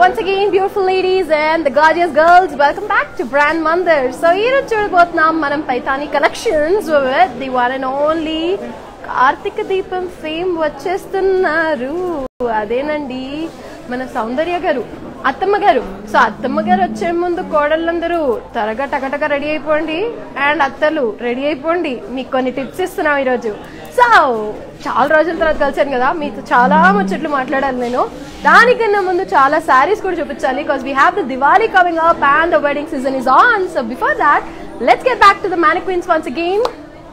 once again, beautiful ladies and the gorgeous girls. Welcome back to Brand Mandir. So, ఈ రోజు చూడబోతున్నాం మనం Paithani collections with the one and only Karthika Deepam fame వచ్చేస్తున్నారు అదేనండి మన సౌందర్య గారు అత్తమ్మ గారు సో అత్తమ్మ గారు వచ్చే ముందు కోడళ్ళందరూ త్వరగా టకటక రెడీ అయిపోండి అండ్ అత్తలు రెడీ అయిపోండి మీకు కొన్ని టిప్స్ ఇస్తున్నాం ఈరోజు సో చాలా రోజుల తర్వాత కలిసాను కదా మీతో చాలా ముచ్చట్లు మాట్లాడాలి నేను దానికన్నా ముందు చాలా శారీస్ కూడా చూపించాలి because we have the Diwali coming up and the wedding season is on so before that let's get back to the mannequins once again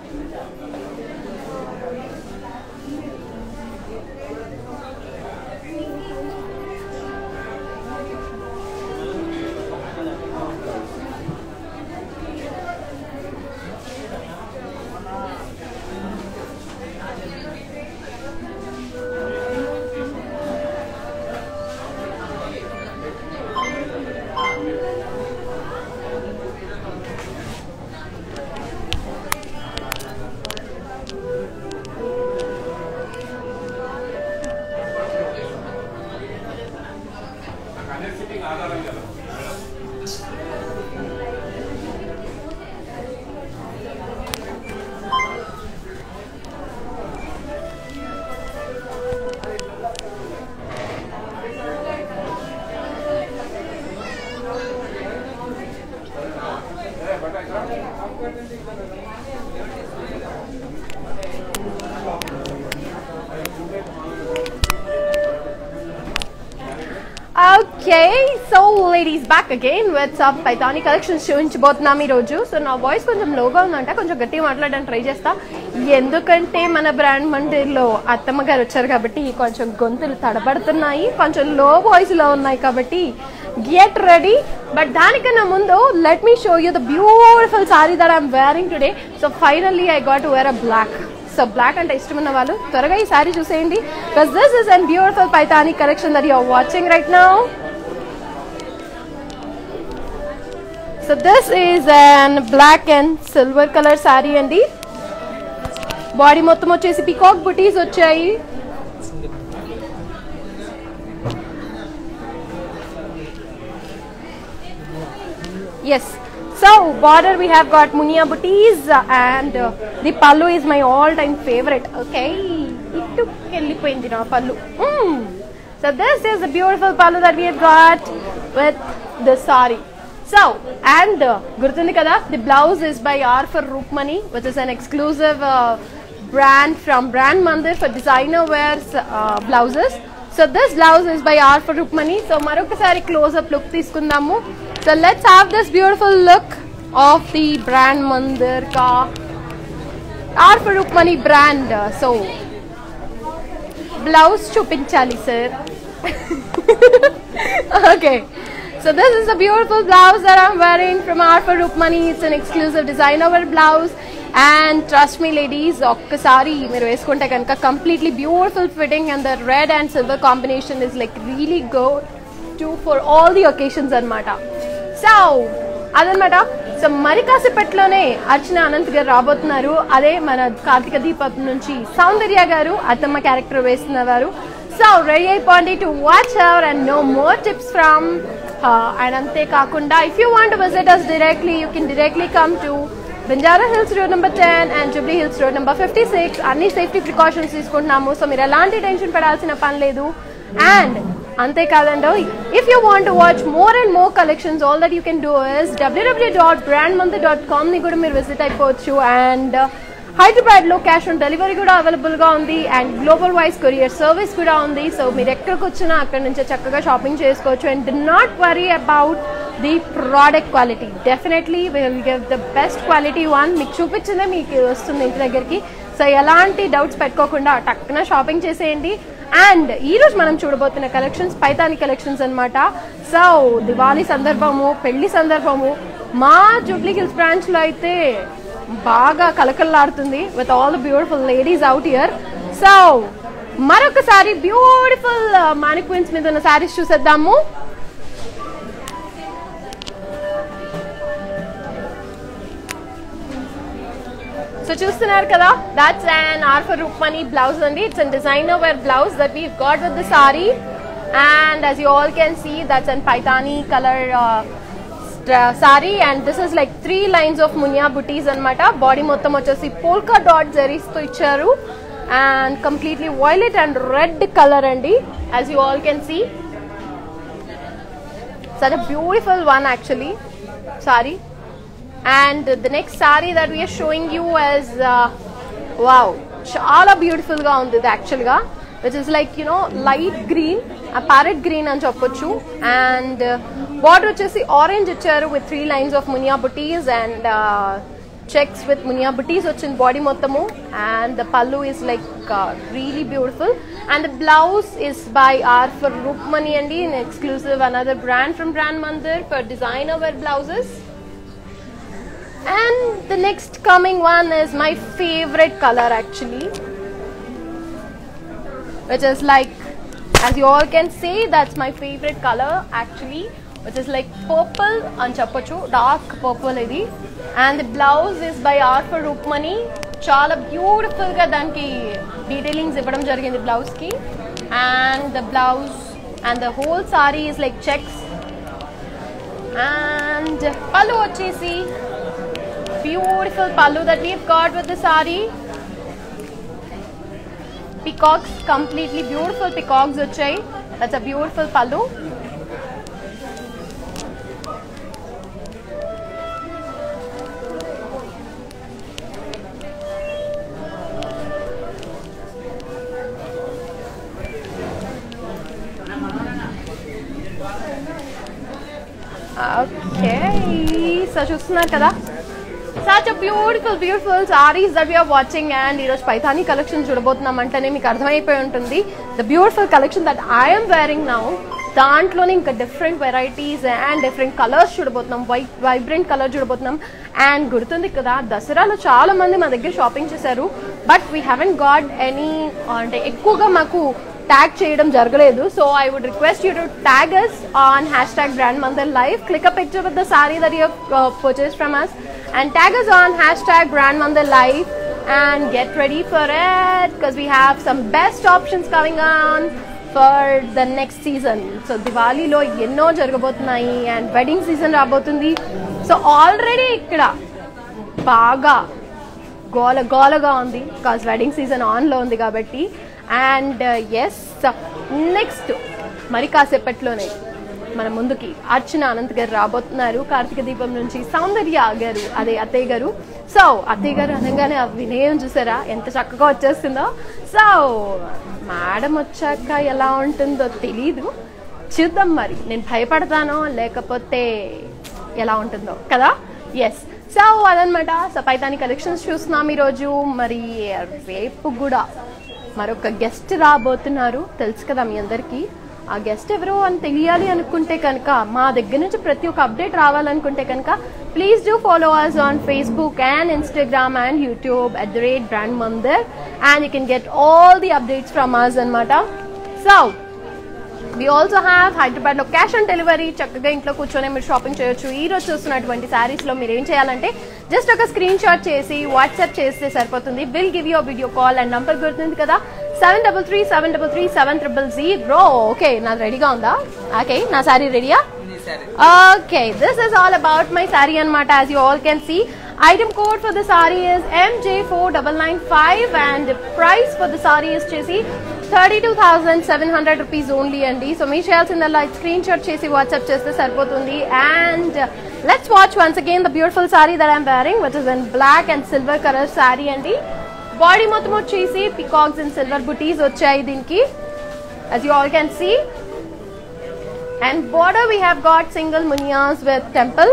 okay so ladies back again with some Paithani collections చూపించబోతున్నాం ఈ రోజు so నా voice కొంచెం లోగా ఉందంటే కొంచెం గట్టిగా మాట్లాడడానికి ట్రై చేస్తా ఎందుకంటే మన బ్రాండ్ మందిర్లో అత్తమ్మ గారు వచ్చారు కాబట్టి కొంచెం గొంతులు తడబడుతున్నాయి కొంచెం లో వాయిస్ లో ఉన్నాయి కాబట్టి గెట్ రెడీ బట్ దానికన్నా ముందు let me show you the beautiful sari that I'm wearing today so finally I got wear a black so black అంటే ఇష్టం ఉన్న వాళ్ళు త్వరగా ఈ సారీ చూసేయండి because this is and beautiful Paithani collection that your watching right now so this is an black and silver colour sari అండి body మొత్తం వచ్చేసి పికాక్ బుటీస్ వచ్చాయి yes so border we have got muniya butis and the పల్లు is my all time favourite okay ఇటు వెళ్ళిపోయింది నా pallu so this is the beautiful pallu that we got with the sari so and గుర్తుంది కదా the blouse is by R for Rukmani which is an exclusive brand from Brand Mandir for designer wears blouses so this blouse is by R for Rukmani so మరొకసారి close up look తీసుకుందాము so let's have this beautiful look of the Brand Mandir కా are for Rukmani Brand so blouse చూపించాలి sir okay So this is a beautiful blouse that I'm wearing from Arfa Rukmani. It's an exclusive designer wear blouse. And trust me ladies, ఒక్కసారి మీరు వేసుకుంటే కనుక completely beautiful fitting and the red and silver combination is like really go to for all the occasions అనమాట so అదనమాట so మరి కాసేపట్లోనే అర్చన అనంత్ గారు రాబోతున్నారు అదే మన కార్తీక దీపం నుంచి సౌందర్య గారు అత్తమ్మ క్యారెక్టర్ వేస్తున్నవారు సో రెడీ అయిపోండి to watch our and no more tips from and అంతేకాకుండా if you want visit us directly you can directly come to Banjara hills road number ten and Jubilee Hills road number fifty six అన్ని safety precautions తీసుకుంటున్నాము so మీరు ఎలాంటి tension పడాల్సిన పని లేదు and అంతేకాదండి if you want watch more and more collections all that you can do is W W dot Brand Mandir dot కామ్ని కూడా మీరు విజిట్ అయిపోవచ్చు అండ్ హైదరాబాద్ లో క్యాష్ ఆన్ డెలివరీ కూడా అవైలబుల్ గా ఉంది and global wise courier service కూడా ఉంది సో మీరు ఎక్కడికి వచ్చినా అక్కడ నుంచి చక్కగా షాపింగ్ చేసుకోవచ్చు and do not worry about the product quality definitely will give the best quality one మీకు చూపించిందే మీకు వస్తుంది ఇంటి దగ్గరికి సో ఎలాంటి డౌట్స్ పెట్టుకోకుండా టక్కున షాపింగ్ చేసేయండి అండ్ ఈ రోజు మనం చూడబోతున్న కలెక్షన్స్ పైతాని కలెక్షన్స్ అన్నమాట సో దివాళీ సందర్భము పెళ్లి సందర్భము మా జూబ్లీ హిల్స్ బ్రాంచ్ లో అయితే బాగా కలకల్లాడుతుంది with all the beautiful ladies out here so మరొకసారి బ్యూటిఫుల్ మానిక్విన్స్ మీద ఉన్న శారీస్ చూసేద్దాము సో చూస్తున్నారు కదా that's an R for Rukmani blouse అండి it's an designer wear blouse that we got with the sari and as you all can see that's an paitani color uh, sari and this is like three lines of muniya butis అనమాట body మొత్తం వచ్చేసి polka dot zaris తో ఇచ్చారు and completely violet and red colour అండి as you all can see such a beautiful one actually sari and the next sari that we are showing you is uh, wow చాలా beautiful గా ఉంది ఇది actual గా which is like you know light green ఆ parrot green అని చెప్పొచ్చు and border వచ్చేసి orange ఇచ్చారు with three lines of muniya butis and checks with muniya butis వచ్చింది బాడీ మొత్తము and the pallu is like really beautiful and the blouse is by R for Rukmani అండి in exclusive another brand from Brand Mandir for designer wear blouses and the next coming one is my favorite color actually which is like as you all can see that's my favorite color actually which is like purple and chapachu dark purple ఇది and the blouse is by R for Rukmani చాలా beautiful గా దానికి detailings ఇవ్వడం జరిగింది blouse కి and the blouse and the whole sari is like checks and పళ్ళు వచ్చేసి beautiful pallu that we've got with the sari. Peacocks, completely beautiful peacocks వచ్చాయి That's a beautiful pallu. Okay so చూస్తున్నారు కదా such beautiful beautiful saris that we are watching and ఈరోజు Paithani collection చూడబోతున్నాం అంటేనే మీకు అర్థమైపోయి ఉంటుంది the beautiful collection that I'm wearing now దాంట్లోనే ఇంకా different varieties and different colours చూడబోతున్నాం వైట్ వైబ్రెంట్ కలర్ చూడబోతున్నాం అండ్ గుర్తుంది కదా దసరాలో చాలా మంది మా దగ్గర షాపింగ్ చేశారు but we haven't got any అంటే ఎక్కువగా మాకు ట్యాగ్ చేయడం జరగలేదు so I would request you to tag us on hashtag Brand Mandir life click a picture with the sari that you purchase from us and tag us on hashtag Grandmother Life and get ready for it because we have some best options coming on for the next season. So దివాళీలో ఎన్నో జరగబోతున్నాయి and wedding season రాబోతుంది so already ఇక్కడ బాగా గోల గోలగా ఉంది because wedding season ఆన్లో ఉంది కాబట్టి అండ్ ఎస్ నెక్స్ట్ మరి కాసేపట్లోనే మన ముందుకి అర్చన అనంత్ గారు రాబోతున్నారు కార్తీక దీపం నుంచి సౌందర్య గారు అదే అత్తయ్య గారు సో అత్తయ్య గారు అనగానే ఆ వినయం చూసారా ఎంత చక్కగా వచ్చేస్తుందో సో మేడం వచ్చాక ఎలా ఉంటుందో తెలీదు చూద్దాం మరి నేను భయపడతానో లేకపోతే ఎలా ఉంటుందో కదా ఎస్ సో అదనమాట సో పైతాని కలెక్షన్స్ చూస్తున్నాం ఈరోజు మరి రేపు కూడా మరొక గెస్ట్ రాబోతున్నారు తెలుసు కదా మీ అందరికీ ఆ గెస్ట్ ఎవరో అని తెలియాలి అనుకుంటే కనుక మా దగ్గర నుంచి ప్రతి ఒక్క అప్డేట్ రావాలనుకుంటే కనుక please do follow us on Facebook and Instagram and YouTube at the rate brand మందర్ and you can get all the updates from us అనమాట so we also have Hyderabad లో క్యాష్ ఆన్ డెలివరీ చక్కగా ఇంట్లో కూర్చొని మీరు shopping చేయొచ్చు ఈ రోజు చూస్తున్నటువంటి శారీస్ లో మీరు ఏం చేయాలంటే జస్ట్ ఒక స్క్రీన్ షాట్ చేసి వాట్సాప్ చేస్తే సరిపోతుంది will give you video call and number గుర్తుంది కదా seven double three seven double three seven triple zero okay నాది రెడీగా ఉందా ఓకే నా శారీ రెడీయా okay this is all about my sari అనమాట as you all can see item code for the sari is MJ four double nine five and price for the sari is చేసి thirty two thousand seven hundred rupees only అండి so మీరు చేయాల్సిందల్లా screen shot చేసి WhatsApp చేస్తే సరిపోతుంది and let's watch once again the beautiful sari that I'm wearing which is in black and silver colour sari అండి body మొత్తం వచ్చేసి పికాక్స్ అండ్ సిల్వర్ బుటీస్ వచ్చాయి దీనికి as you all can see and border we have got single munias with temple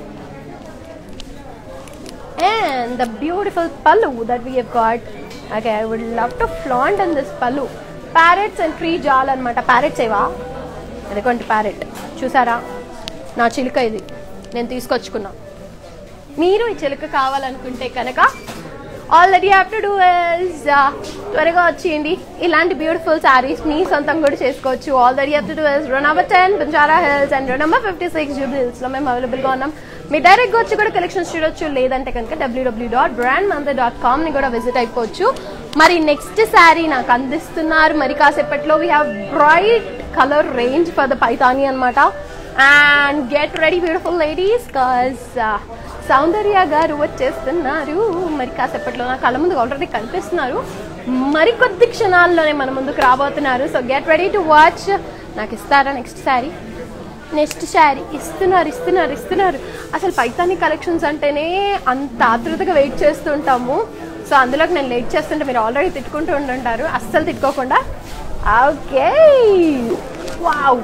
and the beautiful pallu that we have got okay i would love to flaunt in this pallu parrots and tree jal అనమాట parrots ఏవా అదిగోండి parrot చూసారా నా చిలుక ఇది నేను తీసుకొచ్చుకున్నా మీరు ఈ చిలుక కావాలనుకుంటే కనుక all that you have to do is త్వరగా వచ్చేయండి ఇలాంటి బ్యూటిఫుల్ శారీస్ మీ సొంతం కూడా చేసుకోవచ్చు all that you have to do is road number ten Banjara Hills and road number fifty six Jubilee హిల్స్లో మేము అవైలబుల్గా ఉన్నాం మీ డైరెక్ట్గా వచ్చి కూడా కలెక్షన్స్ చూడొచ్చు లేదంటే కనుక డబ్ల్యూడబ్ల్యూ డాట్ బ్రాండ్ మందర్ డాట్ కామ్ని కూడా విజిట్ అయిపోవచ్చు మరి నెక్స్ట్ శారీ నాకు అందిస్తున్నారు మరి కాసేపట్లో we have bright colour range for the Paithani అనమాట and get ready beautiful ladies cause Soundarya garu వచ్చేస్తున్నారు మరి కాసేపట్లో నా కళ్ళ ముందు ఆల్రెడీ కనిపిస్తున్నారు మరికొద్ది క్షణాల్లోనే మన ముందుకు రాబోతున్నారు so get ready to watch నాకు ఇస్తారా నెక్స్ట్ శారీ నెక్స్ట్ శారీ ఇస్తున్నారు ఇస్తున్నారు ఇస్తున్నారు అసలు పైతాని కలెక్షన్స్ అంటేనే అంత ఆతృతగా వెయిట్ చేస్తుంటాము సో అందులోకి నేను లేట్ చేస్తుంటే మీరు ఆల్రెడీ తిట్టుకుంటూ ఉంటుంటారు అస్సలు తిట్టుకోకుండా okay wow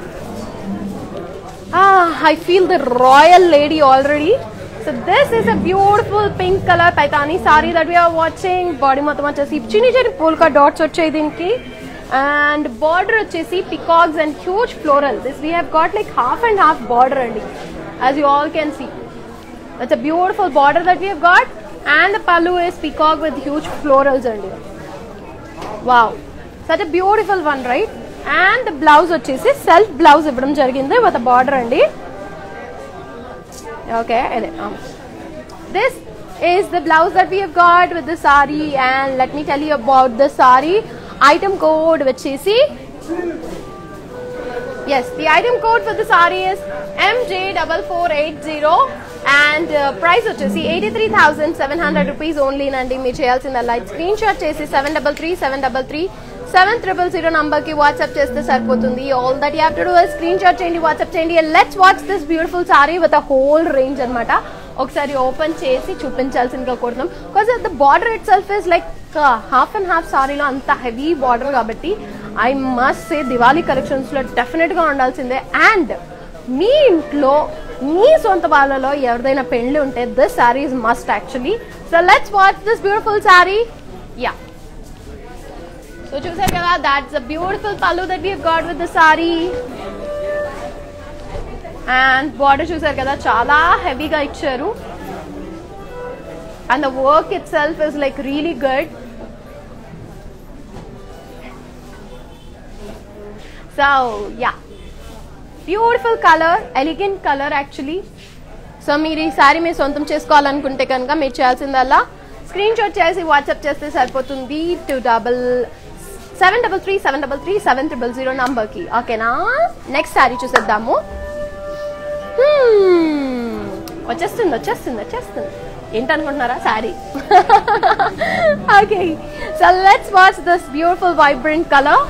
I feel the royal lady already so this is a beautiful pink colour Paithani sari that we are watching body మొత్తం వచ్చేసి చిన్న చిన్న పూల్కా డాట్స్ వచ్చాయి దీనికి అండ్ బార్డర్ వచ్చేసి peacocks and huge floral this we have got like half and half border అండి as you all can see that's a beautiful border that we have got and the pallu is peacock with huge florals అండి wow such a beautiful one right and blouse వచ్చేసి self blouse ఇవ్వడం జరిగింది with border అండి okay అదే this is the blouse that we have got with the sari and let me tell you about the sari item code which is yes the item code for the sari is mj4480 and uh, price వచ్చేసి eighty three thousand seven hundred rupees only నండి మీరు చేయాల్సిన లైట్ screen shot చేసి seven double three seven double three seven triple zero number కి WhatsApp చేస్తే సరిపోతుంది all that you to do screen shot చేయండి వాట్సాప్ చేయండి let's watch this beautiful sari with a whole range అన్నమాట ఒకసారి ఓపెన్ చేసి చూపించాల్సిందిగా కోరుతున్నాం because the border itself is like half and half సారీలో అంత హెవీ బార్డర్ కాబట్టి I must say Diwali collections లో డెఫినెట్ గా ఉండాల్సిందే అండ్ మీ ఇంట్లో మీ సొంత వాళ్ళలో ఎవరిదైనా పెళ్లి ఉంటే this sari is must actually so let's watch this beautiful sari yeah so చూసారు కదా that's a beautiful pallu that we got with the sari and border చూసారు కదా చాలా హెవీగా ఇచ్చారు and the work itself is like really good so yeah beautiful colour elegant colour actually so మీరు ఈ sorry మీరు సొంతం చేసుకోవాలనుకుంటే కనుక మీరు చేయాల్సిందల్లా స్క్రీన్ షాట్ చేసి వాట్సాప్ చేస్తే సరిపోతుంది two double seven double three seven double three seven triple zero నంబర్కి ఓకేనా నెక్స్ట్ సారీ చూసేద్దాము Hmm. వచ్చేస్తుంది వచ్చేస్తుంది వచ్చేస్తుంది ఏంటనుకుంటున్నారా sari okay so let's watch this beautiful vibrant colour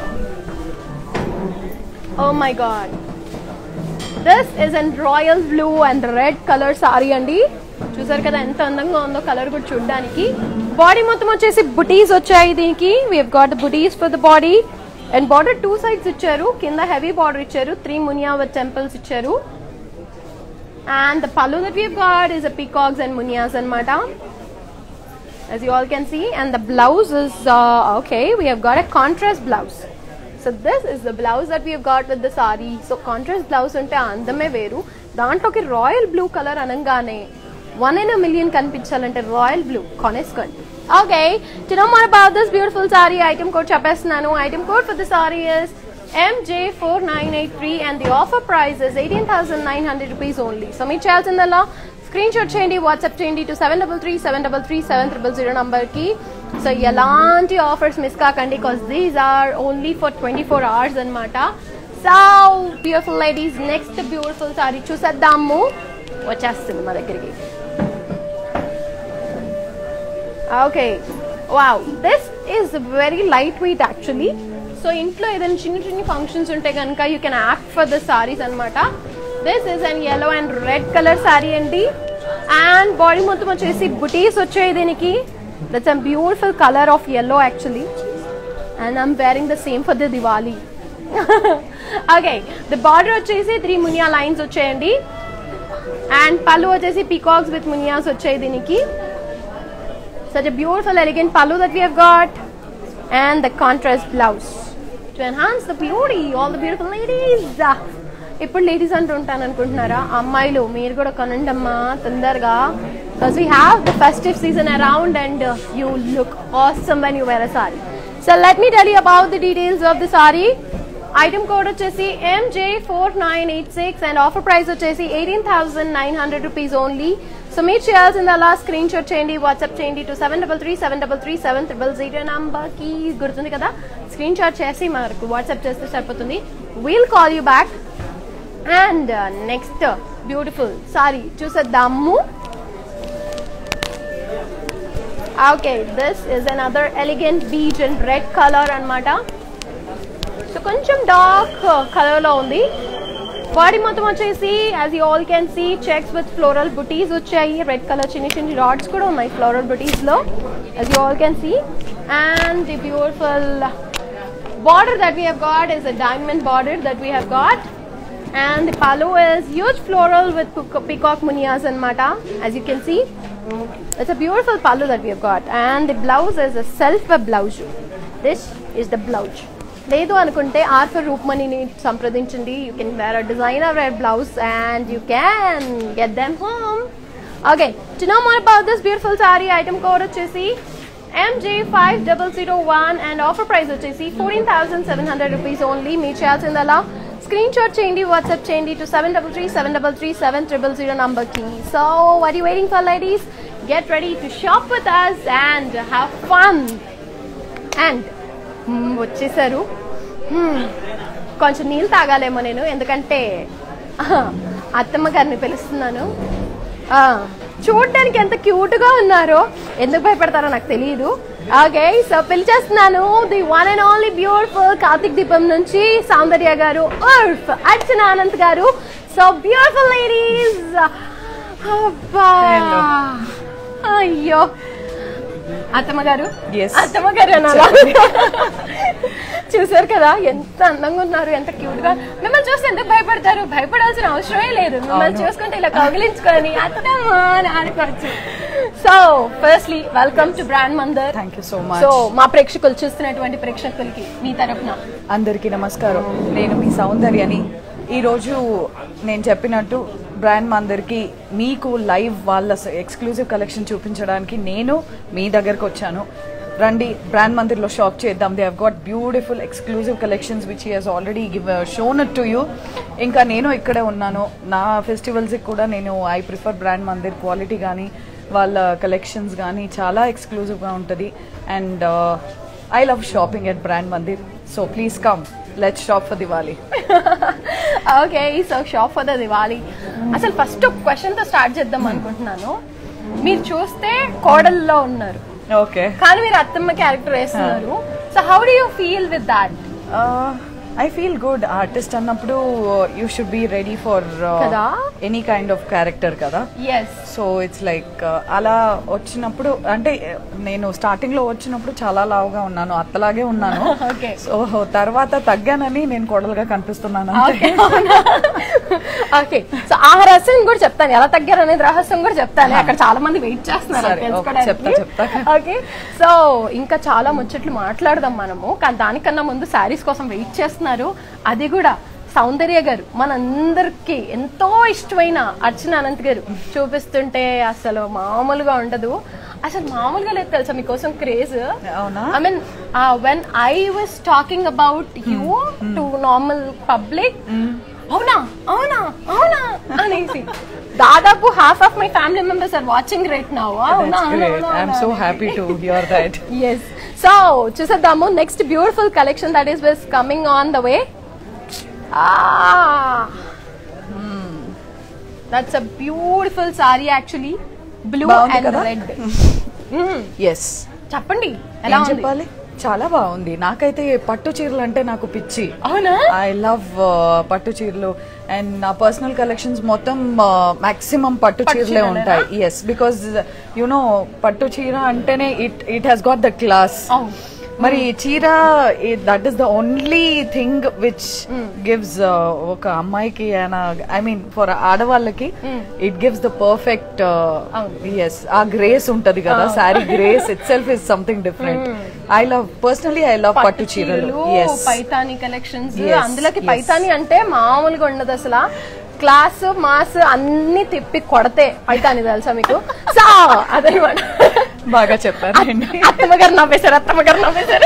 oh my God this is an royal blue and red colour sari అండి చూసారు కదా ఎంత అందంగా ఉందో కలర్ కూడా చూడడానికి బాడీ మొత్తం వచ్చేసి బుటీస్ వచ్చాయి దీనికి we got the buttis for the body and border two sides ఇచ్చారు కింద హెవీ బార్డర్ ఇచ్చారు త్రీ మునియా విత్ టెంపుల్స్ ఇచ్చారు and the pallu that we've got is a peacocks and munias anmata as you all can see and the blouse is uh, okay we have got a contrast blouse so this is the blouse that we have got with the sari so contrast blouse ఉంటే అందమే వేరు దాంట్లోకి royal blue colour అనగానే one in million కనిపించాలంటే royal blue కొనేసుకోండి okay to know more about this beautiful sari item code చెప్పేస్తున్నాను item code for the sari is MJ4983 and the offer price is 18,900 rupees only. So మీరు చేయాల్సిందల్లా screen shot చేయండి WhatsApp చేయండి to seven double three seven double three seven triple zero నంబర్కి so ఎలాంటి offers miss కాకండి because these are only for twenty four hours అనమాట so beautiful ladies next beautiful sari చూసేద్దాము వచ్చేస్తుంది మా దగ్గరికి okay wow this is very light weight actually so ఇంట్లో ఏదైనా చిన్న చిన్న ఫంక్షన్స్ ఉంటే కనుక you can opt for the saris అనమాట this is and yellow and red colour sari అండి అండ్ బాడీ మొత్తం వచ్చేసి బుటీస్ వచ్చాయి దీనికి that's a beautiful colour of yellow actually and I'm wearing the same for the Diwali okay the border వచ్చేసి three muniya lines వచ్చాయండి and పళ్ళు వచ్చేసి పీకాక్స్ విత్ మునియాస్ వచ్చాయి దీనికి such a beautiful elegant pallu that we have got and the contrast blouse to enhance the beauty all the beautiful ladies ఇప్పుడు ladies అంటుంటాను అనుకుంటున్నారా అమ్మాయిలు మీరు కూడా కొనండమ్మా తొందరగా because we have the festive season around and you look awesome when you wear a sari so let me tell you about the details of the sari item code వచ్చేసి MJ four nine eight six and offer price వచ్చేసి eighteen thousand nine hundred rupees only so మీరు చేయాల్సిందల్లా screen shot చేయండి WhatsApp చేయండి to seven double three seven double three seven triple zero నంబర్కి గుర్తుంది కదా screen shot చేసి మనకు వాట్సాప్ చేస్తే సరిపోతుంది we'll call you back and next beautiful sari చూసేద్దాము okay this is another elegant peach and red colour అన్నమాట సో కొంచెం డార్క్ కలర్ లో ఉంది బాడీ మొత్తం వచ్చేసి as you all can see checks with floral buttis వచ్చాయి రెడ్ కలర్ చిన్న చిన్న రాడ్స్ కూడా ఉన్నాయి ఫ్లోరల్ బుటీస్ లో as you all can see and the beautiful border that we have got is a diamond border that we have got and the palo is huge floral with peac- peacock munias and mata as you can see it's a beautiful palo that we have got and the blouse is a self blouse this is the blouse లేదు అనుకుంటే R for రూప్మణిని సంప్రదించండి you can wear a designer wear blouse and you can get them home okay to know more about this beautiful sari item code వచ్చేసి MJ5001 and offer price వచ్చేసి 14,700 rupees only మీరు చేయాల్సిందలా screen shot చేయండి WhatsApp చేయండి to seven double three seven double three seven triple zero నంబర్కి so were you waiting for ladies get ready to shop with us and have fun and వచ్చేసారు Hmm, కొంచెం నీళ్ళు తాగాలేమో నేను ఎందుకంటే ఆహా, అత్తమ్మ గారిని పిలుస్తున్నాను ఆ, చూడడానికి ఎంత క్యూట్ గా ఉన్నారో ఎందుకు భయపడతారో నాకు తెలియదు ఓకే సో పిలిచేస్తున్నాను the one and only beautiful Karthik Deepam నుంచి సౌందర్య గారు ఉర్ఫ్ అర్చన అనంత్ గారు సో బ్యూటిఫుల్ లేడీస్ అబ్బా అయ్యో అత్తమ్మ గారు Yes. అత్తమ్మ గారు అనాలా చూసారు కదా ఎంత అందంగా ఉన్నారు ఎంత క్యూట్ గా మిమ్మల్ని చూస్తే ఎందుకు భయపడతారు భయపడాల్సిన అవసరమే లేదు మిమ్మల్ని చూసుకుంటే ఇలా కౌగిలించుకొని అత్తమ్మ అని ఆడుకోవచ్చు so firstly welcome to brand Mandir thank you so much so మా ప్రేక్షకులు చూస్తున్నటువంటి ప్రేక్షకులకి మీ తరపున అందరికీ నమస్కారం నేను మీ సౌందర్యని ఈరోజు నేను చెప్పినట్టు బ్రాండ్ మందరికి మీకు లైవ్ వాళ్ళ ఎక్స్క్లూజివ్ కలెక్షన్ చూపించడానికి నేను మీ దగ్గరకు వచ్చాను రండి బ్రాండ్ మందిర్లో షాప్ చేద్దాం they have got beautiful exclusive collections which has already give shown it to you ఇంకా నేను ఇక్కడే ఉన్నాను నా ఫెస్టివల్స్కి కూడా నేను I prefer brand Mandir quality కానీ వాళ్ళ కలెక్షన్స్ కానీ చాలా ఎక్స్క్లూజివ్గా ఉంటుంది and I love shopping at brand Mandir so please come let's shop for Diwali okay so shop for the Diwali అసలు ఫస్ట్ ఒక క్వశ్చన్ తో స్టార్ట్ చేద్దాం అనుకుంటున్నాను మీరు చూస్తే కోడల్లో ఉన్నారు ఓకే కానీ మీరు అత్తమ్మ క్యారెక్టర్ వేస్తున్నారు so how do you feel with that I feel good artist అన్నప్పుడు you should be ready for కదా? ఎనీ కైండ్ ఆఫ్ క్యారెక్టర్ కదా ఎస్ సో ఇట్స్ లైక్ అలా వచ్చినప్పుడు అంటే నేను స్టార్టింగ్ లో వచ్చినప్పుడు చాలా లావుగా ఉన్నాను అత్తలాగే ఉన్నాను Okay. సో తర్వాత తగ్గానని నేను కోడలుగా కనిపిస్తున్నాను అంతే. ఓకే సో ఆ రహస్యం కూడా చెప్తాను ఎలా తగ్గారు అనేది రహస్యం కూడా చెప్తాను అక్కడ చాలా మంది వెయిట్ చేస్తున్నారు అది సరే, ఓకే, తెలుసుకోవడానికి. చెప్తా, చెప్తా. ఓకే సో ఇంకా చాలా ముచ్చట్లు మాట్లాడదాం మనము కానీ దానికన్నా ముందు శారీస్ కోసం వెయిట్ చేస్తున్నారు అది కూడా సౌందర్య గారు మనందరికి ఎంతో ఇష్టమైన అర్చన అనంత్ గారు చూపిస్తుంటే అసలు మామూలుగా ఉండదు అసలు మామూలుగా లేదు తెలుసా మీకోసం క్రేజ్ అవునా I mean, uh, when I was talking about you to normal public, అవునా అవునా అవునా అనేసి దాదాపు half of my family members are watching right now అవునా That's great. I'm so happy to hear that. Yes so చూసేద్దాము next beautiful collection that is which coming on the way that's a beautiful sari actually blue బాగుంది and కదా? Red yes చెప్పండి ఎలా ఏం ఉంది చెప్పాలి చాలా బాగుంది నాకైతే పట్టు చీరలు అంటే నాకు పిచ్చి అవునా ఐ లవ్ పట్టు చీరలు అండ్ నా పర్సనల్ కలెక్షన్స్ మొత్తం మాక్సిమం పట్టు పట్టు చీరలే చీరలేనా? ఉంటాయి ఎస్ బికాస్ యునో పట్టు చీర అంటేనే it it has got the class అవును. మరి ఈ చీర that is the only thing which gives ఒక అమ్మాయికి ఐ మీన్ ఫర్ ఆడవాళ్ళకి it gives the perfect yes ఆ గ్రేస్ ఉంటది కదా sari grace itself is something different I love personally I love పట్టు చీరలు ఎస్ పైతాని కలెక్షన్స్ Yes, అందులోకి yes. పైతాని అంటే మామూలుగా ఉండదు అసలు క్లాస్ మాస్ అన్ని తిప్పి కొడితే పైతాని తెలుసా మీకు సో అదనమాట బాగా చెప్పారండి అత్తమ్మ గారు నవ్వేశారు అత్తమ్మ గారు నవ్వేశారు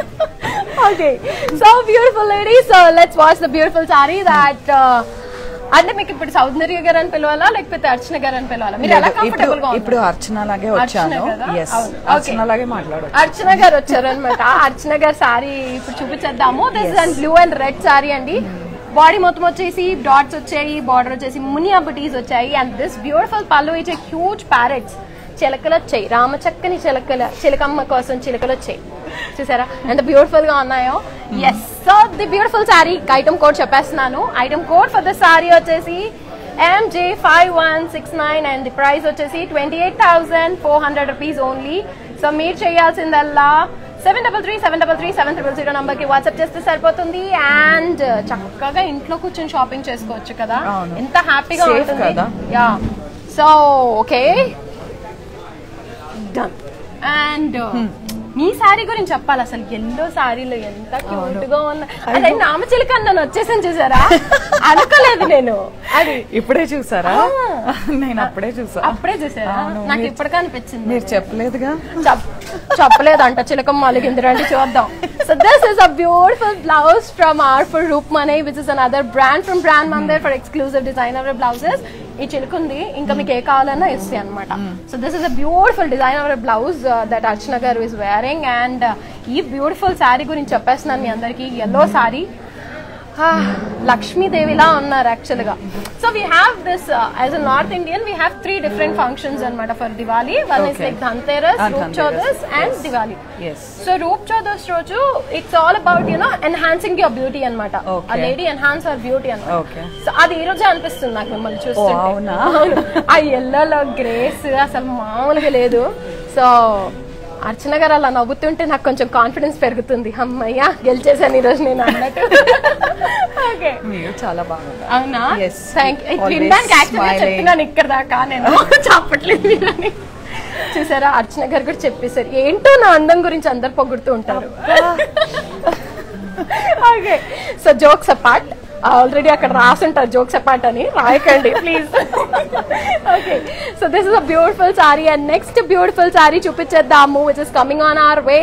okay so beautiful lady so let's watch the beautiful sari that అంటే మీకు ఇప్పుడు సౌందర్య గారు అని పిలవాలా లేకపోతే అర్చన గారు అని పిలవాలా మీరు ఎలా లేదు, ఇప్పుడు కంఫర్టబుల్ గా ఇప్పుడు ఉన్నారు? అర్చన లాగే వచ్చాను అర్చన కదా? ఎస్ అవును. అర్చన Okay. లాగే మాట్లాడు అర్చన గారు వచ్చారు అనమాట అర్చన గారు సారీ ఇప్పుడు చూపించేద్దాము this and blue and red sari అండి బాడీ మొత్తం వచ్చేసి డాట్స్ వచ్చాయి బార్డర్ వచ్చేసి మునియా బుటీస్ వచ్చాయి and this beautiful pallu it's huge parrots చిలకలు వచ్చాయి రామచక్కని చిలకల చిలకమ్మ కోసం చిలకలు వచ్చాయి చూసారా ఎంత బ్యూటిఫుల్ గా ఉన్నాయో yes so the beautiful sari item code చెప్పేస్తున్నాను item code for the sari వచ్చేసి MJ five one six nine and the price వచ్చేసి twenty eight thousand four hundred rupees only so మీరు చేయాల్సిందల్లా seven double three seven double three seven triple zero number కి WhatsApp చేస్తే సరిపోతుంది and చక్కగా ఇంట్లో కూర్చొని షాపింగ్ చేసుకోవచ్చు కదా అవును. ఎంత హ్యాపీగా Safe ఉంటుంది కదా. Yeah so okay done and మీ సారీ గురించి చెప్పాలి అసలు ఎల్లో సారీలో ఎంత క్యూట్ గా ఉన్నా అదే నామచిలక నన్ను వచ్చేసాను చూసారా అనుకోలేదు నేను అది ఇప్పుడే చూసారా ఆ. నేను అప్పుడే చూసా అప్పుడే చూసారా అవును, నాకు మీరు- ఇప్పటికే అనిపించింది మీరు చెప్పలేదుగా చెప్- చెప్పలేదంట చిలకమ్మ అలిగింది రండి చూద్దాం so this is a beautiful blouse from R for roof Roopmani which is another brand from brand Mandir for exclusive designer blouses ఈ చిలుకుంది ఇంకా మీకు ఏ కావాలన్నా ఇస్తాయి అనమాట so this is a beautiful designer blouse that Archana garu is wearing and ఈ beautiful sari గురించి చెప్పేస్తున్నాను మీ అందరికి ఎల్లో శారీ లక్ష్మీదేవిలా ఉన్నారు యాక్చువల్ గా so we have this as a north Indian we have three different functions అనమాట for Diwali one is Okay. Like Dhanteras And Roop Dhanteras, Chaudas and yes. Diwali yes so Roop Chaudas రోజు it's all about you know enhancing your beauty అనమాట Okay. ఆ lady enhance our beauty అనమాట Okay. సో అది ఈ రోజే అనిపిస్తుంది నాకు మిమ్మల్ని చూస్తుంటే అవునా? అవును. ఆ ఎల్లోలో గ్రేస్ అసలు మామూలుగా లేదు సో అర్చన గారు అలా నవ్వుతుంటే నాకు కొంచెం కాన్ఫిడెన్స్ పెరుగుతుంది అమ్మయ్యా గెలిచేసాను ఈ రోజు నేను అన్నట్టు ఓకే మీరు చాలా బాగుంది అవునా Yes. థ్యాంక్ Always వినడానికి యాక్చువల్గా smiling. చెప్తున్నాను ఇక్కడ దాకా నేను చెప్పట్లేదు అని చూసారా అర్చన గారు కూడా చెప్పేశారు ఏంటో నా అందం గురించి అందరు పొగుడుతూ ఉంటారు okay so jokes apart already అక్కడ రాసుంటారు జోక్స్ అపార్ట్ అని రాయకండి please okay so this is a beautiful sari and next beautiful sari చూపించేద్దాము which is coming on our way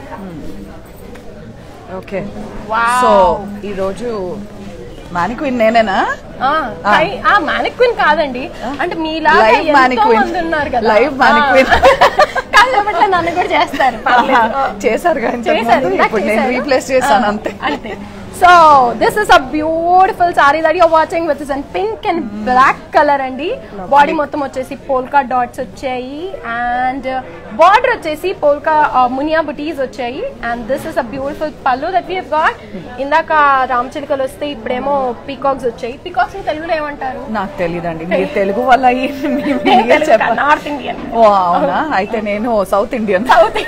okay Wow. So ఈ రోజు మానిక్విన్ నేనేనా ఆ మానిక్విన్ కాదండి అంటే మీలాగా Live ఎంతో mannequin. మంది ఉన్నారు కదా Live mannequin. కాబట్టి నన్ను కూడా చేస్తారు పర్లేదు. చేశారు కదా ఇంతకు చేశారు ముందు. ఇందాక ఇప్పుడు నేను చేశారు. రీప్లేస్ చేశాను ఆ, అంతే అంతే so this is a beautiful sari that your watching with is and pink and black colour అండి బాడీ మొత్తం వచ్చేసి పోల్కా డాట్స్ వచ్చాయి అండ్ బార్డర్ వచ్చేసి పోల్కా మునియా బుటీస్ వచ్చాయి and this is a beautiful పళ్ళు దట్ వీ గాట్ ఇందాక రామచిలుకలు వస్తే ఇప్పుడేమో పీకాక్స్ వచ్చాయి పీకాక్స్ తెలుగులో ఏమంటారు నాకు తెలియదండి మీరు తెలుగు వల్ల అయ్యి మీ- మీరే చెప్పాలి నార్త్ ఇండియన్ ఓ అవునా అయితే నేను south Indian south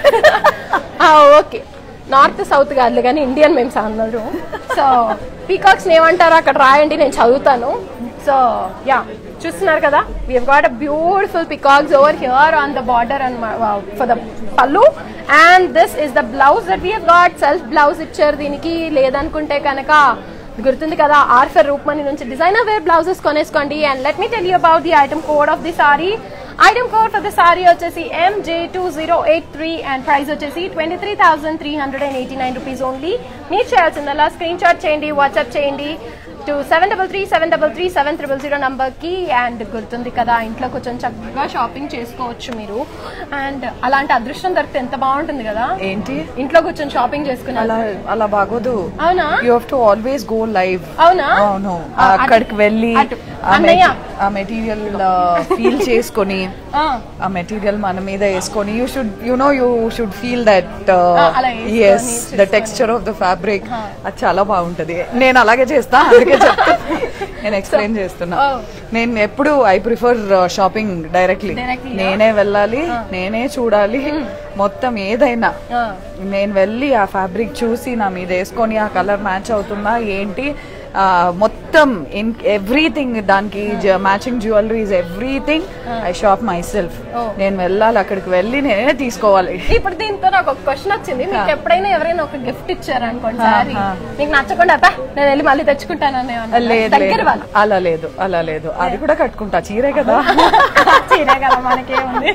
okay north south కాదు కానీ ఇండియన్ మేము అన్నారు సో పీకాక్స్ ఏమంటారో అక్కడ రాయండి నేను చదువుతాను సో యా చూస్తున్నారు కదా we got a beautiful peacocks over here on the border and for the pallu and this is the blouse that we got self blouse ఇచ్చారు దీనికి లేదనుకుంటే కనుక గుర్తుంది కదా ఆర్ఫర్ రూప్మణి నుంచి డిజైనర్ వేర్ బ్లౌజెస్ కొనేసుకోండి and let me tell you about the item code of the sari item code for the sari వచ్చేసి MJ two zero eight three and price వచ్చేసి twenty three thousand three hundred and eighty nine rupees only మీరు చేయాల్సిందల్లా screen shot చేయండి WhatsApp చేయండి to seven double three seven double three seven triple zero నంబర్కి and గుర్తుంది కదా ఇంట్లో కొంచెం చక్కగా షాపింగ్ చేసుకోవచ్చు మీరు అండ్ అలాంటి అదృష్టం దొరికితే ఎంత బాగుంటుంది కదా ఏంటి ఇంట్లో కూర్చొని షాపింగ్ చేసుకుని అలా అలా బాగోదు అవునా you have to always go live అవునా అవును ఆ, అక్కడికి అటు- వెళ్ళి అటు. ఆ అన్నయ్య. మెటీ- ఆ మెటీరియల్ ఫీల్ చేసుకొని ఆ, ఆ మెటీరియల్ మన మీద వేసుకొని you should you know you should feel that అలా వేసుకొని, ఎస్ ద చూసుకొని. టెక్స్చర్ ఆఫ్ ద ఫ్యాబ్రిక్ అది చాలా బాగుంటది నేను అలాగే చేస్తా అందుకే చెప్తా నేను ఎక్స్ప్లెయిన్ చేస్తున్నా Oh. నేను ఎప్పుడు I prefer shopping directly Directly, నేనే వెళ్ళాలి నేనే చూడాలి మొత్తం ఏదైనా ఆ. నేను వెళ్ళి ఆ ఫ్యాబ్రిక్ చూసి నా మీద వేసుకొని ఆ కలర్ మ్యాచ్ అవుతుందా ఏంటి ఆ, మొత్తం ఇన్ ఎవ్రీథింగ్ దానికి matching jewelleries everything I shop myself Oh. నేను వెళ్ళాలి అక్కడికి వెళ్ళి నేనే తీసుకోవాలి ఇప్పుడు దీంతో నాకు ఒక క్వశ్చన్ వచ్చింది మీకు ఎప్పుడైనా ఎవరైనా ఒక గిఫ్ట్ ఇచ్చారు అనుకోండి ఆ, సారీ ఆ. మీకు నచ్చకుండా "అబ్బా, నేను వెళ్ళి మళ్ళీ తెచ్చుకుంటానని లేదు దగ్గర లేదు వాళ్ళు అలా లేదు అలా లేదు అది కూడా కట్టుకుంటా చీరే కదా చీరే కదా మనకేముంది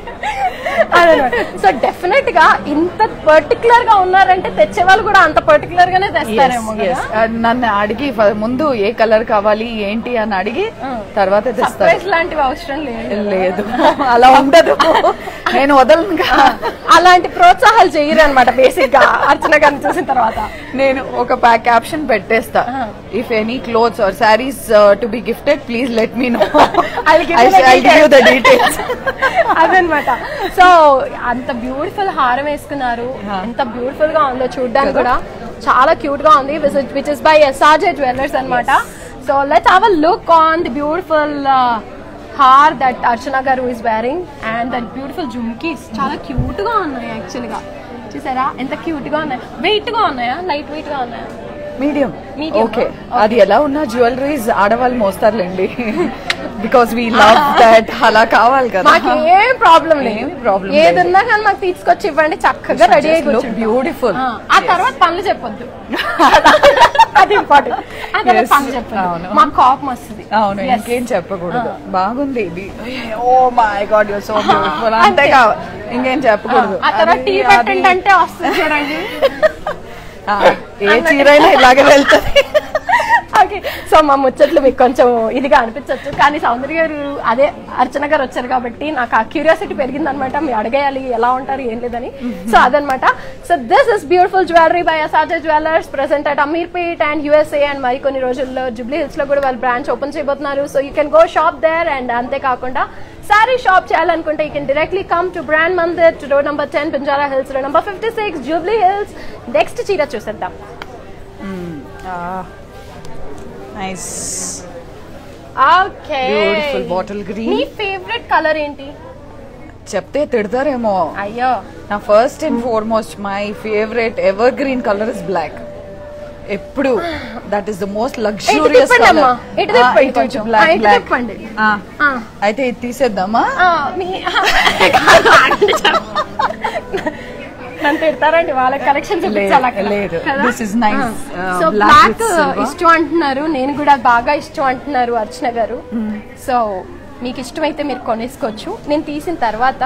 సో డెఫినెట్ గా ఇంత పర్టికులర్ గా ఉన్నారంటే తెచ్చే వాళ్ళు కూడా అంత పర్టికులర్ గానే తెస్తారేమో Yes, కదా yes. ఆ, నన్ను అడిగి ఫ- ముందు ఏ కలర్ కావాలి ఏంటి అని అడిగి తర్వాత తెస్తారు సర్ప్రైజ్ లాంటివి అవసరం లేదు లేదు అలా ఉండదు నేను వదలను అలాంటి ప్రోత్సాహాలు చేయరు అనమాట బేసిక్ గా అర్చన గారిని చూసిన తర్వాత నేను ఒక ప్యాక్ క్యాప్షన్ పెట్టేస్తా if any clothes are saris to be gifted please let me know I'll give you the I give you the details అదనమాట సో అంత బ్యూటిఫుల్ హారం వేసుకున్నారు ఎంత బ్యూటిఫుల్ గా ఉందో చూడడానికి కూడా చాలా క్యూట్ గా ఉంది which is by SRJ jewellers అన్నమాట so let's have a look on the beautiful haar that Archana garu is wearing and that beautiful jhumkis చాలా క్యూట్ గా ఉన్నాయి యాక్చువల్ గా చూసారా ఎంత క్యూట్ గా ఉన్నాయి వెయిట్ గా ఉన్నాయా లైట్ వెయిట్ గా ఉన్నాయా మీడియం Medium, ఓకే okay. అది ఎలా ఉన్నా జ్యువెలరీస్ ఆడవాళ్ళు మోస్తారులేండి బికాస్ వీ లవ్ దట్ అలా కావాలి కదా మాకు ఏం ప్రాబ్లం ఏం లేదు problem ఏదన్నా కానీ మాకు తీసుకొచ్చి ఇవ్వండి చక్కగా రెడీ అయి కూర్చుంటాం. బ్యూటిఫుల్ ఆ, ఆ తర్వాత పనులు చెప్పొద్దు అది ఇంపార్టెంట్ ఆ తర్వాత Yes. పనులు చెప్పొద్దు అవును. మాకు కోపం వస్తుంది అవును Yes. ఇంకేం చెప్పకూడదు బాగుంది ఇది oh my god you so beautiful అంతే. అంతే కావాలి ఇంకేం చెప్పకూడదు ఆ తర్వాత అది- టీ అది- పెట్టండి అంటే వస్తుంది చూడండి ఆ, ఏ చీరైనా ఇలాగే వెళ్తుంది ఓకే సో మా ముచ్చట్లు మీకు కొంచెం ఇదిగా అనిపించవచ్చు కానీ సౌందర్య గారు అదే అర్చన గారు వచ్చారు కాబట్టి నాకు ఆ క్యూరియాసిటీ పెరిగింది అనమాట మీరు అడగేయాలి ఎలా ఉంటారు ఏం లేదని సో అదనమాట so this is beautiful jewellery by అసాజా jewellers present at Ameerpet and USA అండ్ మరి కొన్ని రోజుల్లో జూబ్లీ హిల్స్ లో కూడా వాళ్ళు బ్రాంచ్ ఓపెన్ చేయబోతున్నారు so you can go shop there and అంతేకాకుండా సారీ షాప్ చేయాలనుకుంటే you can directly come to brand Mandir to road number ten Banjara Hills road number fifty six Jubilee Hills next చీర చూసేద్దాం nice okay Beautiful bottle green. నీ favourite colour ఏంటి చెప్తే తిడతారేమో అయ్యో నా first and foremost my favourite ever green colour is black ఎప్పుడు that is the most ఇటు లగ్జూరియస్ తిప్పండి అమ్మా కలర్ ఇటు తిప్పండి కొంచెం ఆ, బ్లాక్ ఇటు బ్లాక్ తిప్పండి ఆ, అయితే ఇది తీసేద్దామా ఆ, మీ- నన్ను తిడతారండి వాళ్ళ కలెక్షన్ చూపించాలి అక్కడ. లేదు. కదా? This is nice. ఆ. Uh, so black black with silver. ఇష్టం అంటున్నారు నేను కూడా బాగా ఇష్టం అంటున్నారు అర్చన గారు సో మీకు ఇష్టమైతే మీరు కొనేసుకోవచ్చు నేను తీసిన తర్వాత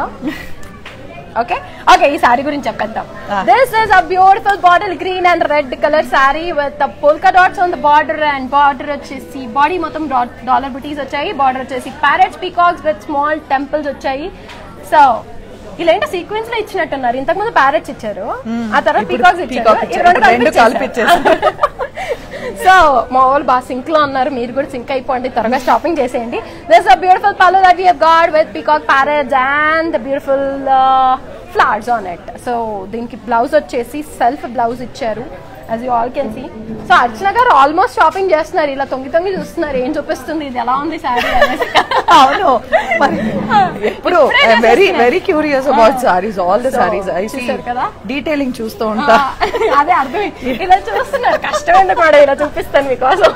ఓకే ఓకే ఈ సారీ గురించి చెప్పేద్దాం Ah. This is a beautiful bottle green and red colour sari with polka dots on the border and border వచ్చేసి బాడీ మొత్తం డాలర్ బుటీస్ వచ్చాయి బార్డర్ వచ్చేసి parrots peacocks with small temples వచ్చాయి సో ఇలా ఏంటో సీక్వెన్స్ లో ఇచ్చినట్టున్నారు ఇంతకు ముందు ప్యారెట్స్ ఇచ్చారు ఆ తర్వాత ఇప్పుడు పీకాక్స్ ఇచ్చారు peacock ఈ ఇచ్చారు. రెండు రెండు కలిపిచ్చేసారు. కలిపిచ్చేసారు. సో మా వాళ్ళు బాగా సింక్ లో ఉన్నారు మీరు కూడా సింక్ అయిపోండి త్వరగా షాపింగ్ చేసేయండి దిస్ అ బ్యూటిఫుల్ పళ్ళు that we got with peacock parrots and beautiful flowers on it so దీనికి బ్లౌజ్ వచ్చేసి సెల్ఫ్ బ్లౌజ్ ఇచ్చారు as you all can see so Archana garu almost shopping చేస్తున్నారు ఇలా తొంగి తొంగి చూస్తున్నారు ఏం చూపిస్తుంది ఇది ఎలా ఉంది శారీ అనేసి అవును మరి ఎప్పుడు ఇప్పుడే వెరీ చేసేస్తున్నాను. Very curious about saris all the So, saris I see చూశారు కదా? డీటెయిలింగ్ చూస్తూ ఉంటా అదే అర్థం ఇలా చూస్తున్నారు కష్టమైన కూడా ఇలా చూపిస్తాను మీకోసం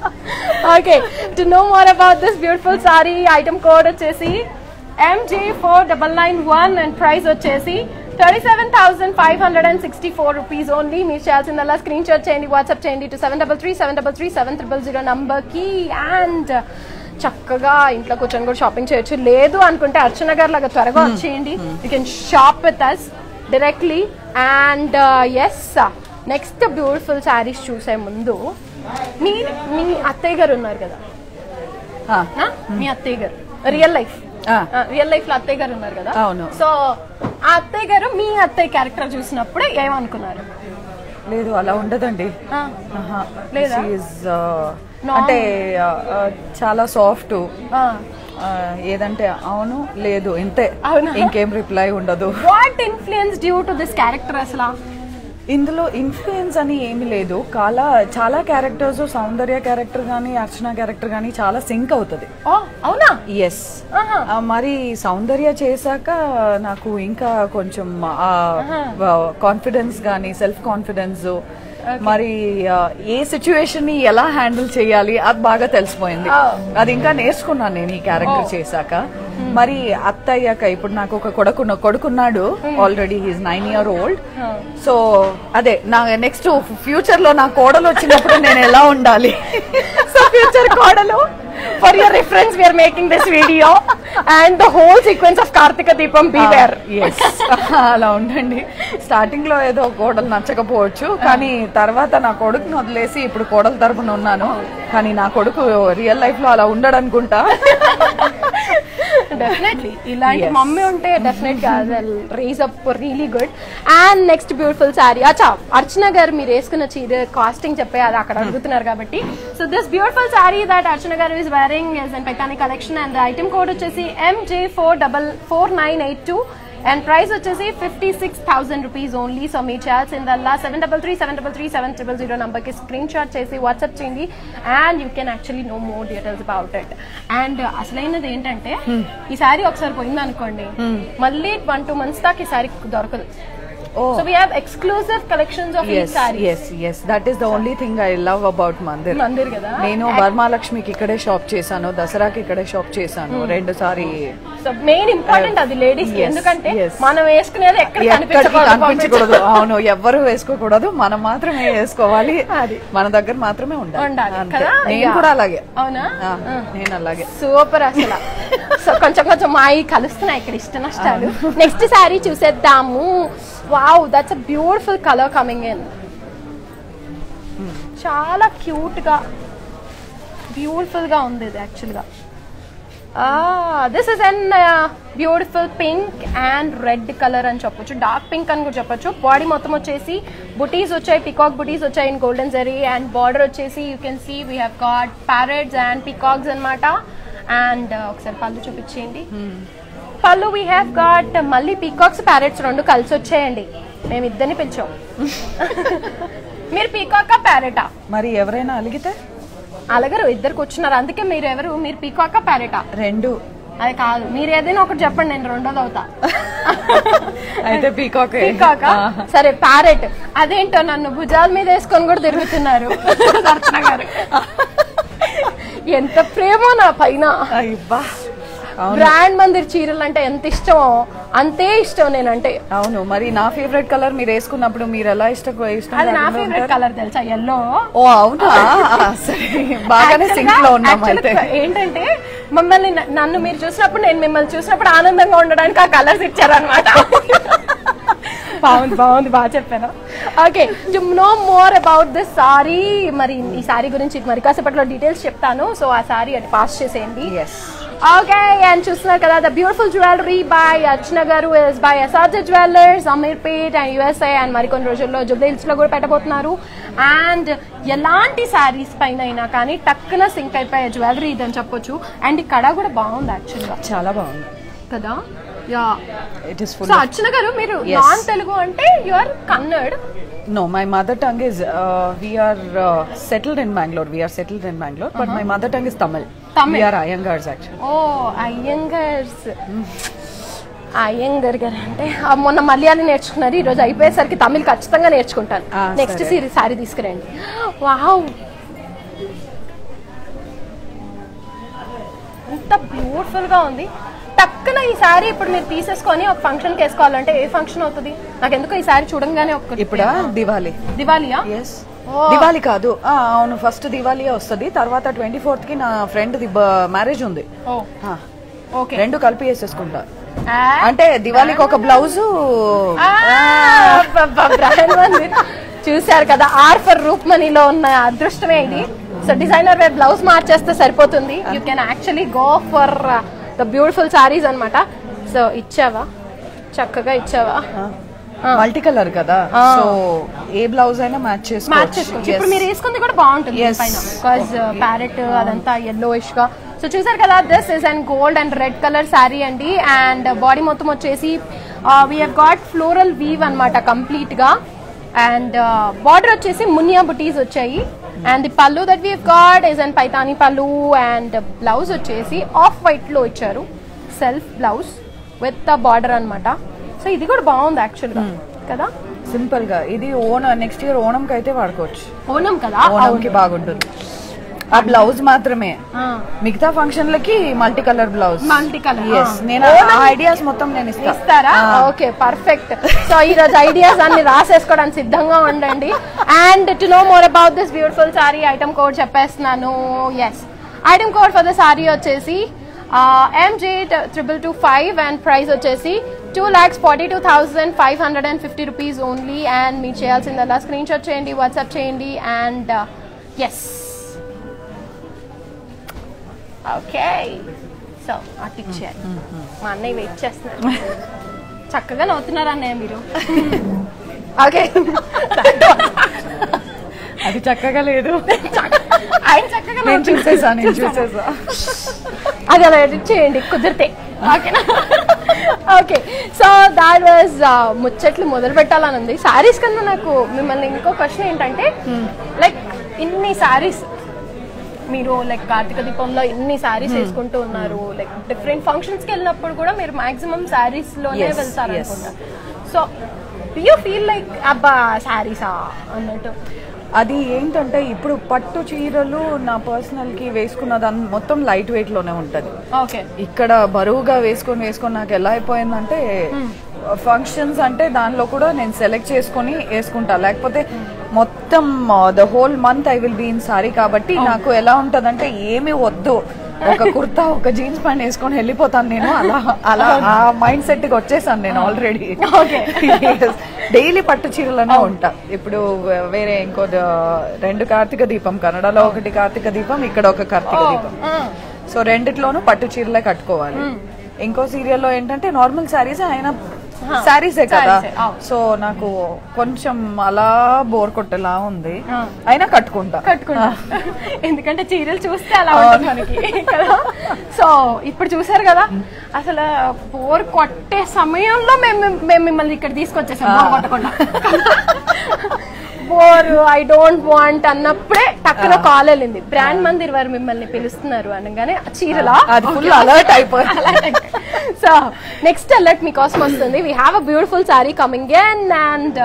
okay to know more about this beautiful sari item code వచ్చేసి MJ four double nine one and price వచ్చేసి thirty seven thousand five hundred and sixty four rupees only మీరు చేయాల్సిందల్లా స్క్రీన్ షాట్ చేయండి వాట్సాప్ చేయండి to seven double three seven double three seven triple zero నంబర్కి and చక్కగా ఇంట్లో కూర్చొని కూడా షాపింగ్ చేయొచ్చు లేదు అనుకుంటే అర్చన గారు లాగా త్వరగా వచ్చేయండి you can shop with us directly and yes next beautiful saris చూసే ముందు మీ మీ అత్తయ్య గారు ఉన్నారు కదా ఆ, ఆ? మీ అత్తయ్య గారు రియల్ లైఫ్ ఆ. రియల్ లైఫ్ లో అత్తయ్య గారు ఉన్నారు కదా అవును. సో ఆ అత్తయ్య గారు మీ అత్తయ్య క్యారెక్టర్ చూసినప్పుడు ఏమనుకున్నారు లేదు అలా ఉండదండి ఆ, ఆహా. లేదా? She is, uh, అంటే uh, uh, చాలా సాఫ్ట్ ఆ. ఏదంటే అవును లేదు ఇంతే అవునా? ఇంకేం రిప్లై ఉండదు what influence due to this character అసలు ఇందులో ఇన్ఫ్లుయెన్స్ అని ఏమి లేదు చాలా చాలా క్యారెక్టర్స్ సౌందర్య క్యారెక్టర్ కానీ అర్చన క్యారెక్టర్ కానీ చాలా సింక్ అవుతుంది ఓ అవునా ఎస్ ఆహా. మరి సౌందర్య చేశాక నాకు ఇంకా కొంచెం కాన్ఫిడెన్స్ కానీ సెల్ఫ్ కాన్ఫిడెన్స్ మరి ఆ, ఏ సిచ్యువేషన్ ని ఎలా హ్యాండిల్ చేయాలి అది బాగా తెలిసిపోయింది Oh. అది ఇంకా నేర్చుకున్నాను నేను ఈ క్యారెక్టర్ చేశాక మరి అత్తయ్యాక ఇప్పుడు నాకు ఒక కొడుకున్న కొడుకున్నాడు already he's nine year old so అదే నా నెక్స్ట్ ఫ్యూచర్ లో నా కోడలు వచ్చినప్పుడు నేను ఎలా ఉండాలి సో ఫ్యూచర్ కోడలు for your reference we're making this video and the whole sequence of Karthika Deepam be wear Yes. అలా ఉండండి స్టార్టింగ్ లో ఏదో కోడలు నచ్చకపోవచ్చు కానీ తర్వాత నా కొడుకుని వదిలేసి ఇప్పుడు కోడల తరపున ఉన్నాను కానీ నా కొడుకు రియల్ లైఫ్ లో అలా ఉండడు అనుకుంటా డెఫినెట్లీ ఇలాంటి Yes. మమ్మీ ఉంటే డెఫినెట్ గా rise up really good and next beautiful sari అచ్చా అర్చన గారు మీరు వేసుకున్న చీర కాస్టింగ్ చెప్పే అది అక్కడ అడుగుతున్నారు కాబట్టి so this beautiful sari that Archana garu is wearing is and Paithani collection and item code వచ్చేసి MJ four double four nine eight two and price వచ్చేసి fifty six thousand rupees only so మీ చేయాల్సిందల్లా seven double three seven double three seven triple zero నంబర్కి screen shot చేసి WhatsApp చేయండి and you can actually know more details about it and అసలైనది ఏంటంటే ఈ sorry ఒకసారి పోయింది అనుకోండి మళ్ళీ వన్ టూ మంత్స్ దాకా ఈ సారీ దొరకదు Oh. So we have exclusive collections of ఈ yes sari yes yes that is the only thing I love about Mandir Mandir కదా నేను వరమాలక్ష్మికి ఇక్కడే షాప్ చేశాను దసరాకి ఇక్కడే షాప్ చేశాను రెండు సారి సో మెయిన్ ఇంపార్టెంట్ అది లేడీస్ కి Yes, ఎందుకంటే yes. మనం వేసుకునేది ఎక్కడ ఎక్కడికి కనిపించకూడదు కనిపించకూడదు అవును ఎవ్వరు వేసుకోకూడదు మనం మాత్రమే వేసుకోవాలి అది. మన దగ్గర మాత్రమే ఉండాలి ఉండాలి అంతే. కదా? నేను Yeah. కూడా అలాగే అవునా ఆ, నేను అలాగే సూపర్ అసలు సో కొంచెం కొంచెం మాయి కలుస్తున్నాయి ఇక్కడ ఇష్ట నష్టాలు నెక్స్ట్ శారీ చూసేద్దాము wow that's a beautiful colour coming in చాలా క్యూట్ గా బ్యూటిఫుల్ గా ఉంది ఇది యాక్చువల్ గా this is an beautiful pink and red colour అని చెప్పొచ్చు డార్క్ పింక్ అని కూడా చెప్పొచ్చు బాడీ మొత్తం వచ్చేసి బుటీస్ వచ్చాయి పికాక్ బుటీస్ వచ్చాయి in golden zari and border వచ్చేసి you can see we have got parrots and peacocks అన్నమాట అండ్ ఒకసారి పళ్ళు చూపించేయండి పళ్ళు వీ హ్యావ్ గాట్ మళ్ళీ పీకాక్స్ ప్యారెట్స్ రెండు కలిసి వచ్చాయండి మేము ఇద్దరిని పెంచాం మీరు పీకాకా ప్యారెటా మరి ఎవరైనా అలిగితే అలగరు ఇద్దరు కూర్చున్నారు అందుకే మీరు ఎవరు మీరు పీకాకా ప్యారెటా రెండు అది కాదు మీరు ఏదైనా ఒకటి చెప్పండి నేను రెండోది అవుతా అయితే పీకాక్ పీకాకా సరే ప్యారెట్ అదేంటో నన్ను భుజాల మీద వేసుకొని కూడా తిరుగుతున్నారు అర్చన గారు ఎంత ప్రేమ నా పైన అయ్యబ్బా అవును బ్రాండ్ మందిర్ చీరలు అంటే ఎంత ఇష్టమో అంతే ఇష్టం నేనంటే అవును మరి నా ఫేవరెట్ కలర్ మీరు వేసుకున్నప్పుడు మీరు ఎలా ఇష్టం ఇష్టం అది నా లేకుండా ఫేవరెట్ ఉంటారు? కలర్ తెలుసా ఎల్లో ఓ అవునా ఆ, సరే బాగానే సింక్ లో ఉన్నాం అయితే ఏంటంటే మమ్మల్ని న- నన్ను మీరు చూసినప్పుడు నేను మిమ్మల్ని చూసినప్పుడు ఆనందంగా ఉండడానికి ఆ కలర్స్ ఇచ్చారనమాట బాగుంది బాగుంది బాగా చెప్పాను okay to know more about this sari మరి ఈ సారీ గురించి మరి కాసేపట్లో డీటెయిల్స్ చెప్తాను సో ఆ సారీ అటు పాస్ చేసేయండి ఎస్ ఓకే అండ్ చూస్తున్నారు కదా the beautiful jewellery by Archana garu is by SRJ jewellers Ameerpet and USI and మరికొన్ని రోజుల్లో జుబ్లీహిల్స్ లో కూడా పెట్టబోతున్నారు అండ్ ఎలాంటి శారీస్ పైన అయినా కానీ టక్కున సింక్ అయిపోయే జ్యువెలరీ ఇదని చెప్పొచ్చు అండ్ ఈ కడ కూడా బాగుంది యాక్చువల్గా చాలా బాగుంది కదా yeah it is so full Archana garu మీరు Yes. నాన్ తెలుగు అంటే you are Kannada No, my mother tongue is uh, we are uh, settled in Bangalore. We are settled in Bangalore, but my mother tongue is Tamil. Tamil. We are Iyengars actually. ఓ అయ్యంగర్స్ అయ్యంగర్ గారు అంటే ఆ మొన్న మలయాళం నేర్చుకున్నారు ఈరోజు అయిపోయేసరికి తమిళ్ ఖచ్చితంగా నేర్చుకుంటాను ఆ, నెక్స్ట్ సరే. సిరీ సారీ తీసుకురండి వావ్ ఎంత బ్యూటిఫుల్ గా ఉంది టక్కున ఈ సారీ ఇప్పుడు మీరు తీసేసుకొని ఒక ఫంక్షన్ కి వేసుకోవాలంటే ఏ ఫంక్షన్ అవుతుంది నాకు ఎందుకో ఈ సారీ చూడంగానే ఒక ఇప్పుడా దివాలి దివాలియా ఎస్ Oh. దివాలి కాదు ఆ, అవును ఫస్ట్ దివాలి వస్తుంది తర్వాత ట్వంటీ ఫోర్త్ కి నా ఫ్రెండ్ ది మ్యారేజ్ ఉంది ఓ ఆ, ఓకే రెండు కలిపి వేసేసుకుంటా అంటే దివాళీకి ఒక బ్లౌజ్ చూశారు కదా ఆర్ ఫర్ రూప్ మనీలో ఉన్న అదృష్టమే ఇది సో డిజైనర్ వేర్ బ్లౌజ్ మార్చేస్తే సరిపోతుంది you can actually go for the beautiful saris అన్నమాట సో ఇచ్చావా చక్కగా ఇచ్చావా మల్టీ కలర్ కదా సో ఏ బ్లౌజ్ అయినా మ్యాచ్ మ్యాచ్ చేసుకోవచ్చు ఇప్పుడు మీరు వేసుకుంది కూడా బాగుంటుంది Yes. పైన బికాజ్ ప్యారెట్ అదంతా yellowish గా సో చూసారు కదా this is and gold and red colour sari అండి అండ్ బాడీ మొత్తం వచ్చేసి we have got floral weave అనమాట కంప్లీట్ గా అండ్ బార్డర్ వచ్చేసి మునియా బుటీస్ వచ్చాయి and the pallu that we got is and Paithani pallu and blouse వచ్చేసి ఆఫ్ వైట్ లో ఇచ్చారు self blouse with the border అన్నమాట సో ఇది కూడా బాగుంది యాక్చువల్ గా కదా సింపుల్ గా ఇది ఓన నెక్స్ట్ ఇయర్ ఓణం కి అయితే వాడుకోవచ్చు ఓనం కదా ఓణం కి బాగుంటుంది ఆ బ్లౌజ్ మాత్రమే ఆ. మిగతా ఫంక్షన్లకి multi colour blouse multi colour yes నేను ఆ ఐడియాస్ మొత్తం నేను ఇస్తా ఇస్తారా ఓకే పర్ఫెక్ట్ సో ఈ రోజు ఐడియాస్ అన్ని రాసేసుకోవడానికి సిద్ధంగా ఉండండి and to know more about this beautiful sari item code చెప్పేస్తున్నాను yes item code for the sari వచ్చేసి MJ triple two five and price వచ్చేసి two lakhs forty two thousand five hundred and fifty rupees only and మీరు చేయాల్సిందల్లా screen shot చేయండి WhatsApp చేయండి and yes okay so అటు ఇచ్చేయాలి మా అన్నయ్య వెయిట్ చేస్తున్నారు చక్కగా నవ్వుతున్నారు అన్నయ్య మీరు ఓకే అది చక్కగా లేదు ఆయన చక్కగా నేను నవ్వుతున్నారు. చూసేసా నేను చూసేసా అది అలా ఎడిట్ చేయండి కుదిరితే ఓకేనా ఓకే సో దాట్ వాజ్ ముచ్చట్లు మొదలు పెట్టాలని ఉంది సారీస్ కన్నా నాకు మిమ్మల్ని ఇంకో క్వశ్చన్ ఏంటంటే లైక్ ఇన్ని సారీస్ మీరు లైక్ కార్తీక దీపంలో ఇన్ని సారీస్ వేసుకుంటూ ఉన్నారు లైక్ డిఫరెంట్ ఫంక్షన్స్ కి వెళ్ళినప్పుడు కూడా మీరు మాక్సిమం సారీస్ లోనే Yes, వెళ్తారు yes. అనుకుంటా సో యూ ఫీల్ లైక్ అబ్బా సారీసా అన్నట్టు అది ఏంటంటే ఇప్పుడు పట్టు చీరలు నా పర్సనల్ కి వేసుకున్న దాని మొత్తం లైట్ వెయిట్ లోనే ఉంటది ఓకే ఇక్కడ బరువుగా వేసుకొని వేసుకొని నాకు ఎలా అయిపోయిందంటే ఫంక్షన్స్ అంటే దానిలో కూడా నేను సెలెక్ట్ చేసుకొని వేసుకుంటా లేకపోతే మొత్తం the whole month I will be in sari కాబట్టి నాకు ఎలా ఉంటదంటే ఏమి వద్దు ఒక కుర్తా ఒక జీన్స్ ప్యాంట్ వేసుకొని వెళ్ళిపోతాను నేను అలా అలా ఆ మైండ్ సెట్ కి వచ్చేసాను నేను ఆల్రెడీ Okay. డైలీ పట్టు చీరలోనే ఉంటా ఇప్పుడు వేరే ఇంకో ద- రెండు కార్తీక దీపం కన్నడలో ఒకటి కార్తీక దీపం ఇక్కడ ఒక కార్తీక దీపం సో రెండిట్లోనూ పట్టు చీరలే కట్టుకోవాలి ఇంకో సీరియల్లో ఏంటంటే నార్మల్ శారీస్ ఆయన శారీసే కదా Sarees ఏ, అవును. సో నాకు కొంచెం అలా బోర్ కొట్టేలా ఉంది అయినా కట్టుకుంటా కట్టుకుంటా ఎందుకంటే చీరలు చూస్తే అలా ఉంటుంది మనకి కదా సో ఇప్పుడు చూసారు కదా అసలు బోర్ కొట్టే సమయంలో మేము మేము మిమ్మల్ని ఇక్కడ తీసుకొచ్చేసాం బోర్ కొట్టకుండా బోర్ ఐ డోంట్ వాంట్ అన్నప్పుడే టక్కున కాల్ వెళ్ళింది బ్రాండ్ మందిర్ వారు మిమ్మల్ని పిలుస్తున్నారు అనగానే చీరలా అది ఫుల్ అలర్ట్ అయిపోయింది సో నెక్స్ట్ అలర్ట్ మీకోసం వస్తుంది we have a beautiful sari coming in and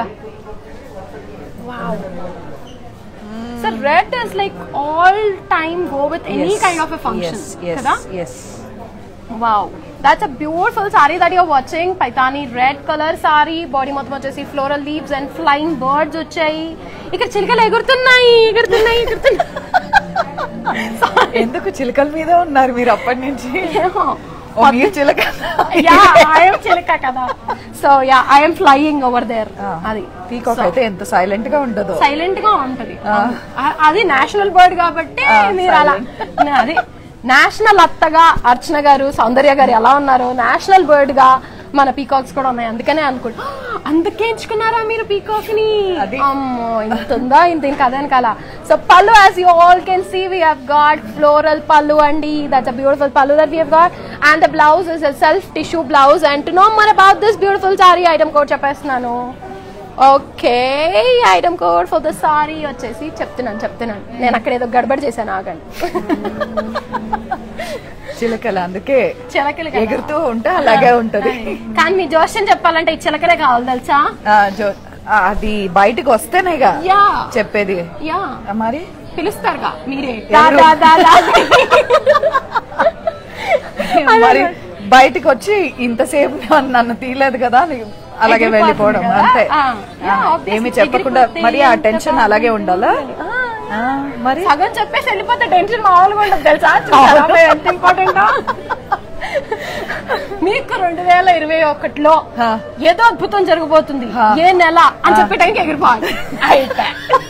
wow so red is like all time go with any kind of a function కదా yes wow that's a beautiful sari that your watching Paithani red colour sari body మొత్తం వచ్చేసి floral leaves and flying birds వచ్చాయి ఇక్కడ చిలుకలు ఎగురుతున్నాయి ఎగురుతున్నాయి ఎగురుతున్నాయి ఎందుకు చిలకల మీద ఉన్నారు మీరు అప్పటి నుంచి ఓ, మీరు చిలక యా ఐఎమ్ చిలుక కదా so yeah I'm flying over there అది పీకాక్ అయితే ఎంత సైలెంట్ గా ఉంటుందో సైలెంట్ గా ఉంటది అ- అది నేషనల్ బర్డ్ కాబట్టి మీరు అలా అది నేషనల్ అత్తగా అర్చన గారు సౌందర్య గారు ఎలా ఉన్నారు నేషనల్ బర్డ్ గా మన పీకాక్స్ కూడా ఉన్నాయి అందుకనే అనుకుంటా అందుకే ఎంచుకున్నారా మీరు పీకాక్ ని అది. అమ్మో ఇంత ఉందా ఇంత ఇంకా అదే కాల so pallu as you all can see we have got floral pallu అండి దట్స్ అ బ్యూటిఫుల్ పళ్ళు that we have got and the blouse is a self tissue blouse and to know more about this beautiful sari item code చెప్పేస్తున్నాను okay item code for the sari వచ్చేసి చెప్తున్నాను చెప్తున్నాను నేను అక్కడ ఏదో గడబడి చేశాను ఆగండి చిలకలు అందుకే చిలకలు కదా. ఎగురుతూ ఉంటే అలాగే ఉంటది కానీ మీ జోష్యం చెప్పాలంటే ఈ చిలకలే కావాలి తెలుసా ఆ, జో- ఆ, అది బయటికి వస్తేనేగా యా చెప్పేది యా ఆ, మరి పిలుస్తారుగా మీరే ఎవరు? దా, దా, దా, దా. మరి బయటికి వచ్చి ఇంతసేపు నన్ను- నన్ను తీయలేదు కదా అని అలాగే ఎగిరిపోతుంది వెళ్ళిపోవడం కదా? అంతే ఆ, ఆ, yeah, obviously ఏమి చెప్పకుండా ఎగిరిపోతే మరి ఆ ఎంత టెన్షన్ అలాగే ఉండాలా ఆ, ఆ, మరి సగం చెప్పేసి వెళ్ళిపోతే టెన్షన్ మామూలుగా ఉండదు తెలుసా చూసారా అమ్మాయి ఎంత ఇంపార్టెంట్ మీకు రెండు వేల ఇరవై ఒకటిలో ఆ. ఏదో అద్భుతం జరగబోతుంది ఆ. ఏ నెల అని చెప్పే టైంకి ఎగిరిపోవాలి అయితే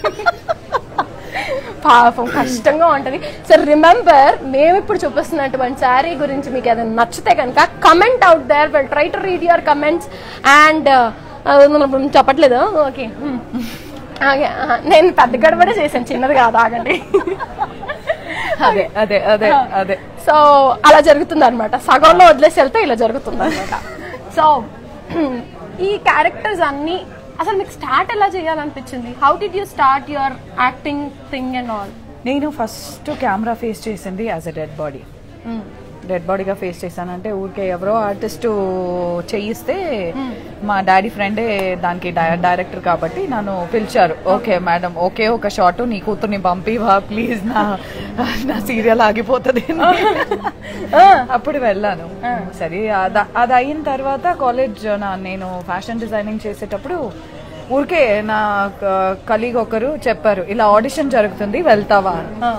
పాపం కష్టంగా ఉంటది సో రిమెంబర్ మేము ఇప్పుడు చూపిస్తున్నటువంటి శారీ గురించి మీకు ఏదైనా నచ్చితే కనుక comment out there will try to read your comments and చెప్పట్లేదు ఓకే నేను పెద్ద గడబడే చేశాను చిన్నది కాదు ఆగండి అదే అదే అదే అదే సో అలా జరుగుతుంది అనమాట సగంలో వదిలేసి వెళ్తే ఇలా జరుగుతుంది అనమాట సో ఈ క్యారెక్టర్స్ అన్ని అసలు మీకు స్టార్ట్ ఎలా చేయాలనిపించింది how did you start your acting thing and all నేను ఫస్ట్ కెమెరా ఫేస్ చేసింది as a dead body dead బాడీగా ఫేస్ చేశానంటే ఊరికే ఎవరో ఆర్టిస్ట్ చేయిస్తే మా డాడీ ఫ్రెండే దానికి డైరెక్టర్ కాబట్టి నన్ను పిలిచారు ఓకే మేడం ఓకే ఒక షాట్ నీ కూతుర్ని పంపివా ప్లీజ్ నా నా సీరియల్ ఆగిపోతుంది అప్పుడు వెళ్ళాను సరే అద- అది అయిన తర్వాత కాలేజ్ నా నేను ఫ్యాషన్ డిజైనింగ్ చేసేటప్పుడు ఊరికే నా కలీగ్ ఒకరు చెప్పారు ఇలా ఆడిషన్ జరుగుతుంది వెళ్తావా అని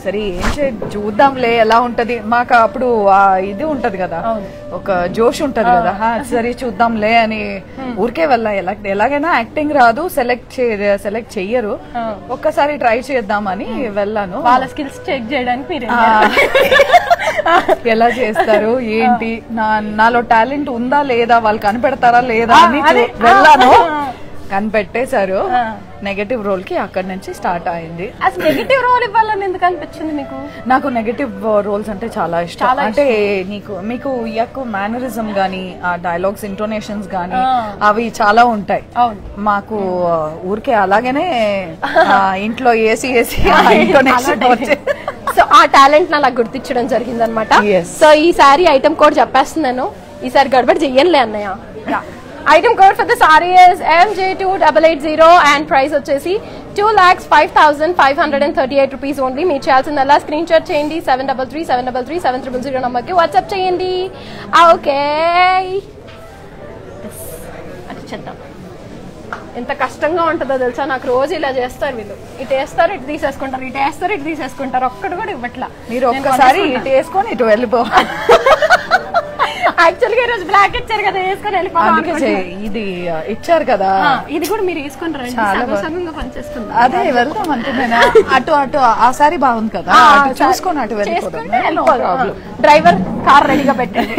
సరే ఏం చే చూద్దాంలే ఎలా ఉంటది మాకు అప్పుడు ఆ ఇది ఉంటది కదా అవును. ఒక జోష్ ఉంటది కదా హా, సరే చూద్దాంలే అని ఊరికే వెళ్ళా ఎలా ఎలాగైనా యాక్టింగ్ రాదు సెలెక్ట్ సెలెక్ట్ చెయ్యరు ఆ. ఒక్కసారి ట్రై చేద్దామని వెళ్ళాను వాళ్ళ స్కిల్స్ చెక్ చేయడానికి మీరు ఆ, ఎలా చేస్తారు ఏంటి నా నాలో టాలెంట్ ఉందా లేదా వాళ్ళు కనిపెడతారా లేదా అని ఆ, అదే. చూ- వెళ్ళాను ఆ. కనిపెట్టేశారు ఆ. నెగటివ్ రోల్ కి అక్కడి నుంచి స్టార్ట్ అయింది అసలు నెగిటివ్ రోల్ ఇవ్వాలని ఎందుకు అనిపించింది మీకు నాకు నెగటివ్ రోల్స్ అంటే చాలా ఇష్టం చాలా అంటే నీకు మీకు ఎక్కువ మేనరిజం గానీ ఆ డైలాగ్స్ ఇంటోనేషన్స్ గానీ ఆ. అవి చాలా ఉంటాయి అవును మాకు ఆ, ఊరికే అలాగనే ఆ, ఇంట్లో ఏసీ ఏసీ ఇంటోనేషన్ వచ్చే సో ఆ టాలెంట్ అలా గుర్తించడం జరిగింది అనమాట Yes. సో ఈ సారీ ఐటమ్ కోడ్ చెప్పేస్తున్నాను ఈసారి గడబడి చెయ్యనులే అన్నయ్య item code for the sari is MJ two double eight zero and price వచ్చేసి two lakhs five thousand five hundred and thirty eight rupees only మీరు చేయాల్సిందల్లా స్క్రీన్ షాట్ చేయండి seven double three seven double three seven triple zero నెంబర్కి WhatsApp చేయండి okay అది చేద్దాం ఎంత కష్టంగా ఉంటుందో తెలుసా నాకు రోజు ఇలా చేస్తారు వీళ్ళు ఇటు వేస్తారు ఇటు తీసేసుకుంటారు ఇటు వేస్తారు ఇటు తీసేసుకుంటారు ఒక్కడు కూడా ఇవ్వట్లా మీరు ఒక్కసారి ఇటు వేసుకొని ఇటు వెళ్ళిపోవాలి యాక్చువల్గా ఈరోజు బ్లాక్ ఇచ్చారు కదా వేసుకొని వెళ్ళిపోదాం అందుకే అనుకుంటున్నా. చే- ఇది ఆ, ఇచ్చారు కదా ఆ, ఇది కూడా మీరు వేసుకొని రండి చాలా సగం బాగుంది. సగంగా పనిచేస్తుంది అదే వెళ్దాం అంటున్నాను అటు అటు ఆ సారీ బాగుంది కదా అటు చూసుకొని అటు వెళ్ళిపోదాం డ్రైవర్ కార్ రెడీగా పెట్టండి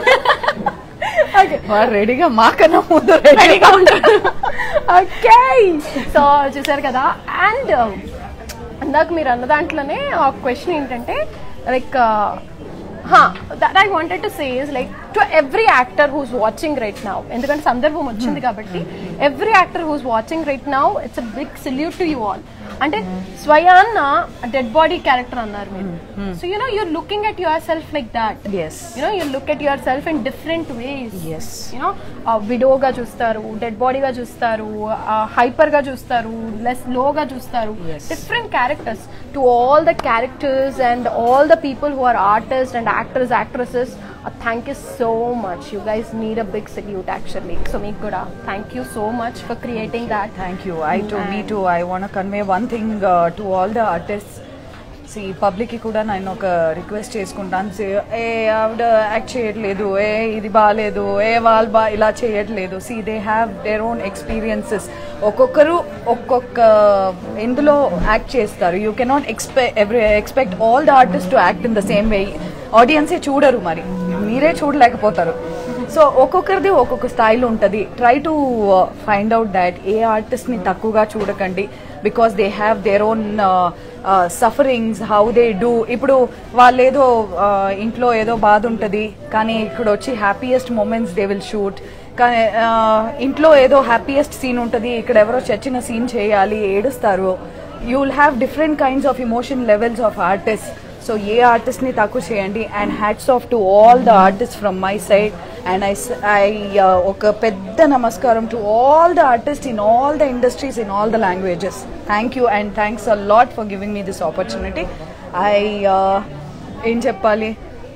వాడు రెడీగా మాకన్నా ముందు రెడీగా ఉంటాడు ఓకే సో చూసారు కదా అండ్ ఇందాక మీరు అన్న దాంట్లోనే ఒక క్వశ్చన్ ఏంటంటే like that I wanted to say is like to every actor who's watching right now ఎందుకంటే సందర్భం వచ్చింది కాబట్టి every actor who's watching right now it's a big salute to you all అంటే స్వయాన్న డెడ్ బాడీ క్యారెక్టర్ అన్నారు మీరు so you know you're looking at yourself like that as you know you look at yourself in different ways as you know విడోగా చూస్తారు డెడ్ బాడీగా చూస్తారు hyper గా చూస్తారు లెస్ లోగా చూస్తారు Yes. Different characters to all the characters and all the people who are artist and actors actresses thank you so much you guys need a big salute actually so మీకు కూడా thank you so much for creating that thank you I to me to I want convey one thing to all the artist సి public కి కూడా నేను ఒక request చేసుకుంటాను See, ఏ ఆవిడ act చేయట్లేదు ఏ ఇది బాగాలేదు ఏ వాళ్ళు బా ఇలా చేయట్లేదు see they have their own experiences ఒక్కొక్కరు ఒక్కొక్క ఇందులో యాక్ట్ చేస్తారు you cannot expect every expect all the artist to act in the same way ఆడియన్సే చూడరు మరి మీరే చూడలేకపోతారు సో ఒక్కొక్కరిది ఒక్కొక్క స్థాయిలో ఉంటుంది try to find out that ఏ ఆర్టిస్ట్ ని తక్కువగా చూడకండి because they have their own sufferings how they do ఇప్పుడు వాళ్ళు ఏదో uh, ఇంట్లో ఏదో బాధ ఉంటుంది కానీ ఇక్కడ వచ్చి happiest moments they will shoot కానీ uh, ఇంట్లో ఏదో హ్యాపీయెస్ట్ సీన్ ఉంటుంది ఇక్కడ ఎవరో చచ్చిన సీన్ చేయాలి ఏడుస్తారు you will have different kinds of emotion levels of artist so ఏ ఆర్టిస్ట్ ని తక్కువ చేయండి and hats off to all the artist from my side and I I ఒక పెద్ద నమస్కారం to all the artist in all the industries in all the languages thank you and thanks a lot for giving me this opportunity I ఏం చెప్పాలి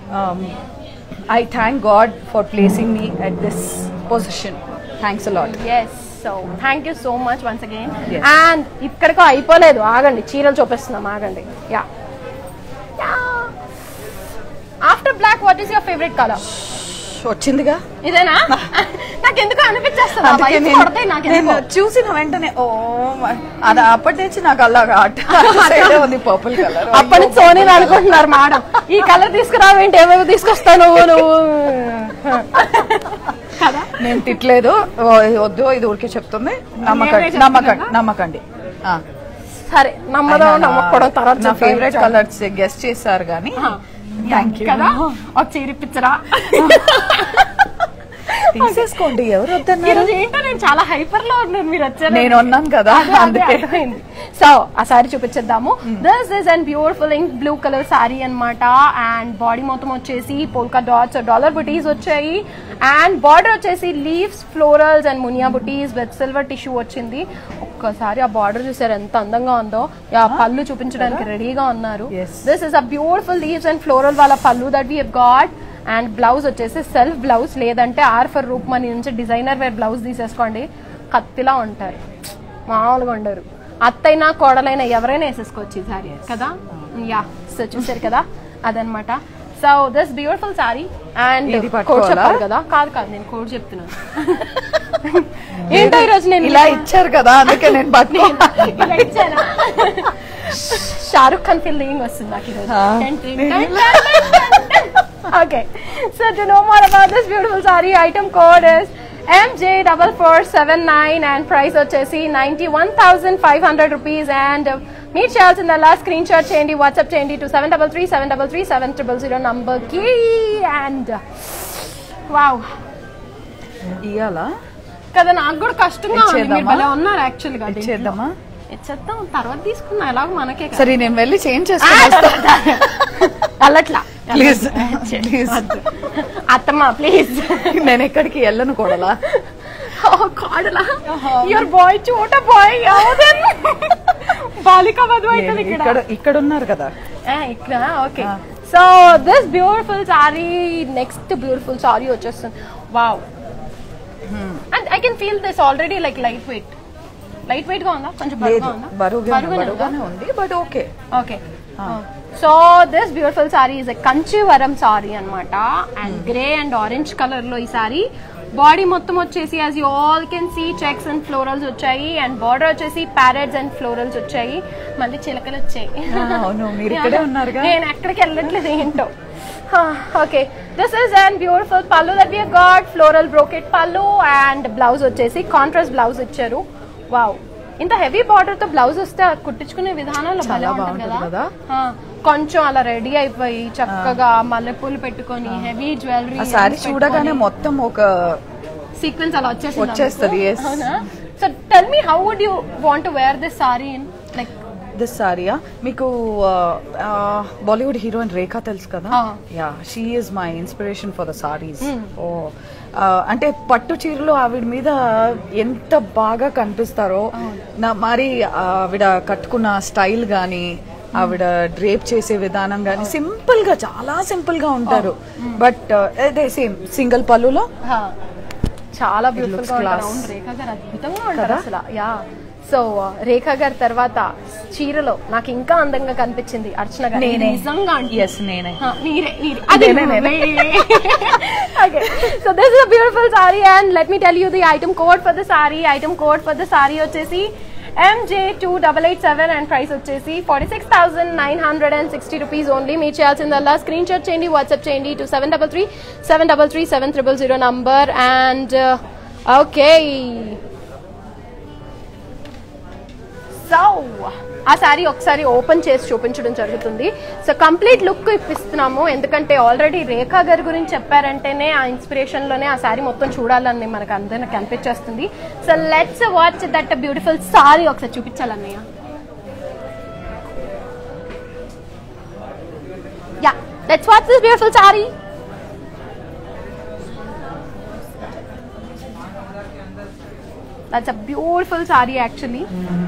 I thank God for placing me at this position thanks a lot yes so thank you so much once again Yes. And ఇక్కడికో అయిపోలేదు ఆగండి చీరలు చూపిస్తున్నాం ఆగండి yeah after black what is your favourite colour వచ్చిందిగా ఇదేనా నాకు ఎందుకు అనిపించేస్తుంది ఆ అందుకే vibes నేను- కొడతాయి నాకు నేను ఎందుకో. చూసిన వెంటనే ఓ my- అది అప్పటి నుంచి నాకు అలాగా అటు సైడే ఉంది పర్పుల్ కలర్ అప్పటి నుంచి సోనీ అనుకుంటున్నారు మేడం ఈ కలర్ తీసుకురావేంటి ఏమేమి తీసుకొస్తావు నువ్వు నువ్వు కదా నేను తిట్టలేదు ఓ, వద్దు ఇది ఊరికే చెప్తుంది నమ్మకండి నేనే నమ్మకండి చెప్తున్నానా? నమ్మకండి ఆ. సరే నమ్మదో అయినా నా- నమ్మకపోవడం తర్వాత నా చెప్తాను. ఫేవరెట్ కలర్స్ గెస్ట్ చేశారు కానీ థ్యాంక్ యూ కదా ఒక చీర ఇప్పించరా తీసేసుకోండి ఎవరు వద్దన్నారు ఈరోజు ఏంటో నేను చాలా హైపర్ లో ఉన్నాను మీరు వచ్చారు నేను ఉన్నాను కదా అందుకే సో ఆ సారీ చూపించేద్దాము this is and beautiful ink blue colour sari అన్నమాట అండ్ బాడీ మొత్తం వచ్చేసి పోల్కా డాట్స్ డాలర్ బుటీస్ వచ్చాయి అండ్ బార్డర్ వచ్చేసి లీవ్స్ ఫ్లోరల్స్ అండ్ మునియా బుటీస్ విత్ సిల్వర్ టిష్యూ వచ్చింది ఒక్కసారి ఆ బార్డర్ చూసారు ఎంత అందంగా ఉందో ఆ పళ్ళు చూపించడానికి రెడీగా ఉన్నారు Yes. This is a beautiful leaves and floral వాళ్ళ pallu that we got and blouse వచ్చేసి సెల్ఫ్ బ్లౌజ్ లేదంటే ఆర్ ఫర్ రూప్ మనీ నుంచి డిజైనర్ వేర్ బ్లౌజ్ తీసేసుకోండి కత్తిలా ఉంటారు మామూలుగా ఉండరు అత్తైనా కోడలైనా ఎవరైనా వేసేసుకోవచ్చు ఈ సారీ కదా యా సో చూసారు కదా అదనమాట so this beautiful sari and ఇది కోడ్ పట్టుకోవాలా? చెప్పాలి కదా కాదు కాదు నేను కోడ్ చెప్తున్నాను ఏంటో ఈరోజు నేను ఇలా ఇచ్చారు కదా అందుకే నేను పట్టుకో ఇలా ఇచ్చానా షారుఖ్ ఖాన్ ఫీలింగ్ వస్తుంది నాకు okay so to know more about this beautiful sari item code is MJ double four seven nine and price వచ్చేసి ninety one thousand five hundred rupees and మీరు చేయాల్సిందల్లా స్క్రీన్ షాట్ చేయండి వాట్సాప్ చేయండి to seven double three seven double three seven triple zero నంబర్కి and wow ఇయ్యాలా కదా నాకు కూడా కష్టంగా ఉంది మీరు ఇచ్చేద్దామా? భలే ఉన్నారు యాక్చువల్గా ఇచ్చేద్దామా ఇచ్చేద్దాం తర్వాత తీసుకున్నా ఎలాగో మనకే కదా. సరే నేను వెళ్ళి చేంజ్ ఆ, చేసుకుని అల్లట్లా ప్లీజ్ ప్లీజ్ అత్తమ్మ ప్లీజ్ నేను ఎక్కడికి వెళ్ళను కూడలా కాడలా యువర్ బాయ్ చోట బాయ్ బాలిక మధు అవుతుంది ఇక్కడ ఇక్కడ ఇక్కడ ఉన్నారు కదా ఆ, ఇక్కడ ఓకే ఆ. So this beautiful sari next beautiful sari వచ్చేస్తుంది wow and I can feel this already like light weight light weight గా ఉందా కొంచెం లేదు బరువుగా ఉందా బరువుగా బరువుగానే ఉందా? బరువుగానే ఉంది but okay okay so this beautiful sari is Kanchivaram sari అన్నమాట and grey and orange colour లో ఈ సారీ బాడీ మొత్తం వచ్చేసి as you all can see checks and florals వచ్చాయి అండ్ బార్డర్ వచ్చేసి ప్యారెట్స్ అండ్ ఫ్లోరల్స్ వచ్చాయి మళ్ళీ చిలకలు వచ్చాయి ఆ, అవును, మీరు ఇక్కడే ఉన్నారుగా. నేను ఎక్కడికి వెళ్ళట్లేదు ఏంటో okay this is and beautiful పళ్ళు that we got floral brocade pallu and blouse వచ్చేసి కాంట్రాస్ట్ బ్లౌజ్ ఇచ్చారు వావ్ ఇంత హెవీ బార్డర్ తో బ్లౌజ్ వస్తే ఆ కుట్టించుకునే విధానంలో భలే చాలా ఉంటుంది బాగుంటుంది కదా కదా? ఆ, కొంచెం అలా రెడీ అయిపోయి చక్కగా మల్లెపూలు పెట్టుకొని హెవీ జ్యువెలరీ ఆ సారీ చూడగానే మొత్తం ఒక సీక్వెన్స్ అలా వచ్చేసింది వచ్చేస్తది, yes. So tell me how would you want to wear this sari in like this సారీయా మీకు బాలీవుడ్ హీరోయిన్ రేఖా తెలుసు కదా ఆ. Yeah she is my inspiration for the saris oh అంటే పట్టు చీరలు ఆవిడ మీద ఎంత బాగా కనిపిస్తారో నా మరి ఆవిడ కట్టుకున్న స్టైల్ గాని ఆవిడ డ్రేప్ చేసే విధానం గాని సింపుల్ గా చాలా సింపుల్ గా ఉంటారు బట్ అదే సేమ్ సింగిల్ పళ్ళులో చాలా బ్యూటిఫుల్ looks గా ఉంటారు class. అవును రేఖా గారు అద్భుతంగా ఉంటారు కదా? అసలు యా సో రేఖా గారి తర్వాత చీరలో నాకు ఇంకా అందంగా కనిపించింది అర్చన గారు ఇది నేనే నిజంగా అంటే ఎస్ నేనే Huh, నీరే నీరే అది నేనే, నువ్వే. okay so this is a beautiful saree and let me tell you the item code for the saree item code for the saree వచ్చేసి MJ2887 and price వచ్చేసి 46960 రూపీస్ ఓన్లీ మీరు చేయాల్సిందల్లా స్క్రీన్ షాట్ చేయండి వాట్సాప్ చేయండి to seven double three seven double three seven triple zero number and okay so ఆ శారీ ఒకసారి open చేసి చూపించడం జరుగుతుంది సో కంప్లీట్ లుక్ ఇప్పిస్తున్నాము ఎందుకంటే ఆల్రెడీ రేఖా గారి గురించి చెప్పారంటేనే ఆ ఇన్స్పిరేషన్ లోనే ఆ శారీ మొత్తం చూడాలని మనకు అందరికి కనిపించేస్తుంది so let's watch that beautiful sari ఒకసారి చూపించాలన్నయ్య yeah let's watch this beautiful sari That's a beautiful sari actually.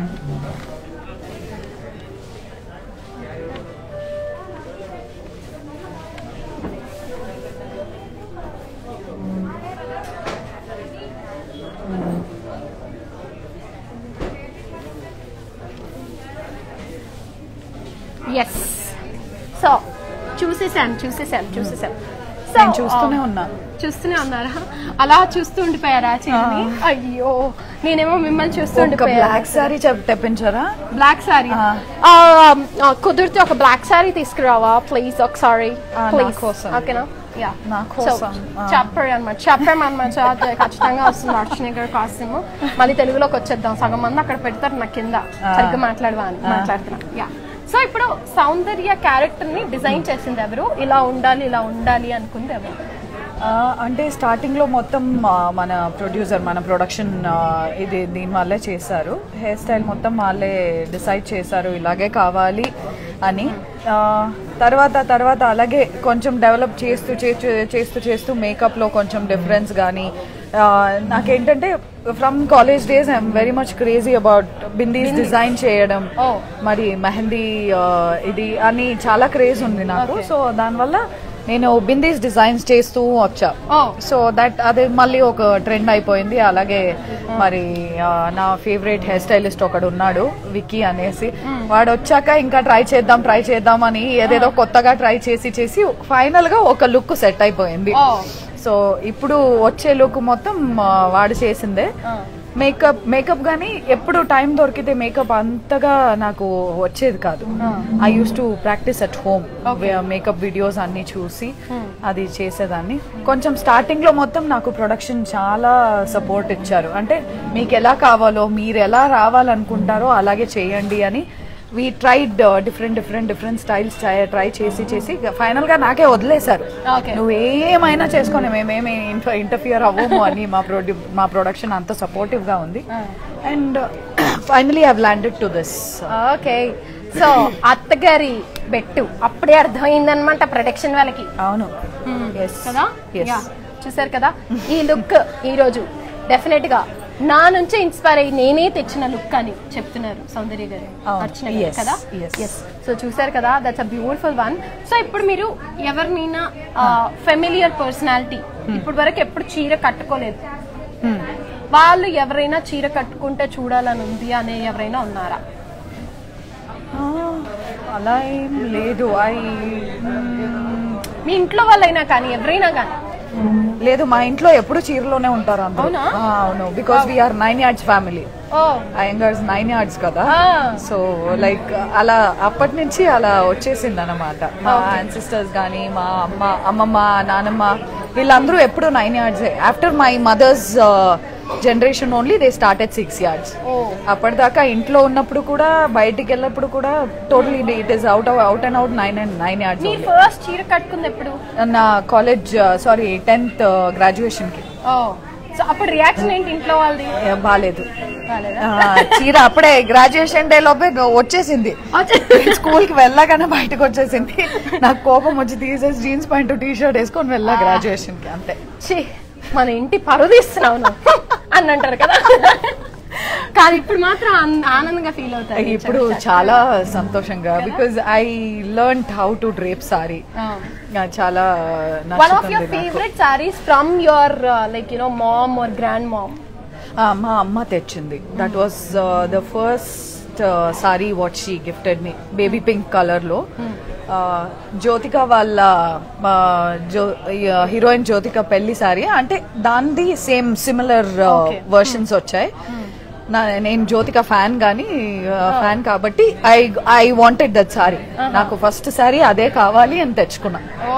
Yes so చూసేసాం చూసేసాం చూసేసాం So, నేను చూస్తూనే um, ఉన్నా చూస్తూనే ఉన్నారా అలా చూస్తూ ఉండిపోయారా చీరని అయ్యో నేనేమో మిమ్మల్ని చూస్తూ ఒక ఉండిపోయా బ్లాక్ సారీ తెప్పించారా బ్లాక్ సారీ ఆ. కుదిరితే ఒక బ్లాక్ సారీ తీసుకురావా ప్లీజ్ ఒకసారి ఆ, నా ప్లీజ్ కోసం. ఓకేనా యా నా కోసం, ఆ. చెప్పరు అనమాట చెప్పామన్నమాట అది ఖచ్చితంగా వస్తుంది అర్చన గారి కాస్ట్యూమ్ మళ్ళీ తెలుగులోకి వచ్చేద్దాం సగం మంది అక్కడ పెడతారు నా కింద సరిగ్గా మాట్లాడవా అని మాట్లాడుతున్నా యా సో ఇప్పుడు సౌందర్య క్యారెక్టర్ ని డిజైన్ చేసింది ఎవరు ఇలా ఉండాలి ఇలా ఉండాలి అనుకుంది ఎవరు ఆ, అంటే స్టార్టింగ్ లో మొత్తం ఆ, మన ప్రొడ్యూసర్ మన ప్రొడక్షన్ ఇది దీని వాళ్ళే చేశారు హెయిర్ స్టైల్ మొత్తం వాళ్ళే డిసైడ్ చేశారు ఇలాగే కావాలి అని ఆ, తర్వాత తర్వాత అలాగే కొంచెం డెవలప్ చేస్తూ చేస్తూ చేస్తూ చేస్తూ మేకప్ లో కొంచెం డిఫరెన్స్ కానీ నాకేంటంటే from college days I'm very much crazy about bindis design చేయడం Oh. మరి మెహందీ ఆ, ఇది అని చాలా క్రేజ్ ఉంది నాకు సో దానివల్ల నేను బిందీస్ డిజైన్స్ చేస్తూ వచ్చా ఓ సో దట్ అది మళ్ళీ ఒక ట్రెండ్ అయిపోయింది అలాగే మరి ఆ, నా ఫేవరెట్ హెయిర్ స్టైలిస్ట్ ఒకడు ఉన్నాడు విక్కీ అనేసి వాడు వచ్చాక ఇంకా ట్రై చేద్దాం ట్రై చేద్దాం అని ఏదేదో కొత్తగా ట్రై చేసి చేసి ఫైనల్ గా ఒక లుక్ సెట్ అయిపోయింది ఓ సో ఇప్పుడు వచ్చే లుక్ మొత్తం ఆ, వాడు చేసిందే మేకప్ మేకప్ గానీ ఎప్పుడు టైం దొరికితే మేకప్ అంతగా నాకు వచ్చేది కాదు I use to practice at home makeup videos అన్ని చూసి అది చేసేదాన్ని కొంచెం స్టార్టింగ్ లో మొత్తం నాకు ప్రొడక్షన్ చాలా సపోర్ట్ ఇచ్చారు అంటే మీకు ఎలా కావాలో మీరు ఎలా రావాలనుకుంటారో అలాగే చేయండి అని we tried different different different styles try చేసి చేసి ఫైనల్ గా నాకే వదిలేశారు ఓకే నువ్వు ఏమైనా చేసుకొని మేమేమి ఇంటర్ఫియర్ అవ్వము అని మా ప్రొడ్యూ మా ప్రొడక్షన్ అంత సపోర్టివ్ గా ఉంది and finally have landed to this okay so అత్తగారి బెట్టు అప్పుడే అర్థమైందనమాట ప్రొటెక్షన్ వాళ్ళకి అవును Yes. కదా Yes. యా చూసారు కదా ఈ లుక్ ఈ రోజు డెఫినెట్ గా నా నుంచే ఇన్స్పైర్ అయ్యి నేనే తెచ్చిన లుక్ అని చెప్తున్నారు సౌందర్య గారు అవును. అర్చన గారు Yes. కదా Yes. ఎస్ సో చూసారు కదా that's a beautiful one so ఇప్పుడు మీరు ఎవరినైనా ఫెమిలియర్ పర్సనాలిటీ ఇప్పుడు వరకు ఎప్పుడు చీర కట్టుకోలేదు వాళ్ళు ఎవరైనా చీర కట్టుకుంటే చూడాలని ఉంది అనే ఎవరైనా ఉన్నారా అలా ఏం లేదు ఐ మీ ఇంట్లో వాళ్ళైనా కానీ ఎవరైనా కానీ లేదు మా ఇంట్లో ఎప్పుడు చీరలోనే ఉంటారు అందరూ అవునా? ఆ, అవును because we're nine yards family oh Iyengars nine yards కదా ఆ. సో లైక్ అలా అప్పటి నుంచి అలా వచ్చేసింది అనమాట మా సిస్టర్స్ కానీ మా అమ్మ అమ్మమ్మ నానమ్మ వీళ్ళందరూ ఎప్పుడు nine yards after my mother's generation only they start at six yards oh అప్పటిదాకా ఇంట్లో ఉన్నప్పుడు కూడా బయటికి వెళ్ళినప్పుడు కూడా totally it is out out and out nine and nine yards మీరు ఫస్ట్ చీర కట్టుకుంది ఎప్పుడు నా కాలేజ్ సారీ టెన్త్ గ్రాడ్యుయేషన్ కి ఓ సో అప్పుడు రియాక్షన్ ఏంటి ఇంట్లో వాళ్ళది ఏ, బాలేదు కాలేదా ఆ, చీర అప్పుడే గ్రాడ్యుయేషన్ డే లోపే వచ్చేసింది స్కూల్ కి వెళ్ళగానే బయటకు వచ్చేసింది నాకు కోపం వచ్చి తీసేసి జీన్స్ ప్యాంట్ టీ షర్ట్ వేసుకొని వెళ్ళా గ్రాడ్యుయేషన్ కి అంతే ఛీ, మన ఇంటి పరువు తీస్తున్నావు నువ్వు అని అంటారు కదా కానీ ఇప్పుడు మాత్రం ఆన్- ఆనందంగా ఫీల్ అవుతారు ఇప్పుడు చాలా సంతోషంగా because I learn how to drape sari చాలా వన్ ఆఫ్ నచ్చుతుంది యువర్ నాకు. Favourite saris from your like you know mom or grand mom ఆ, మా అమ్మ తెచ్చింది that was the first sari what she gifted me baby pink colour లో ఆ, జ్యోతిక వాళ్ళ ఆ, జో హీరోయిన్ జ్యోతిక పెళ్లి సారీ అంటే దానిది సేమ్ సిమిలర్ Okay. వర్షన్స్ వచ్చాయి నా నేను జ్యోతిక ఫ్యాన్ గానీ ఫ్యాన్ కాబట్టి I I wanted that sari నాకు ఫస్ట్ సారీ అదే కావాలి అని తెచ్చుకున్నా ఓ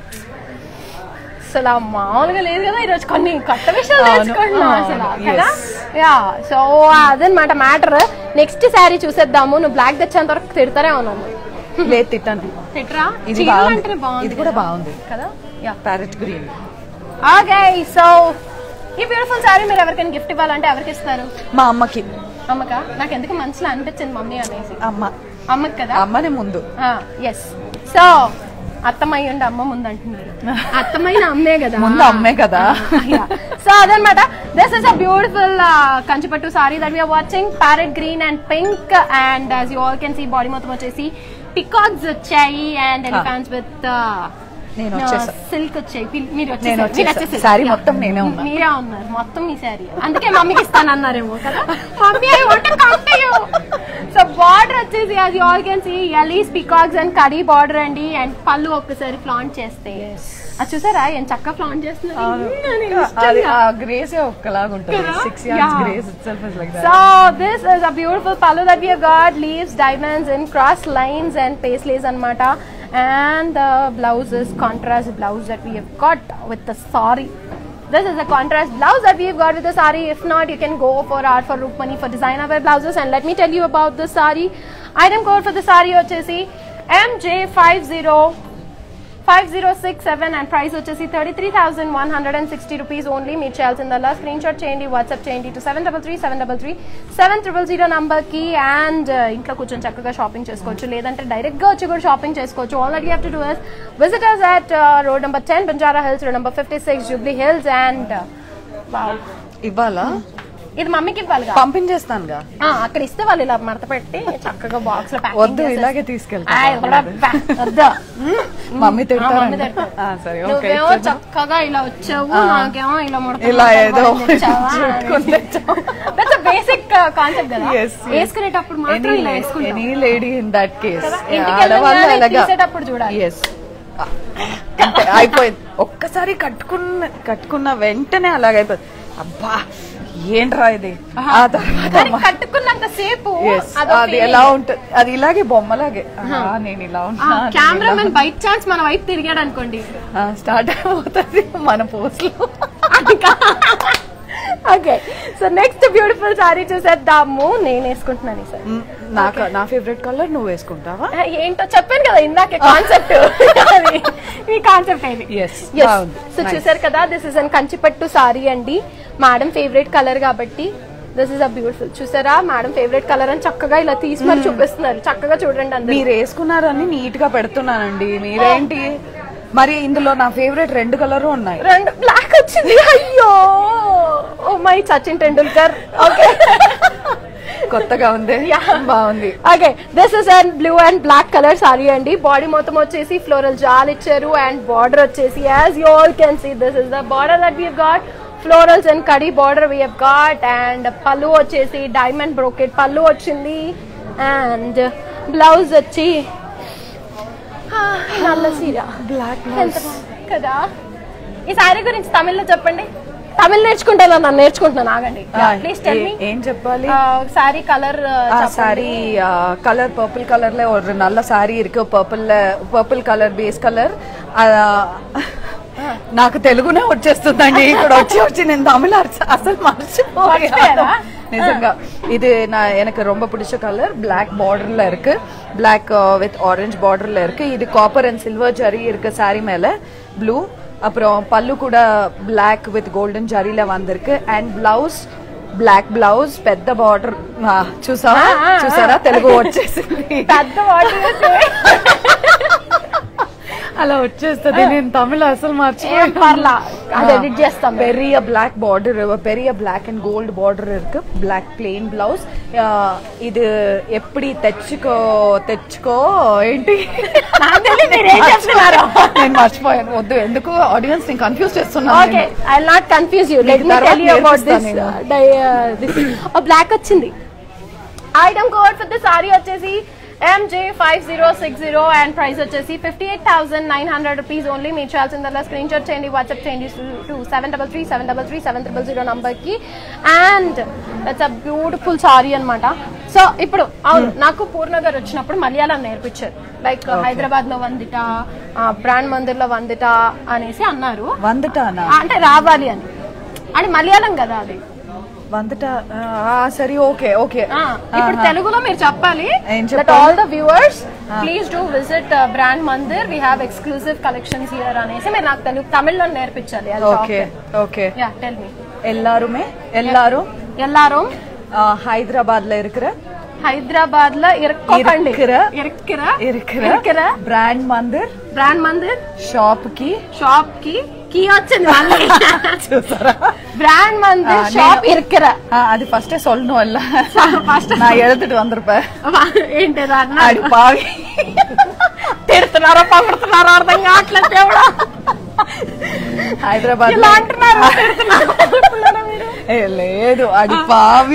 అసలు మామూలుగా లేదు కదా ఈరోజు కొన్ని కొత్త విషయాలు అవును, నేర్చుకుంటున్నాం అవును, అసలు yes. కదా యా సో అదనమాట మ్యాటర్ నెక్స్ట్ శారీ చూసేద్దాము నువ్వు బ్లాక్ తెచ్చేంత వరకు తిడతారే ఉన్నాను లేదు తిట్టాను తిట్రా ఇది చీరలు బాగుంది. అంటేనే బాగుంది ఇది కూడా కదా? బాగుంది. కదా yeah parrot green okay so ఈ బ్యూటిఫుల్ శారీ మీరు ఎవరికైనా గిఫ్ట్ ఇవ్వాలంటే ఎవరికి ఇస్తారు మా అమ్మకి అమ్మక నాకు ఎందుకు మనసులో అనిపించింది మమ్మీ అనేసి అమ్మ అమ్మకి కదా అమ్మనే ముందు ఎస్ సో అత్తమయ్య ఉండి అమ్మ ముందు అంటున్నారు అత్తమైన అమ్మే కదా ముందు అమ్మే కదా. సో అదనమాట దిస్ ఇస్ అ బ్యూటిఫుల్ కంచిపట్టు sari that we are watching parrot green and pink and as you all can see body మొత్తం వచ్చేసి పికాక్స్ వచ్చాయి అండ్ ఎలిఫాన్స్ విత్ నేను వచ్చేసా సిల్క్ వచ్చాయి పిల్- మీరు నేను వచ్చేసారు. మీరు వచ్చేసా. వచ్చేసారు. శారీ Yeah. మొత్తం నేనే ఉన్నా. మీరే ఉన్నారు మొత్తం మీ శారీ అందుకే మమ్మీకి ఇస్తాను అన్నారేమో కదా mummy I want come to you so border వచ్చేసి అది ఆల్ కెన్ సీ ఎలీస్ పికాక్స్ అండ్ కడీ బార్డర్ అండి అండ్ పళ్ళు ఒక్కసారి ఫ్లాంట్ చేస్తే అది చూసారా ఏం చక్కగా ఫ్లాంట్ చేస్తున్నారు నేను అది ఇష్టంగా. ఆ గ్రేసే ఒక్కలాగా ఉంటుంది కదా? Six years Yeah. Grace itself is like So this is a beautiful pallu that we have got leaves, diamonds in cross lines and paisleys anamata. And the blouse is contrast blouse that we have got with the sari. This is a contrast blouse that we have got with the sari. If not, you can go for art for Rukmani for designer wear blouses. And let me tell you about the sari. Item code for the sari వచ్చేసి MJ50 5067 and price వచ్చేసి 33160 rupees only మీరు చేయాల్సిందల్లా screen shot చేయండి WhatsApp చేయండి to seven double three seven double three seven triple zero number కి and ఇంట్లో కూర్చొని చక్కగా షాపింగ్ చేసుకోవచ్చు లేదంటే డైరెక్ట్ గా వచ్చి కూడా షాపింగ్ చేసుకోవచ్చు all that you have to do is visitors at road number ten Banjara hills road number fifty six Jubilee Hills and ఇవ్వాలా ఇది మమ్మీకి ఇవ్వాలిగా పంపించేస్తానుగా ఆ, అక్కడ ఇస్తే వాళ్ళు ఇలా మడత పెట్టి చక్కగా బాక్స్ లో ప్యాకింగ్ వద్దు ఇలాగే తీసుకెళ్తా వద్దా మమ్మీ ఆ, తిడతారు మమ్మీ తిడతారు. ఆ, సరే ఓకే నువ్వేమో చక్కగా ఇలా వచ్చావు నాకేమో ఇలా ముడత ఇలా ముడత ఏదో పడి తెచ్చావా? చుట్టుకొని తెచ్చావు. That's a basic కాన్సెప్ట్ కదా Yes, yes. వేసుకునేటప్పుడు మాత్రం ఇలా వేసుకుంటాం any lady in that case కదా? ఇంటికి వెళ్ళగానే తీసేటప్పుడు చూడాలి. ఎస్ అంతే అయిపోయింది ఒక్కసారి కట్టుకున్న కట్టుకున్న వెంటనే అలాగైపోయింది అబ్బా ఏంట్రా ఇది ఆ తర్వాత కానీ కట్టుకున్నంత సేపు yes, అది ఎలా ఉంటుంది అది ఇలాగే బొమ్మలాగే ఆ, నేను ఇలా ఉన్నా కెమెరామెన్ బై ఛాన్స్ మన వైపు తిరిగాడు అనుకోండి స్టార్ట్ అయిపోతుంది మన పోస్ట్లో okay so next beautiful sari చూసేద్దాము నేను వేసుకుంటున్నాను సార్ నాకు నా ఫేవరెట్ కలర్ నువ్వు వేసుకుంటావా ఏంటో చెప్పాను కదా ఇందాకే కాన్సెప్ట్ ఈ కాన్సెప్ట్ ఇది Yes, బాగుంది. So Nice. చూసారు కదా this is an Kanchipattu sari అండి మేడం ఫేవరెట్ కలర్ కాబట్టి దిస్ ఇస్ అ బ్యూటిఫుల్ చూసారా మేడం ఫేవరెట్ కలర్ అని చక్కగా ఇలా తీసి మరి చూపిస్తున్నారు చక్కగా చూడండి అందరూ మీరు వేసుకున్నారని నీట్ గా పెడుతున్నానండి మీరేంటి మరి ఇందులో నా ఫేవరెట్ రెండు కలర్ ఉన్నాయి రెండు బ్లాక్ వచ్చింది అయ్యో oh my Sachin Tendulkar okay కొత్తగా ఉంది బాగుంది okay this is and blue and black colour sari అండి బాడీ మొత్తం వచ్చేసి ఫ్లోరల్ జాల్ ఇచ్చారు అండ్ బార్డర్ వచ్చేసి as you all can see this is the border that we got florals and కడీ border we have got and పళ్ళు వచ్చేసి diamond brocade పళ్ళు వచ్చింది అండ్ బ్లౌజ్ వచ్చి ఆ, నల్ల సీర బ్లాక్ ఎంత బాగుంది కదా ఈ సారీ గురించి తమిళ్లో చెప్పండి తమిళ్ నేర్చుకుంటాను నన్ను నేర్చుకుంటున్నాను ఆగండి ప్లీజ్ టెల్ మీ ఏం చెప్పాలి sari colour sari colour purple கலர்ல ஒரு நல்ல சாரி இருக்கு பர்பிள்ல పర్పుల్ కలర్ బేస్ కలర్ నాకు తెలుగునే వచ్చేస్తుందండి ఇక్కడ వచ్చి వచ్చి నేను తమిళ అస- అసలు మర్చిపోయా మర్చిపోయారా? నిజంగా இது நான் எனக்கு ரொம்ப பிடிச்ச கலர் Black பார்டர்ல இருக்கு Black வித் ஆரஞ்சு பார்டர்ல இருக்கு இது காப்பர் அண்ட் சில்வர் ஜரி இருக்கு saree மேல ப்ளூ அப்புறம் பல்லு கூட Black வித் கோல்டன் ஜரில வந்திருக்கு అండ్ బ్లౌజ్ బ్లాక్ బ్లౌజ్ పెద్ద బార్డర్ చూసావా ఆ, ఆ, చూసారా తెలుగు వచ్చేసింది పెద్ద వాటి అలా వచ్చేస్తుంది నేను తమిళ అసలు ఏం మర్చిపోయాను పర్లా అది ఎడిట్ చేస్తాం பெரிய பிளாக் பார்டர் பெரிய பிளாக் அண்ட் கோல்டு பார்டர் இருக்கு பிளாக் பிளெயின் பிளவுஸ் இது எப்படி తెచ్చుకో తెచ్చుకో ఏంటి నాకు తెలియదు మీరు ఏం చెప్తున్నారు నేను మర్చిపోయాను వద్దు ఎందుకు ఆడియన్స్ నేను కన్ఫ్యూజ్ చేస్తున్నాను okay I not confuse you let me తర్వాత టెల్ యూ అబౌట్ దిస్ నేర్పిస్తాను బ్లాక్ వచ్చింది item code for the sari వచ్చేసి MJ five zero six zero and price వచ్చేసి fifty eight thousand nine hundred rupees only మీరు చేయాల్సిందల్లా screen shot చేయండి WhatsApp చేయండి to seven double three seven double three seven triple zero నంబర్కి and that's a beautiful sari అనమాట so ఇప్పుడు అవును నాకు పూర్ణ గారు వచ్చినప్పుడు మలయాళం నేర్పించారు లైక్ హైదరాబాద్ లో వందిట బ్రాండ్ మందిర్ లో వందిట అనేసి అన్నారు வந்துட்டானா అంటే రావాలి అని అంటే మలయాళం కదా అది வந்துட்டா ఆ, సరే ఓకే ఓకే ఆ, ఇప్పుడు తెలుగులో మీరు చెప్పాలి ఏం దట్ చెప్పాలి? All the viewers please do visit brand Mandir we have exclusive collections here అనేసి మీరు నాకు తెలుగు తమిళ్లో నేర్పించాలి okay okay yeah tell me எல்லாருமே எல்லாரும் எல்லாரும் ஹைதராபாத்ல இருக்கிற హైదరాబాద్ లో ఇరుక్కోకండి ఇరుక్కుర- ఇరుక్కుర இருக்கிற ఇరుక్కుర Brand Mandir Brand Mandir shop కి షాప్ కి కీ వచ్చింది మళ్ళీ చూసారా బ్రాండ్ మందిర్ ఆ, షాప్ నేను- ఇరుక్కుర ஆ, அது ஃபர்ஸ்டே சொல்லணும் இல்ல First- நான் எழுதிட்டு வந்திருப்பேன் ఏంటి அடி பாவி తిడుతున్నారో పగుడుతున్నారో అర్థం కావట్లేదు దేవుడా హైదరాబాద్ ఇలా అంటున్నారు తిడుతున్నారో మీరు? ఏ, లేదు అడి పావి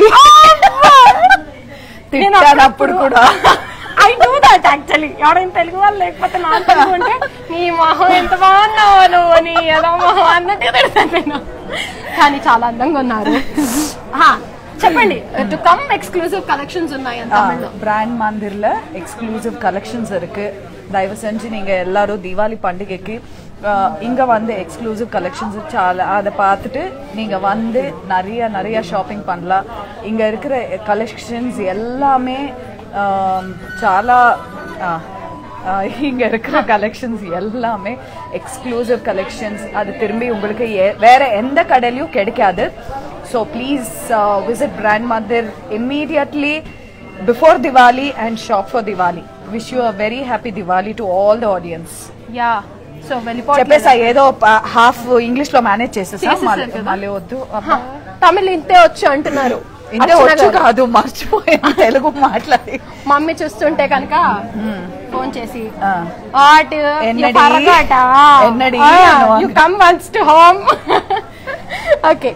తిట్టాను అప్పుడు కూడా ఐ డూ దట్ యాక్చువల్లీ ఎవరైనా తెలుగు వాళ్ళు లేకపోతే నా తెలుగు ఉంటే నీ మొహం ఎంత బాగున్నావు నువ్వు నీ ఏదో మొహం అన్నట్టు తిడతాను నేను కానీ చాలా అందంగా ఉన్నారు హా, చెప్పండి టు కమ్ ఎక్స్క్లూజివ్ కలెక్షన్స్ ఉన్నాయి అని తమిళ్లో பிராண்ட் மந்திர்ல எக்ஸ்க்ளூசிவ் கலெக்ஷன்ஸ் இருக்கு தயவு செஞ்சு நீங்க எல்லாரும் தீபாவளி பண்டிகைக்கு ஆ, இங்க வந்து எக்ஸ்க்ளூசிவ் கலெக்ஷன்ஸ் చాలా அதை பார்த்துட்டு நீங்க வந்து நிறைய நிறைய ஷாப்பிங் பண்ணலாம் இங்க இருக்கிற கலெக்ஷன்ஸ் எல்லாமே ஆம், చాలా ஆ, ஆ, இங்க இருக்கிற கலெக்ஷன்ஸ் எல்லாமே எக்ஸ்க்ளூசிவ் கலெக்ஷன்ஸ் அது திரும்பி உங்களுக்கு எ- வேற எந்த கடையிலயும் கிடைக்காது so please visit Brand Mandir immediately before Diwali and shop for Diwali wish you a very happy Diwali to all the audience yeah so వెళ్ళిపోవట్లేదు చెప్పేసా ఏదో హాఫ్ ఇంగ్లీష్ లో మేనేజ్ చేసేసా చేసేసారు మళ్ళీ- కదా. మళ్ళీ వద్దు హ, తమిళ్ ఇంతే వచ్చు అంటున్నారు ఇంతే అర్చన వచ్చు గారు. కాదు మర్చిపోయాను తెలుగు మాట్లాడి మమ్మీ చూస్తుంటే కనుక ఫోన్ చేసి ఆ. వాట్ ఎన్నడి? ఎన్నడి అను. You come once to home okay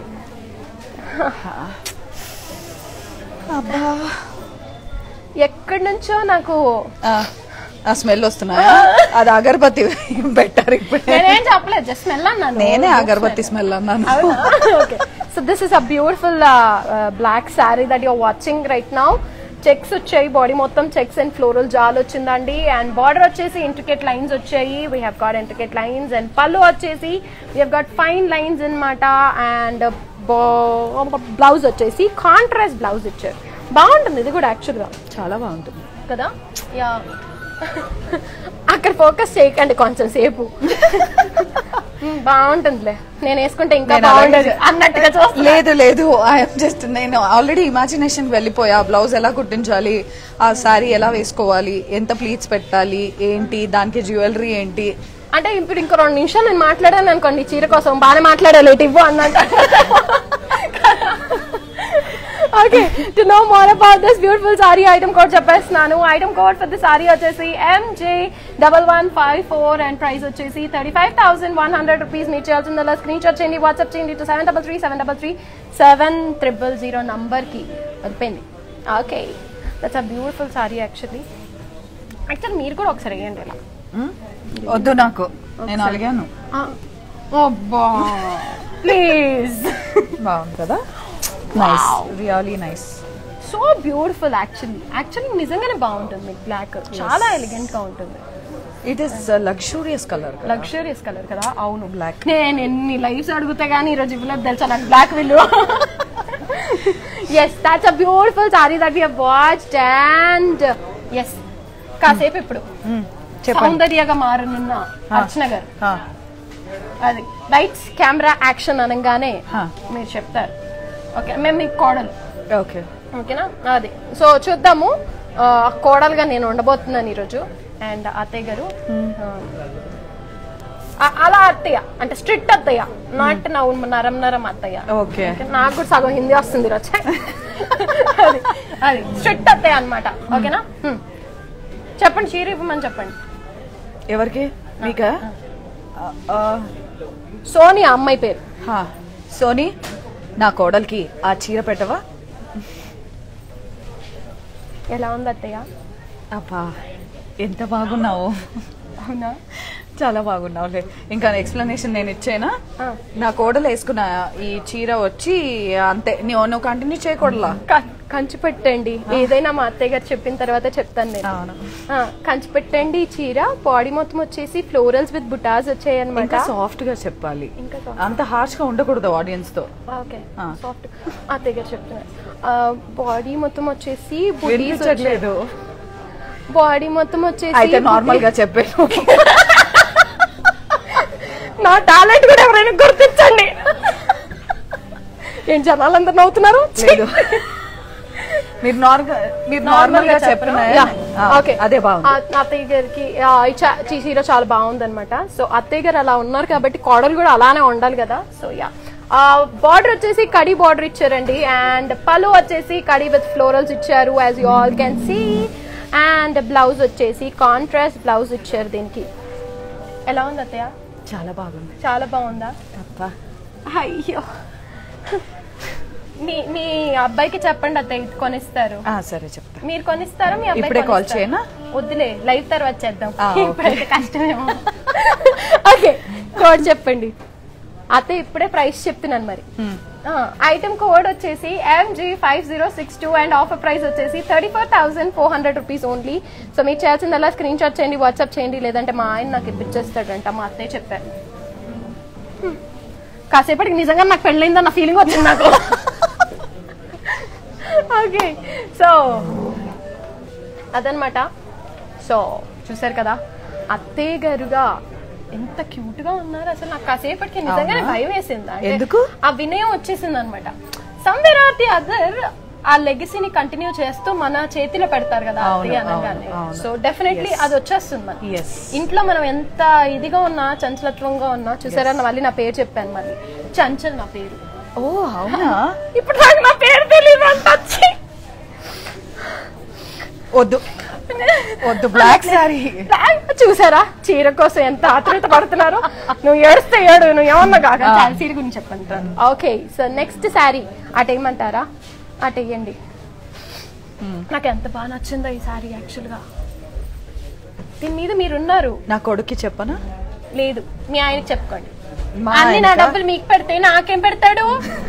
ఎక్కడి నుంచో నాకు ఆ, ఆ స్మెల్ వస్తున్నాయా అది అగరబత్తి బెటర్ ఇప్పుడు నేనేం చెప్పలేదు జస్ట్ స్మెల్ అన్నాను నేనే అగరబత్తి స్మెల్ అన్నాను okay so this is a beautiful black sari that you're watching right now checks వచ్చాయి బాడీ మొత్తం చెక్స్ అండ్ ఫ్లోరల్ జాల్ వచ్చిందండి అండ్ బార్డర్ వచ్చేసి ఇంట్రికెట్ లైన్స్ వచ్చాయి we have got intricate lines and పళ్ళు వచ్చేసి we have got fine lines అనమాట and blouse వచ్చేసి కాంట్రాస్ట్ బ్లౌజ్ ఇచ్చారు బాగుంటుంది ఇది కూడా యాక్చువల్గా చాలా బాగుంటుంది కదా యా అక్కడ ఫోకస్ చేయకండి కొంచెం సేపు మ్, బాగుంటుందిలే నేను వేసుకుంటే ఇంకా నేను అలాగే బాగుండదు చే- అన్నట్టుగా చూస్తా లేదు లేదు ఐఎమ్ జస్ట్ నేను ఆల్రెడీ ఇమాజినేషన్ వెళ్ళిపోయా బ్లౌజ్ ఎలా కుట్టించాలి ఆ శారీ ఎలా వేసుకోవాలి ఎంత ప్లీట్స్ పెట్టాలి ఏంటి దానికి జ్యువెలరీ ఏంటి అంటే ఇప్పుడు ఇంకో రెండు నిమిషాలు నేను మాట్లాడాను అనుకోండి చీర కోసం బాగానే మాట్లాడాలి ఇటు ఇవ్వు అన్నట్టు okay to know more about this beautiful sari item code చెప్పేస్తున్నాను item code for the sari వచ్చేసి MJ double one five four and price వచ్చేసి thirty five thousand one hundred rupees మీరు చేయాల్సిందల్లా స్క్రీన్ షాట్ చేయండి వాట్సాప్ చేయండి to seven double three seven double three seven triple zero నంబర్కి వదిలిపోయింది okay that's a beautiful sari actually actual మీరు కూడా ఒకసారి వేయండి ఇలా మ్? వద్దు నాకు నేను అడిగాను అబ్బా ప్లీజ్ బాగుంది కదా nice really nice so beautiful actually actually నిజంగానే బాగుంటుంది బ్లాక్ చాలా ఎలిగెంట్ గా ఉంటుంది it is luxurious colour luxurious colour కదా అవును బ్లాక్ నేను ఎన్ని లైఫ్స్ అడిగితే గానీ ఈరోజు ఇవ్వలేదు తెలుసా నాకు బ్లాక్ విలువ yes that's a beautiful sari that you watched and yes కాసేపు ఇప్పుడు చెప్పండి సౌందర్యగా మారనున్న అర్చన గారు అది లైట్స్ కెమెరా యాక్షన్ అనగానే Huh. మీరు చెప్తారు ఓకే మేము మీకు కోడలు ఓకే ఓకేనా అది సో చూద్దాము ఆ, కోడలుగా నేను ఉండబోతున్నాను ఈరోజు అండ్ అత్తయ్య గారు ఆ, అలా అత్తయ్య అంటే స్ట్రిక్ట్ అత్తయ్య నాట్ నవ్వు నరం నరం అత్తయ్య ఓకే ఓకే, నాకు కూడా సగం హిందీ వస్తుంది ఈరోజు అది అది స్ట్రిక్ట్ అత్తయ్య అనమాట ఓకేనా హ్మ్. చెప్పండి చీర ఇవ్వమని చెప్పండి ఎవరికి మీకా ఆ, సోని ఆ అమ్మాయి పేరు హా. సోనీ నా కోడలికి ఆ చీర పెట్టవా ఎలా ఉంది అత్తయ్య అబ్బా ఎంత బాగున్నావు అవునా చాలా బాగున్నావులే ఇంకా ఎక్స్ప్లెనేషన్ నేను ఇచ్చేనా ఆ. నా కోడలు వేసుకున్న ఈ చీర వచ్చి అంతే నువ్వు నువ్వు కంటిన్యూ చేయకూడలా క- కంచి పెట్టండి ఏదైనా మా అత్తయ్య గారు చెప్పిన తర్వాత చెప్తాను నేను అవును ఆ, కంచి పెట్టండి ఈ చీర బాడీ మొత్తం వచ్చేసి ఫ్లోరల్స్ విత్ బుటాస్ వచ్చాయి అనమాట ఇంకా సాఫ్ట్ గా చెప్పాలి ఇంకా soft. అంత హార్ష్ గా ఉండకూడదు ఆడియన్స్ తో ఓకే ఆ. సాఫ్ట్ అత్తయ్య గారు చెప్తున్నారు బాడీ మొత్తం వచ్చేసి బుటీస్ వచ్చాయి వినిపించట్లేదు బాడీ మొత్తం వచ్చేసి అయితే నార్మల్ గా చెప్పాను నా టాలెంట్ కూడా ఎవరైనా గుర్తించండి ఏం జనాలందరూ నవ్వుతున్నారు లేదు మీరు నార్మల్ మీరు నార్మల్ గా చెప్పిన ఓకే అదే బాగుంది అత్తయ్య గారికి ఆ, ఈ చా- ఈ చీర చాలా బాగుంది అనమాట సో అత్తయ్య గారు అలా ఉన్నారు కాబట్టి కోడలు కూడా అలానే ఉండాలి కదా సో యా బార్డర్ వచ్చేసి కడి బార్డర్ ఇచ్చారండి అండ్ పలు వచ్చేసి కడి విత్ ఫ్లోరల్స్ ఇచ్చారు as you all can see and blouse వచ్చేసి కాంట్రాస్ట్ బ్లౌజ్ ఇచ్చారు దీనికి ఎలా ఉంది అత్తయ్య చాలా బాగుంది చాలా బాగుందా అబ్బా అయ్యో మీ మీ అబ్బాయికి చెప్పండి అత్తయ్య ఇది కొనిస్తారు ఆ, సరే చెప్తా మీరు కొనిస్తారా మీ అబ్బాయి ఇప్పుడే call కొనిస్తారా? చేయనా? వద్దులే లైవ్ తర్వాత చేద్దాం ఆ, ఓకే. ఇప్పుడైతే కష్టమేమో ఓకే కోడ్ చెప్పండి అత్తయ్య ఇప్పుడే ప్రైస్ చెప్తున్నాను మరి Hmm. ఐటమ్ కోడ్ వచ్చేసి MG five zero six two and offer price వచ్చేసి thirty four thousand four hundred rupees only so మీరు చేయాల్సిందల్లా స్క్రీన్ షాట్ చేయండి వాట్సాప్ చేయండి లేదంటే మా ఆయన నాకు ఇప్పించేస్తాడంట మా అత్తయ్య చెప్పారు Hmm. కాసేపటికి నిజంగా నాకు పెళ్ళైందన్న ఫీలింగ్ వచ్చింది నాకు ఓకే సో అదనమాట సో చూసారు కదా అత్తయ్య గారుగా ఎంత క్యూట్ గా ఉన్నారు అసలు నాకు కాసేపటికి నిజంగానే అవునా? భయం వేసింది అంటే ఎందుకు? ఆ వినయం వచ్చేసింది అనమాట సమ్వేర్ ఆర్ ది అదర్ ఆ లెగసీని కంటిన్యూ చేస్తూ మన చేతిలో పెడతారు కదా అవును, అత్తయ్య అనగానే అవును, అవును. సో డెఫినెట్లీ అది వచ్చేస్తుంది మనకి ఎస్ ఇంట్లో మనం ఎంత ఇదిగా ఉన్నా చంచలత్వంగా ఉన్నా చూసారా మళ్ళీ నా పేరు చెప్పాను మళ్ళీ చంచల్ నా పేరు ఓ అవునా ఇప్పుడు నాకు నా పేరు తెలియదు అంత వచ్చి వద్దు వద్దు బ్లాక్ సారీ చూసారా చీర కోసం ఎంత ఆతృత పడుతున్నారు నువ్వు ఏడిస్తే ఏడు నువ్వు ఏమన్నా కాక ఆ. చాలా చీర గురించి చెప్పంటారు ఓకే సో నెక్స్ట్ శారీ అటేయమంటారా అటేయండి నాకు ఎంత బాగా నచ్చిందో ఈ శారీ యాక్చువల్ గా దీని మీద మీరు ఉన్నారు నా కొడుక్కి చెప్పనా లేదు మీ ఆయనకి చెప్పుకోండి మా అన్ని నా ఆయనకా? డబ్బులు మీకు పెడితే నాకేం పెడతాడు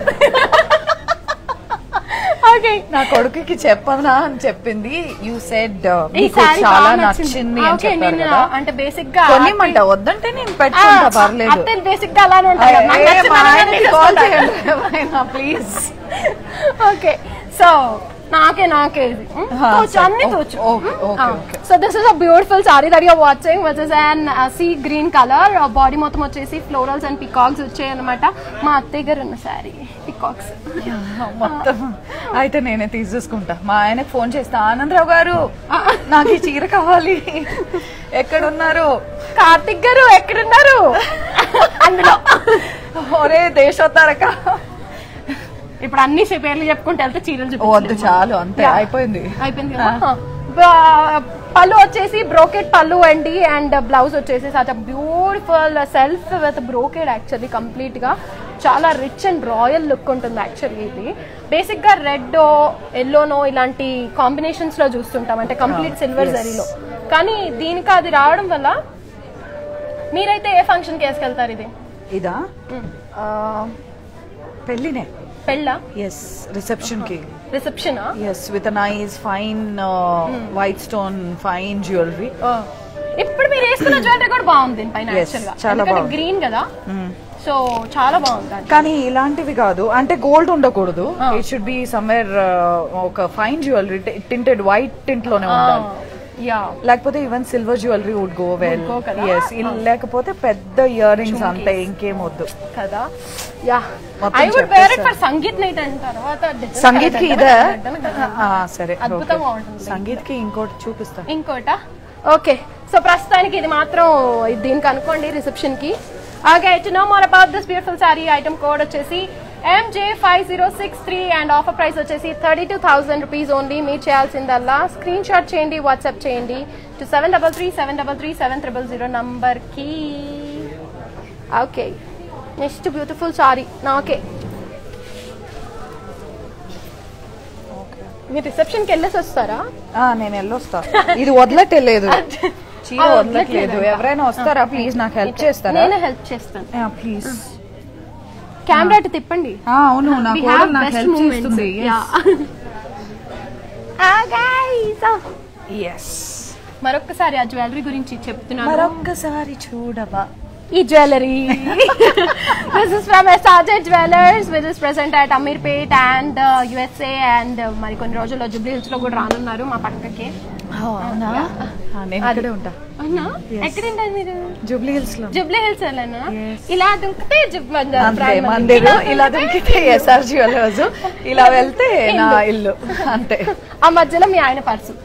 ఓకే నా కొడుకుకి చెప్పనా అని చెప్పింది యూ సెడ్ ఈ మీకు శారీ చాలా బాగా నచ్చింది నచ్చింది అని ఓకే చెప్పారు నేను కదా అంటే బేసిక్ గా కొనిమంట వద్దంటే నేను పెట్టుకుంటా పర్లేదు అత్తలు బేసిక్ గా అలానే ఉంటాయి కదా. నాకు నచ్చిన దాన్ని కాల్ తీసుకుంటాను. చేయండి ప్లీజ్ ఓకే సో నాకే నాకే ఇది ఉమ్, హా, తోచు సరే. అన్ని ఓ- తోచు okay, okay, okay. So this is a beautiful sari that your watching which is an sea green colour body మొత్తం వచ్చేసి ఫ్లోరల్స్ అండ్ పికాక్స్ వచ్చాయి అనమాట మా అత్తయ్య గారు ఉన్న సారీ పికాక్స్ మొత్తం అయితే నేనే తీసేసుకుంటా మా ఆయనకు ఫోన్ చేస్తా ఆనందరావు గారు నాకు ఈ చీర కావాలి ఎక్కడున్నారు కార్తిక్ గారు ఎక్కడున్నారు అందులో ఒరే దేశోత్తరక ఇప్పుడు అన్ని పేర్లు చెప్పుకుంటే వెళ్తే చీరలు వద్దు చూపించలేదు. చాలు అంతే Yeah. అయిపోయింది అయిపోయింది కదా బ- పళ్ళు వచ్చేసి బ్రోకెట్ పళ్ళు అండి అండ్ బ్లౌజ్ వచ్చేసి such beautiful self with brocade actually complete గా చాలా రిచ్ అండ్ రాయల్ లుక్ ఉంటుంది యాక్చువల్లీ ఇది బేసిక్ గా రెడ్ ఎల్లోనో ఇలాంటి కాంబినేషన్స్ లో చూస్తుంటాం అంటే కంప్లీట్ సిల్వర్ yes. జరీలో కానీ దీనికి అది రావడం వల్ల మీరైతే ఏ ఫంక్షన్ కి వేసుకెళ్తారు ఇది ఇదా ఆ, పెళ్ళినే పెళ్ళ ఎస్ రిసెప్షన్ కి reception yes with nice fine white stone fine jewellery ఇప్పుడు మీరు వేసుకున్న జ్యువెలరీ కూడా బాగుంది దీనిపైన Yes, యాక్చువల్ గా చాలా ఎందుకంటే బాగుంది. గ్రీన్ కదా సో చాలా బాగుంది అది. కానీ ఇలాంటివి కాదు అంటే గోల్డ్ ఉండకూడదు Ah. It should be somewhere ఒక fine jewellery tinted white tint లోనే ఉండాలి యా లేకపోతే even silver jewellery would go well go కదా. ఎస్ లేకపోతే పెద్ద ఇయర్ రింగ్స్ అంతే ఇంకేం వద్దు కదా యా మొత్తం ఐ వుడ్ వేర్ ఇట్ చెప్పేశారు. ఫర్ సంగీత్ నైట్ అండ్ తర్వాత డిజైన్ సంగీత్ కి కలర్ ఇదే కలర్ కలర్ ఆ, సరే అద్భుతంగా okay. ఉంటుంది. సంగీత్ కి ఇంకోటి చూపిస్తా ఇంకోట ఓకే సో ప్రస్తుతానికి ఇది మాత్రం ఇది దీనికి అనుకోండి రిసెప్షన్ కి okay to know more about this beautiful sari item code వచ్చేసి MJ five zero six three and offer price వచ్చేసి thirty two thousand rupees only మీరు చేయాల్సిందల్లా స్క్రీన్ షాట్ చేయండి వాట్సాప్ చేయండి to seven double three seven double three seven triple zero నంబర్కి okay next beautiful sari నాకే మీరు రిసెప్షన్కి వెళ్ళేసి వస్తారా ఆ, నేను వెళ్ళొస్తా ఇది వదలట్లేదు చీర ఆ, వదలట్లేదు వదలట్లేదు. ఎవరైనా వస్తారా ప్లీజ్ నాకు హెల్ప్ చేస్తారా నేనే హెల్ప్ చేస్తాను ప్లీజ్ కెమెరా అటు తిప్పండి అవును నా We కోడలు have నాకు best హెల్ప్ moments. చేస్తుంది Yeah. Ah, guys. Ah. Yes మరొక్కసారి ఆ జ్యువెలరీ గురించి చెప్తున్నాను మరొక్కసారి చూడవా ఈ jewellery this is from SRJ jewellers which is present at Ameerpet and USA and మరి కొన్ని రోజుల్లో జుబ్లీ హిల్స్ లో కూడా రానున్నారు మా పక్కకి అవునా ఆ, నేను ఇక్కడే ఉంటా అవునా ఎక్కడుంటారు మీరు జూబ్లీ హిల్స్ లో జుబ్లీ హిల్స్ వెళ్ళనా Yes. ఇలా దుంకితే జుబ్ అంతే brand మందిరు మంది. ఇలా దొరికితే ఎస్ఆర్ జ్యువెలర్స్ ఇలా వెళ్తే నా ఇల్లు అంతే ఆ మధ్యలో మీ ఆయన పర్సు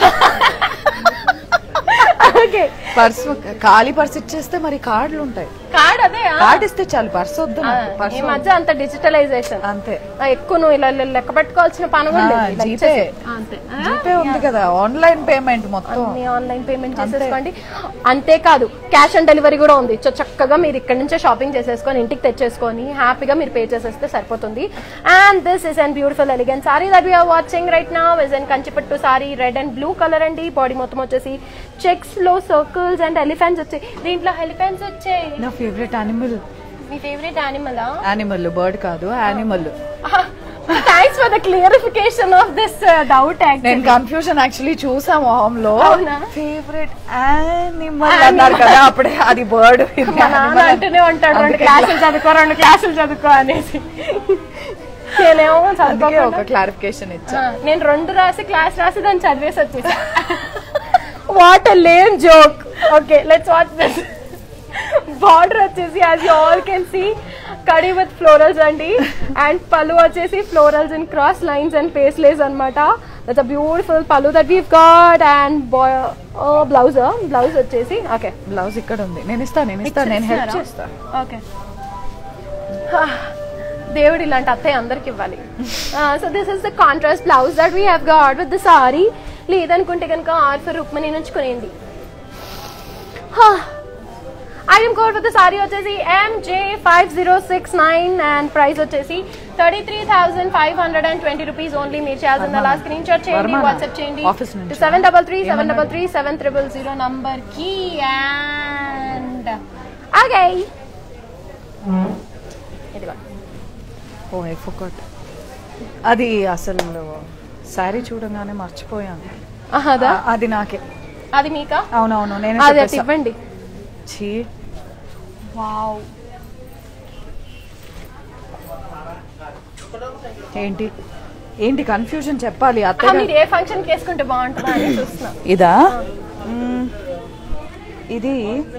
ఓకే పర్సు ఖాళీ పర్సు ఇచ్చేస్తే మరి కార్డులు ఉంటాయి కార్డ్ అదే ఆ? కార్డు ఇస్తే చాలు పర్సు వద్దు ఆ, నాకు, ఈ పర్సు మధ్య అంత డిజిటలైజేషన్ అంతే ఎక్కువ నువ్వు ఇలా ఇలా లెక్క పెట్టుకోవాల్సిన పని కూడా ఆ, లేదు. ఇలా జీపే. ఇచ్చేసి. ఆ, అంతే ఆ, జీపే ఉంది కదా ఆన్లైన్ పేమెంట్ మొత్తం అన్ని ఆన్లైన్ పేమెంట్ చేసేసుకోండి అంతేకాదు క్యాష్ ఆన్ డెలివరీ కూడా ఉంది సో చక్కగా మీరు ఇక్కడ నుంచే షాపింగ్ చేసేసుకొని ఇంటికి తెచ్చేసుకొని హ్యాపీగా మీరు పే చేసేస్తే సరిపోతుంది and this is and beautiful elegant sari that we are watching right నా is and Kanchipattu sari red and blue colour అండి బాడీ మొత్తం వచ్చేసి చెక్స్ లో సర్కిల్స్ అండ్ ఎలిఫెంట్స్ వచ్చాయి దీంట్లో ఎలిఫెంట్స్ వచ్చాయి నా ఫేవరెట్ యానిమల్ మీ ఫేవరెట్ యానిమలా యానిమల్ బర్డ్ కాదు animal thanks for the clarification of this doubt నేను కన్ఫ్యూజన్ యాక్చువల్లీ చూసా మొహం లో అవునా? ఫేవరెట్ యానిమల్ అన్నారు కదా అప్పుడే అది బర్డ్ మా నాన్న అంటూనే ఉంటాడు రెండు క్లాసులు చదువుకో రెండు క్లాసులు చదువుకో అనేసి నేనేమో అందుకే ఒక చదువుకోకుండా క్లారిఫికేషన్ ఇచ్చా ఆ, నేను రెండు రాసి క్లాస్ రాసి దాన్ని చదివేసి వచ్చేసా what lame joke okay let's watch this border వచ్చేసి as you all can see కడి విత్ ఫ్లోరల్స్ అండి అండ్ పళ్ళు వచ్చేసి florals in cross lines and paisleys అనమాట దట్స్ అ బ్యూటిఫుల్ పళ్ళు that we've got and blouse blouse వచ్చేసి okay blouse ఇక్కడ ఉంది నేను ఇస్తా నేను ఇస్తా నేను హెల్ప్ చేస్తా ఓకే దేవుడు ఇలాంటి అత్తయ్య అందరికి ఇవ్వాలి so this is the contrast blouse that we have got with the sari లేదనుకుంటే కనుక ఆర్ ఫర్ రుక్మణి నుంచి కొనేయండి ఐటమ్ కోడ్ విత్ సారీ వచ్చేసి MJ five zero six nine and price వచ్చేసి thirty three thousand five hundred and twenty rupees only మీరు చేయాల్సిన అలా screen shot చేయండి వర్మనా? వాట్సాప్ చేయండి Office నుంచి. సెవెన్ డబల్ త్రీ సెవెన్ ఏమన్నాడు? Double three seven triple zero number కి అండ్ ఓకే ఇదిగో ఓ ఐ ఫోకట్ అది అసలు శారీ చూడగానే మర్చిపోయాను ఆహా, అదా ఆ, అది నాకే అది మీకా అవునవును నేను అది అటు ఇవ్వండి ఛీ వావ్ ఏంటి ఏంటి కన్ఫ్యూజన్ చెప్పాలి ఆ, అత్తయ్య మీరు ఏ ఫంక్షన్ కి వేసుకుంటే బాగుంటుందా అని చూస్తున్నా ఇదా మ్మ్. ఇది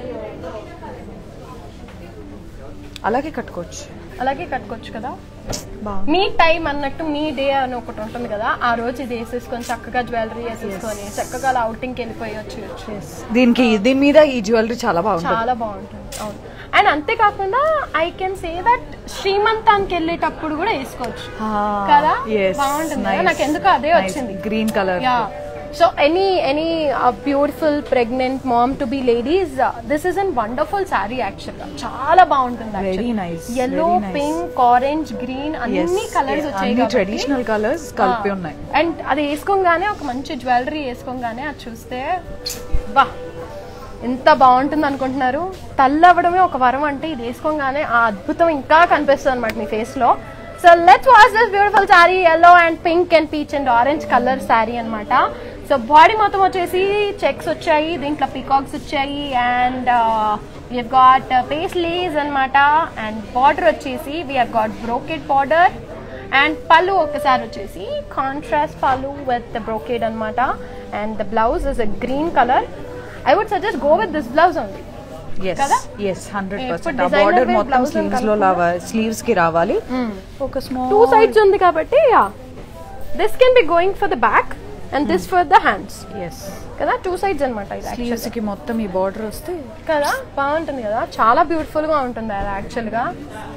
అలాగే కట్టుకోవచ్చు అలాగే కట్టుకోవచ్చు కదా బాగుంది మీ టైం అన్నట్టు మీ డే అని ఒకటి ఉంటుంది కదా ఆ రోజు ఇది వేసేసుకొని చక్కగా జ్యువెలరీ వేసేసుకొని చక్కగా అలా outing కి వెళ్ళిపోయి వచ్చి దీనికి దీని మీద ఈ జ్యువెలరీ చాలా బాగుంటుంది చాలా బాగుంటుంది అవును అండ్ అంతేకాకుండా ఐ కెన్ సే దట్ శ్రీమంతానికి వెళ్ళేటప్పుడు కూడా వేసుకోవచ్చు కదా బాగుంటుంది కదా? నాకు ఎందుకో అదే వచ్చింది green colour yeah so any any beautiful pregnant mom to be ladies this is an wonderful sari actual గా చాలా బాగుంటుంది Very nice, yellow very nice. Pink orange green అన్ని కలర్స్ వచ్చాయి అన్ని ట్రెడిషనల్ కలర్స్ కలిపి ఉన్నాయి అండ్ అది వేసుకోగానే ఒక మంచి జ్యువెలరీ వేసుకోగానే అది చూస్తే బా ఎంత బాగుంటుంది అనుకుంటున్నారు తల్లవ్వడమే ఒక వరం అంటే ఇది వేసుకోగానే ఆ అద్భుతం ఇంకా కనిపిస్తుంది అనమాట మీ ఫేస్ లో so let's watch this beautiful sari yellow and pink and peach and orange colour sari అన్నమాట సో బాడీ మొత్తం వచ్చేసి చెక్స్ వచ్చాయి దీంట్లో పికాక్స్ వచ్చాయి and we got paisleys అనమాట అండ్ బార్డర్ వచ్చేసి we got brocade border and పళ్ళు ఒకసారి వచ్చేసి కాంట్రాస్ట్ పళ్ళు విత్ ద బ్రోకేడ్ అనమాట and the blouse is a green colour I would suggest go with this blouse only yes కదా? Yes hundred ఇప్పుడు percent ఆ designer బార్డర్ wear మొత్తం blouse అని స్లీవ్స్ లో స్లీవ్స్ కి రావాలి ఒక స్మాల్ టూ సైడ్స్ ఉంది కాబట్టి this can be going for the back and this for the hands yes కదా టూ సైడ్స్ అనమాట ఇది స్లీవ్స్ actually. కి మొత్తం ఈ బార్డర్ వస్తే కదా బాగుంటుంది కదా చాలా బ్యూటిఫుల్ గా ఉంటుంది అది యాక్చువల్ గా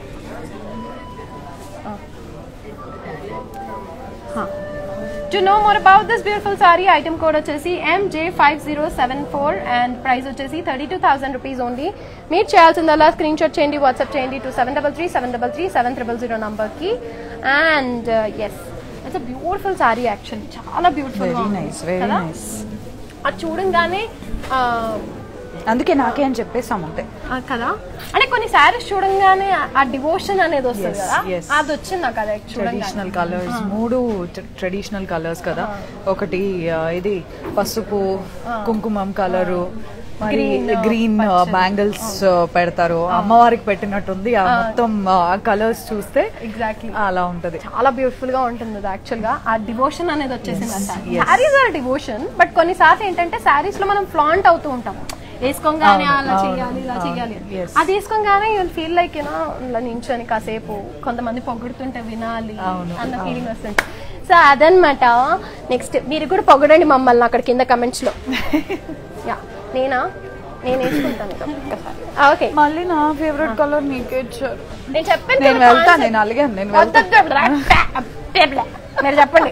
to know more about this beautiful sari item code వచ్చేసి MJ five zero seven four and price వచ్చేసి thirty two thousand rupees only మీరు చేయాల్సిందల్లా స్క్రీన్ షాట్ చేయండి వాట్సాప్ చేయండి to seven double three seven double three seven triple zero నంబర్కి and yes it's a beautiful sari actually చాలా beautiful very nice very nice అది చూడంగానే ఆ, అందుకే నాకే అని చెప్పేసాం అంతే ఆ కదా అంటే కొన్ని శారీస్ చూడంగానే ఆ- ఆ డివోషన్ అనేది వస్తుంది Yes, కదా yes. అది వచ్చింది నాకు అది చూడంగానే ట్రెడిషనల్ కలర్స్ మూడు ట్రెడిషనల్ కలర్స్ కదా ఒకటి ఆ, ఇది పసుపు కుంకుమం కలరు మరి Green, గ్రీన్ పచ్చని. బ్యాంగిల్స్ పెడతారు అమ్మవారికి పెట్టినట్టుంది ఆ మొత్తం కలర్స్ చూస్తే ఎగ్జాక్ట్లీ అలా ఉంటది చాలా బ్యూటిఫుల్ గా ఉంటుంది అది యాక్చువల్ గా ఆ డివోషన్ అనేది వచ్చేసింది అంట yes. Saris are devotion but కొన్నిసార్లు ఏంటంటే శారీస్ లో మనం ఫ్లాంట్ అవుతూ ఉంటాం వేసుకోగానే అవును, అలా అవును, చేయాలి ఇలా అవును, చేయాలి yes. అది వేసుకోగానే యూల్ ఫీల్ లైక్ యూనో ఇలా నించొని కాసేపు కొంతమంది పొగుడుతుంటే వినాలి అవును, అన్న అవును. ఫీలింగ్ వస్తుంది సో అదనమాట నెక్స్ట్ మీరు కూడా పొగడండి మమ్మల్ని అక్కడ కింద కమెంట్స్ లో యా నేనా నేను వేసుకుంటాను ఇక ఒక్కసారి ఓకే మళ్ళీ నా ఫేవరెట్ కలర్ నీకే ఇచ్చారు నేను చెప్పాను నేను కదా వెళ్తా concept. నేను అలిగాను నేను వద్దు, వెళ్తా వద్దు, రా, టా, టేబుల్. మీరు చెప్పండి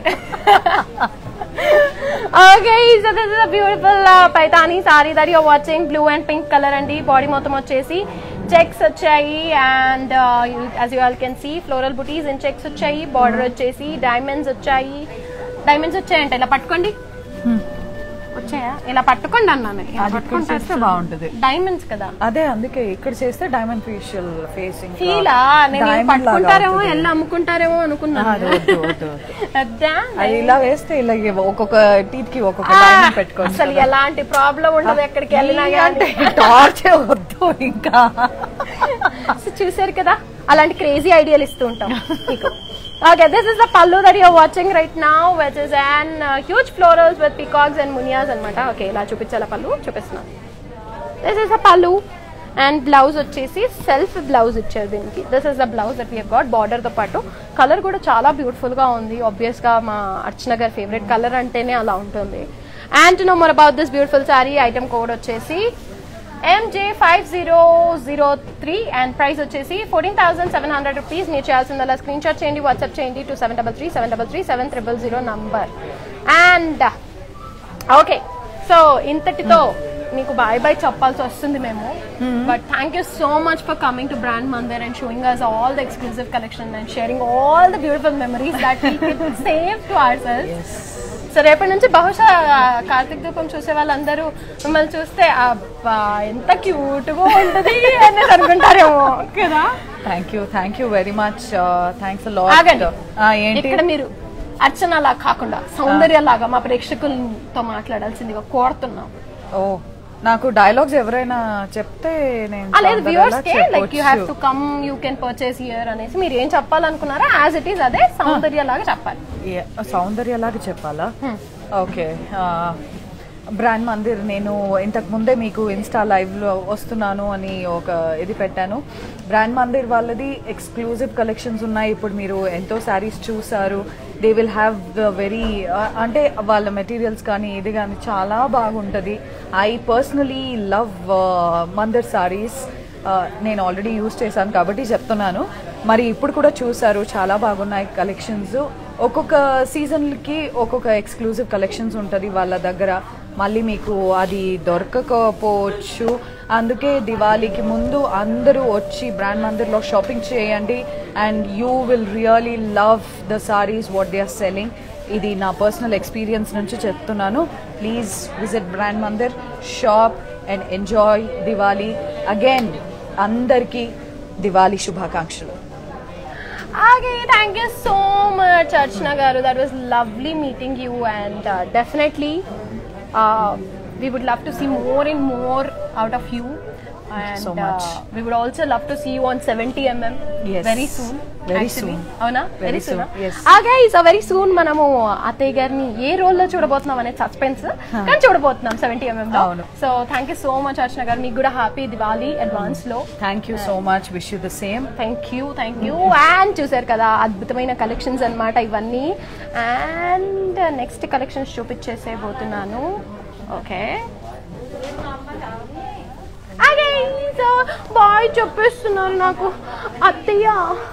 okay so this is beautiful Paithani sari that your watching blue and pink colour అండి బాడీ మొత్తం వచ్చేసి చెక్స్ వచ్చాయి and as you all can see floral butis and checks వచ్చాయి బార్డర్ వచ్చేసి డైమండ్స్ వచ్చాయి డైమండ్స్ వచ్చాయంట ఇలా పట్టుకోండి వచ్చాయా ఇలా పట్టుకోండి అన్నాను ఇలా అది ఇక్కడ చేస్తే బాగుంటుంది డైమండ్స్ కదా అదే అందుకే ఇక్కడ చేస్తే డైమండ్ ఫేషియల్ ఫేసింగ్ ఫీలా నేను ఇవి పట్టుకుంటారేమో వెళ్ళి అమ్ముకుంటారేమో అనుకున్నాను వద్దు వద్దు వద్దు అద్దా? అది ఇలా వేస్తే ఇలా ఒక్కొక్క టీత్ కి ఒక్కొక్క ఆ, డైమండ్ పెట్టుకోండి అసలు ఎలాంటి ప్రాబ్లం ఉండదు ఎక్కడికి వెళ్ళినా అంటే కానీ టార్చర్ వద్దు ఇంకా సో చూసారు కదా అలాంటి క్రేజీ ఐడియాలు ఇస్తూ ఉంటాం మీకు okay this is the pallu that your watching right now which is and huge florals with peacocks and munias అనమాట ఓకే ఇలా చూపించాలా పల్లు చూపిస్తున్నాను this is the pallu and blouse వచ్చేసి సెల్ఫ్ బ్లౌజ్ ఇచ్చారు దీనికి this is the blouse that we got border తో పాటు colour కూడా చాలా బ్యూటిఫుల్ గా ఉంది ఆబ్వియస్ గా మా అర్చన గారి ఫేవరెట్ కలర్ అంటేనే అలా ఉంటుంది and to know more about this beautiful sari item code వచ్చేసి MJ five zero zero three and price వచ్చేసి fourteen thousand seven hundred rupees మీరు చేయాల్సిందల్లా స్క్రీన్ షాట్ చేయండి వాట్సాప్ చేయండి to seven double three seven double three seven triple zero number and okay so ఇంతటితో మీకు bye bye చెప్పాల్సి వస్తుంది మేము but thank you so much for coming to brand మందర్ and showing us all the exclusive collection and sharing all the beautiful memories that save to our sales so రేపటి నుంచి బహుశా కార్తీక్ దీపం చూసే వాళ్ళందరూ మిమ్మల్ని చూస్తే అబ్బా ఎంత క్యూట్ గా ఉంటది అని అనుకుంటారేమో కదా thank you thank you very much thanks lot ఆగండి ఏంటి ఇక్కడ మీరు అర్చన లాగా కాకుండా సౌందర్య లాగా మా ప్రేక్షకులతో మాట్లాడాల్సిందిగా కోరుతున్నాం ఓ నాకు డైలాగ్స్ ఎవరైనా చెప్తే నేను ఆ, లేదు సౌందర్యలా వ్యూవర్స్ కే లైక్ యూ హ్యావ్ చెప్పొచ్చు. To come you can purchase here అనేసి మీరు ఏం చెప్పాలనుకున్నారో యాజ్ ఇట్ ఈస్ అదే సౌందర్య లాగా చెప్పాలి ఏ- సౌందర్యలాగా చెప్పాలా Hmm. ఓకే బ్రాండ్ మందిర్ నేను ఇంతకు ముందే మీకు ఇన్స్టా లైవ్ లో వస్తున్నాను అని ఒక ఇది పెట్టాను బ్రాండ్ మందిర్ వాళ్ళది ఎక్స్క్లూజివ్ కలెక్షన్స్ ఉన్నాయి ఇప్పుడు మీరు ఎంతో శారీస్ చూసారు they will have the very అంటే వాళ్ళ మెటీరియల్స్ కానీ ఇది కానీ చాలా బాగుంటుంది I personally love Mandir saris నేను ఆల్రెడీ యూజ్ చేశాను కాబట్టి చెప్తున్నాను మరి ఇప్పుడు కూడా చూసారు చాలా బాగున్నాయి కలెక్షన్స్ ఒక్కొక్క సీజన్కి ఒక్కొక్క ఎక్స్క్లూజివ్ కలెక్షన్స్ ఉంటుంది వాళ్ళ దగ్గర మళ్ళీ మీకు అది దొరకకపోవచ్చు అందుకే దివాళీకి ముందు అందరూ వచ్చి బ్రాండ్ మందిర్లో షాపింగ్ చేయండి and you will really love the saris what they are selling ఇది నా పర్సనల్ ఎక్స్పీరియన్స్ నుంచి చెప్తున్నాను please visit brand Mandir shop and enjoy Diwali again అందరికీ దివాళీ శుభాకాంక్షలు Okay, thank you so much, Archana Garu. That was lovely meeting you, and uh, definitely uh, we would love to see more and more out of you. And so much. Uh, we would also love to see you on 70 mm Yes. very soon. Very actually. soon. అవునా Very very soon, soon yes. ఆగా so very soon మనము అత్తయ్య గారిని ఏ role లో చూడబోతున్నాం అనే suspense కానీ చూడబోతున్నాం సెవెంటీ ఎంఎం లో అవును. So thank you so much Archana garu మీకు కూడా హ్యాపీ దివాళీ అడ్వాన్స్ లో thank you so much wish you the same thank you thank you and చూసారు కదా అద్భుతమైన కలెక్షన్స్ అన్నమాట ఇవన్నీ అండ్ నెక్స్ట్ కలెక్షన్స్ చూపించేసేయబోతున్నాను ఓకే అదే సో బాయ్ చెప్పేస్తున్నారు నాకు అత్తయ్య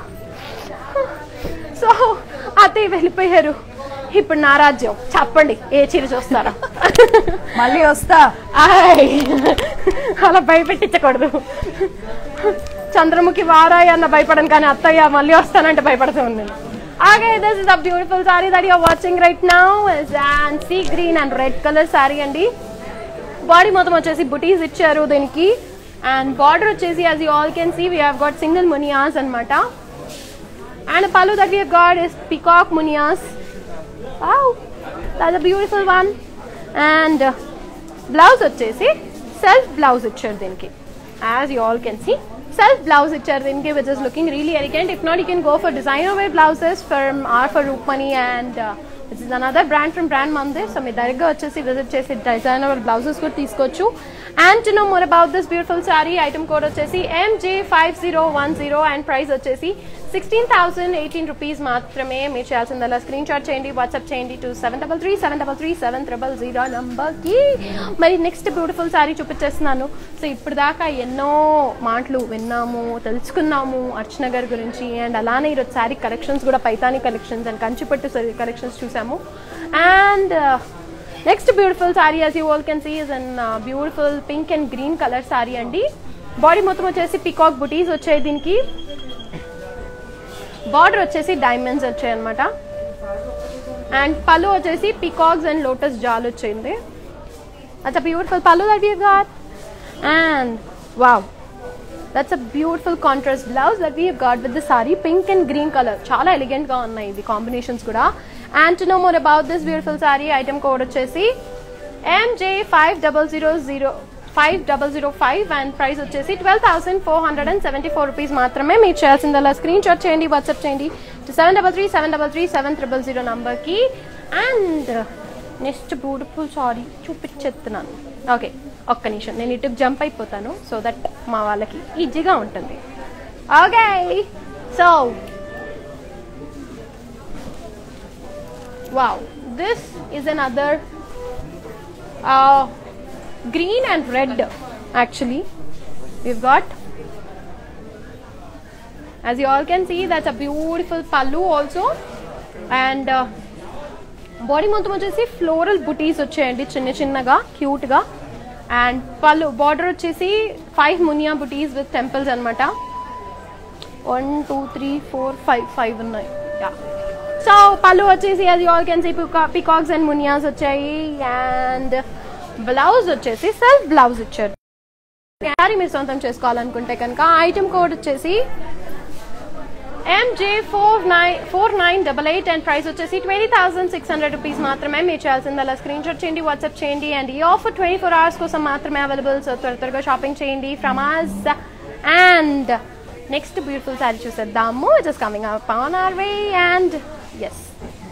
సో అత్తయ్య వెళ్ళిపోయారు ఇప్పుడు నా రాజ్యం చెప్పండి ఏ చీర చూస్తారా మళ్ళీ వస్తా ఆయ్ అలా భయపెట్టించకూడదు చంద్రముఖి వారాయి అన్న భయపడను కానీ అత్తయ్య మళ్ళీ వస్తానంటే భయపడుతూ ఉంది ఆగే this is a beautiful sari that your watching right now and see green and red colour sari అండి బాడీ మొత్తం వచ్చేసి బుటీస్ ఇచ్చారు దీనికి అండ్ బార్డర్ వచ్చేసి as you all can see we have got single munias అన్నమాట and pallu that we got is peacock munias wow that's a beautiful one and blouse వచ్చేసి self blouse ఇచ్చారు దీనికి as you all can see self blouse ఇచ్చారు దీనికి which is looking really elegant if not you can go for designer wear blouses from R for Roopmani and which is another brand from brand Mandir so మీరు డైరెక్ట్గా వచ్చేసి visit చేసి designer blouses కూడా తీసుకోవచ్చు and to know more about this beautiful sari item code వచ్చేసి MJ five zero one zero and price వచ్చేసి sixteen thousand eighteen rupees మాత్రమే మీరు చేయాల్సిందల్లా స్క్రీన్ షాట్ చేయండి వాట్సాప్ చేయండి to seven double three seven double three seven triple zero నంబర్కి మరి next beautiful sari చూపించేస్తున్నాను సో ఇప్పుడు దాకా ఎన్నో మాటలు విన్నాము తెలుసుకున్నాము అర్చన గారి గురించి అండ్ అలానే ఈరోజు సారీ కలెక్షన్స్ కూడా పైతాని కలెక్షన్స్ అండ్ కంచిపట్టు కలెక్షన్స్ చూసాము and next beautiful sari as you all can see is an uh, beautiful pink and green colour sari అండి బాడీ మొత్తం వచ్చేసి పికాక్ బుటీస్ వచ్చాయి దీనికి బార్డర్ వచ్చేసి డైమండ్స్ వచ్చాయి అనమాట అండ్ పళ్ళు వచ్చేసి పికాక్స్ అండ్ లోటస్ జాల్ వచ్చింది అట్స్ అ బ్యూటిఫుల్ పళ్ళు that you got and wow that's a beautiful contrast blouse that we got with the sari pink and green colour చాలా ఎలిగెంట్ గా ఉన్నాయి ఇది కాంబినేషన్స్ కూడా and to know more about this beautiful sari item code వచ్చేసి MJ five double zero zero five double zero five and price వచ్చేసి twelve thousand four hundred and seventy four rupees మాత్రమే మీరు చేయాల్సిందల్లా స్క్రీన్ షాట్ చేయండి WhatsApp చేయండి seven double three seven double three seven triple zero నంబర్కి and next beautiful sari చూపించేస్తున్నాను okay ఒక్క నిమిషం నేను ఇటుకు జంప్ అయిపోతాను సో దట్ మా వాళ్ళకి ఈజీగా ఉంటుంది okay so wow this is another green and red actually we've got as you all can see that's a beautiful pallu also and uh, body మొత్తం వచ్చేసి ఫ్లోరల్ బుటీస్ వచ్చాయండి చిన్న చిన్నగా క్యూట్గా అండ్ పళ్ళు బార్డర్ వచ్చేసి ఫైవ్ మునియా బుటీస్ విత్ టెంపుల్స్ అనమాట one two three four five five ఉన్నాయి యా సో పళ్ళు వచ్చేసి అది all can see peacocks and munias వచ్చాయి అండ్ బ్లౌజ్ వచ్చేసి సెల్ఫ్ బ్లౌజ్ ఇచ్చారు శారీ మీరు సొంతం చేసుకోవాలనుకుంటే కనుక ఐటమ్ కోడ్ వచ్చేసి MJ four nine four nine double eight and price వచ్చేసి twenty thousand six hundred rupees మాత్రమే మీరు చేయాల్సింది అలా స్క్రీన్ షాట్ చేయండి వాట్సాప్ చేయండి అండ్ ఈ ఆఫర్ ట్వంటీ ఫోర్ అవర్స్ కోసం మాత్రమే అవైలబుల్ సో త్వర త్వరగా షాపింగ్ చేయండి from us and next beautiful sari చూసేద్దాము it is coming up on our way and yes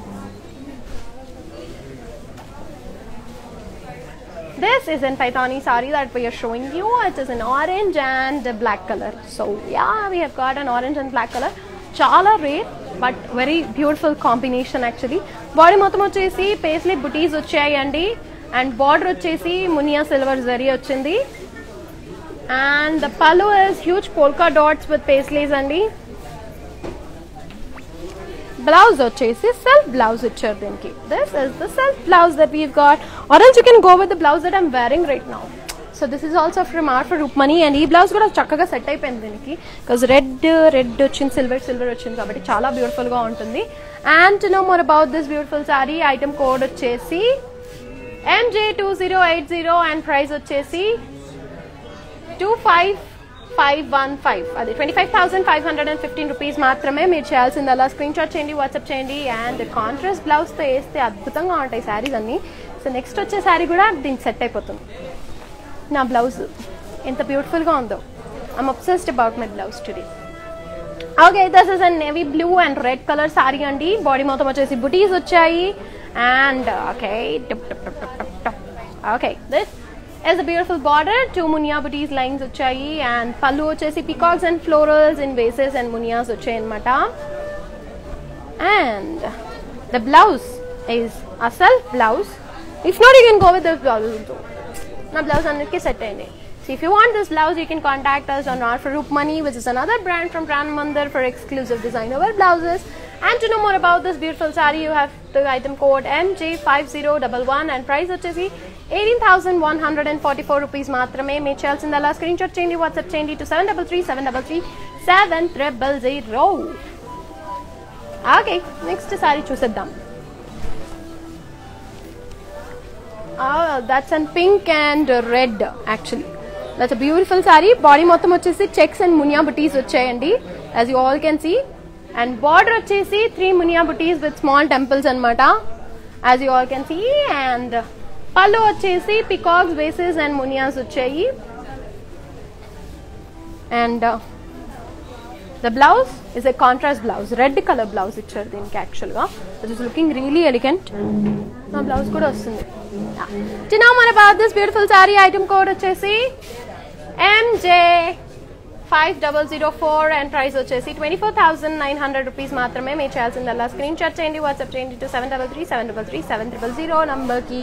This is in Paitani sari that we are showing you. It is in orange and black color. So yeah, we have got an orange and black color. చాలా rare but very beautiful combination actually body మొత్తం వచ్చేసి paisley బుటీస్ వచ్చాయండి and border వచ్చేసి Muniya silver zari వచ్చింది and the pallu is huge polka dots with paisleys అండి blouse వచ్చేసి self blouse ఇచ్చారు దీనికి this is the self blouse that we got or else you can go with the blouse that I'm wearing right now so this is also from R for Roopmani and ఈ blouse కూడా చక్కగా set అయిపోయింది దీనికి because red red వచ్చింది silver silver వచ్చింది కాబట్టి చాలా beautiful గా ఉంటుంది and no more about this beautiful sari item code వచ్చేసి MJ two zero eight zero and price వచ్చేసి two five five one five అది twenty five thousand five hundred and fifteen rupees మాత్రమే మీరు చేయాల్సింది అలా స్క్రీన్ షాట్ చేయండి వాట్సాప్ చేయండి and contrast బ్లౌజ్తో వేస్తే అద్భుతంగా ఉంటాయి శారీస్ అన్ని సో నెక్స్ట్ వచ్చే శారీ కూడా దీనికి సెట్ అయిపోతుంది నా బ్లౌజ్ ఎంత బ్యూటిఫుల్గా ఉందో I'm obsessed about my blouse today okay this is an navy blue and red colour sari అండి బాడీ మొత్తం వచ్చేసి బుటీస్ వచ్చాయి and okay okay this is a beautiful border two munia booties lines వచ్చాయి and పళ్ళు వచ్చేసి peacocks and florals in vases and munias వచ్చాయి అనమాట and the blouse is a self blouse if not you can go with this blouse also నా blouse అన్నిటికీ set అయింది so if you want this blouse you can contact us on R for roof Roopmani which is another brand from brand Mandir for exclusive design our blouses and to know more about this beautiful sari you have the item code MJ five zero double one and price వచ్చేసి eighteen thousand one hundred and forty four rupees మాత్రమే మీరు చేయాల్సింది అలా screen shot చేయండి WhatsApp చేయండి to seven double three seven double three seven triple zero okay next sari చూసేద్దాం that's and pink and red actually that's a beautiful sari body మొత్తం వచ్చేసి checks and Muniya butis వచ్చాయండి as you all can see and border వచ్చేసి three munia బుటీస్ with small temples అనమాట as you all can see and పళ్ళు వచ్చేసి peacocks bases and munias వచ్చాయి and the blouse is a contrast blouse red colour blouse ఇచ్చారు దీనికి యాక్చువల్గా it is looking really elegant నా బ్లౌజ్ కూడా వస్తుంది చిన్న మన about this beautiful sari item code వచ్చేసి MJ five double zero four and price వచ్చేసి twenty four thousand nine hundred rupees మాత్రమే మీరు చేయాల్సిందల్లా స్క్రీన్ షాట్ చేయండి వాట్సాప్ చేయండి to seven double three seven double three seven triple zero నంబర్కి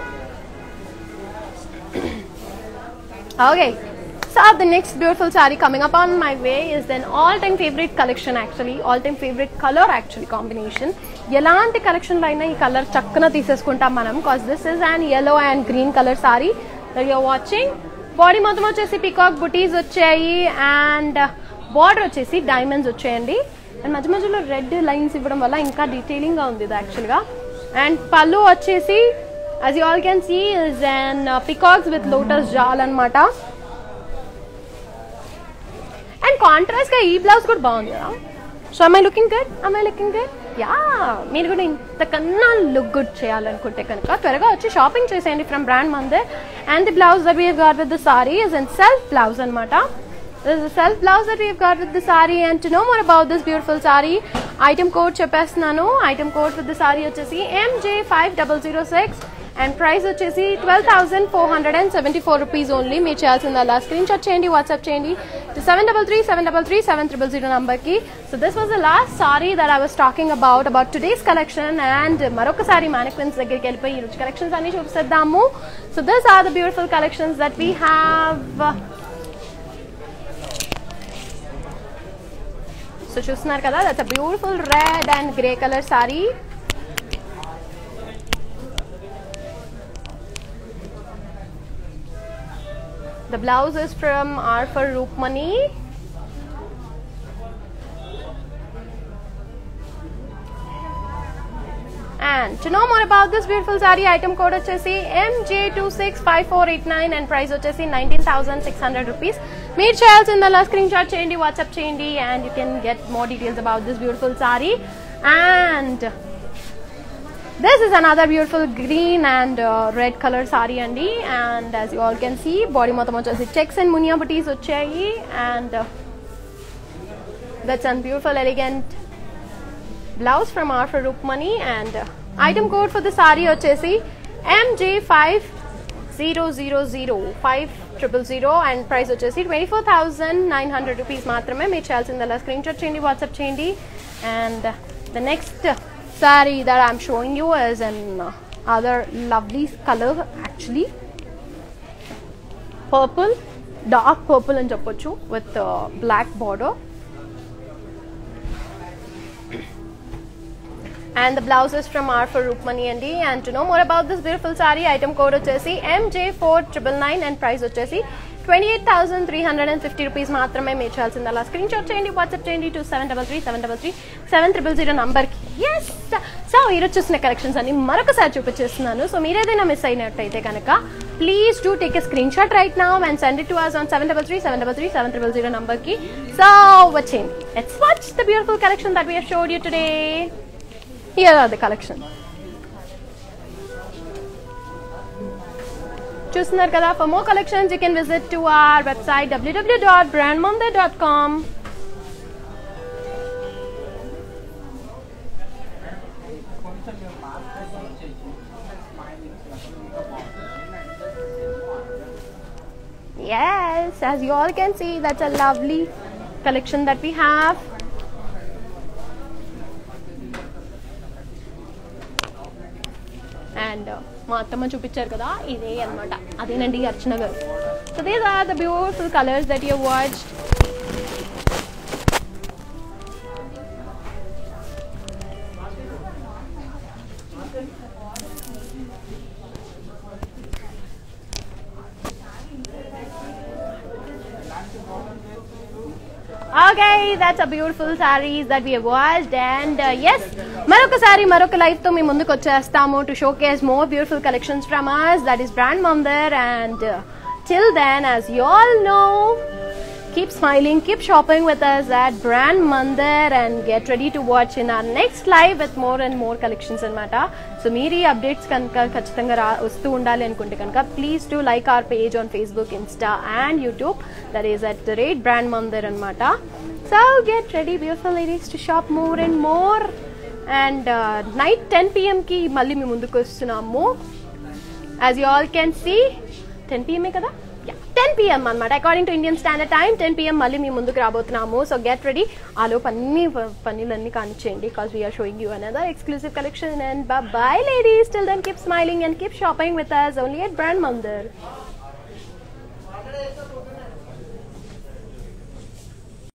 okay So the next beautiful saree coming up on my way is an all-time favorite collection actually, all-time favorite color actually combination. ఎలాంటి కలెక్షన్లో అయినా ఈ colour చక్కన తీసేసుకుంటాం మనం cause this is and yellow and green colour sari that your watching body మొత్తం వచ్చేసి peacock బుటీస్ వచ్చాయి అండ్ బార్డర్ వచ్చేసి డైమండ్స్ వచ్చాయండి అండ్ మధ్య మధ్యలో రెడ్ లైన్స్ ఇవ్వడం వల్ల ఇంకా డీటెయిలింగ్గా ఉంది ఇది యాక్చువల్గా అండ్ పళ్ళు వచ్చేసి as you all can see is an uh, peacocks with lotus jal అనమాట అండ్ కాంట్రాస్ట్ గా ఈ బ్లౌజ్ కూడా బాగుంది కదా so I looking good I looking good yeah మీరు కూడా ఇంతకన్నా లుక్ గుడ్ చేయాలనుకుంటే కనుక త్వరగా వచ్చి షాపింగ్ చేసేయండి ఫ్రమ్ బ్రాండ్ మందే and the blouse that we got with the sari is and self blouse అనమాట This is a self blouse that we've got with the sari and to know more about this beautiful sari, item code చెప్పేస్తున్నాను item code with the sari వచ్చేసి MJ5006 and price వచ్చేసి twelve thousand four hundred and seventy four rupees only మీరు చేయాల్సిందల్లా screen shot చేయండి WhatsApp చేయండి seven double three seven double three seven triple zero నంబర్కి so this was the last sari that I was talking about about today's collection and మరొకసారి mannequins దగ్గరికి వెళ్ళిపోయి ఈ Ruchi collections అన్ని చూపిస్తాము so this are the beautiful collections that we have so చూస్తున్నారు కదా that's a beautiful red and grey colour sari The blouse is from R for Rupmani. And to know more about this beautiful saree, item code వచ్చేసి MJ265489 and price వచ్చేసి 19,600 rupees. మీరు చేయాల్సిందల్లా screen shot చేయండి WhatsApp చేయండి and you can get more details about this beautiful saree. And this is another beautiful green and uh, red color saree అండి and as you all can see body మొత్తం వచ్చేసి checks and Muniya బుటీస్ వచ్చాయి and uh, that's a beautiful elegant blouse from R for Rupmani and uh, item code for the saree వచ్చేసి MJ5000 5000 and price వచ్చేసి 24900 rupees మాత్రమే మీరు చేయాల్సిందల్లా screen shot చేయండి వాట్సాప్ చేయండి and uh, the next uh, saree that I'm showing you is an uh, other lovely color actually purple dark purple అని చెప్పొచ్చు with uh, black border and the blouse is from R for Rupmani and and to know more about this beautiful saree item code వచ్చేసి MJ4999 and price వచ్చేసి 28,350 rupees మాత్రమే మీరు చేయాల్సింది అలా screen shot చేయండి WhatsApp చేయండి to seven double three seven double three seven triple zero నంబర్కి yes so ఈరోజు చూసిన కలెక్షన్స్ అన్ని మరొకసారి చూపించేస్తున్నాను సో మీరు ఏదైనా మిస్ అయినట్టయితే కనుక please do take a screen shot right now and send it to us on seven double three seven double three seven triple zero నంబర్కి సో వచ్చేయండి let's watch the beautiful collection that we showed you today Here are the collection. చూస్తున్నారు కదా for more collections you can visit to our website W W dot brand dot com Yes, as you all can see, that's a lovely collection that we have. అండ్ మా అత్తమ్మ చూపించారు కదా ఇదే అనమాట అదేనండి Archana garu so these are the beautiful colours that you watch Okay, that's a beautiful sarees that we have watched and uh, yes, మరొకసారి మరొక లైఫ్ తో మీ ముందుకు వచ్చేస్తాము to showcase more beautiful collections from us that is brand మందర్ and till then as you all know keep smiling keep shopping with us at brand mandir and get ready to watch in our next live with more and more collections అనమాట so మీరు ఈ updates కనుక ఖచ్చితంగా రా వస్తూ ఉండాలి అనుకుంటే కనుక please to like our page on Facebook Insta and YouTube that is at the rate brand Mandar అనమాట so get ready beautiful ladies to shop more and more and night ten పిఎంకి మళ్ళీ మేము ముందుకు వస్తున్నాము as you all can see ten పిఎంఏ కదా ten PM అనమాట according to Indian standard time ten PM మళ్ళీ మీ ముందుకు రాబోతున్నాము సో గెట్ రెడీ ఆలోపు అన్ని పనులన్నీ కానిచ్చేయండి cause we are showing you another exclusive collection and bye ladies till then keep smiling and keep shopping with us only at brand మందర్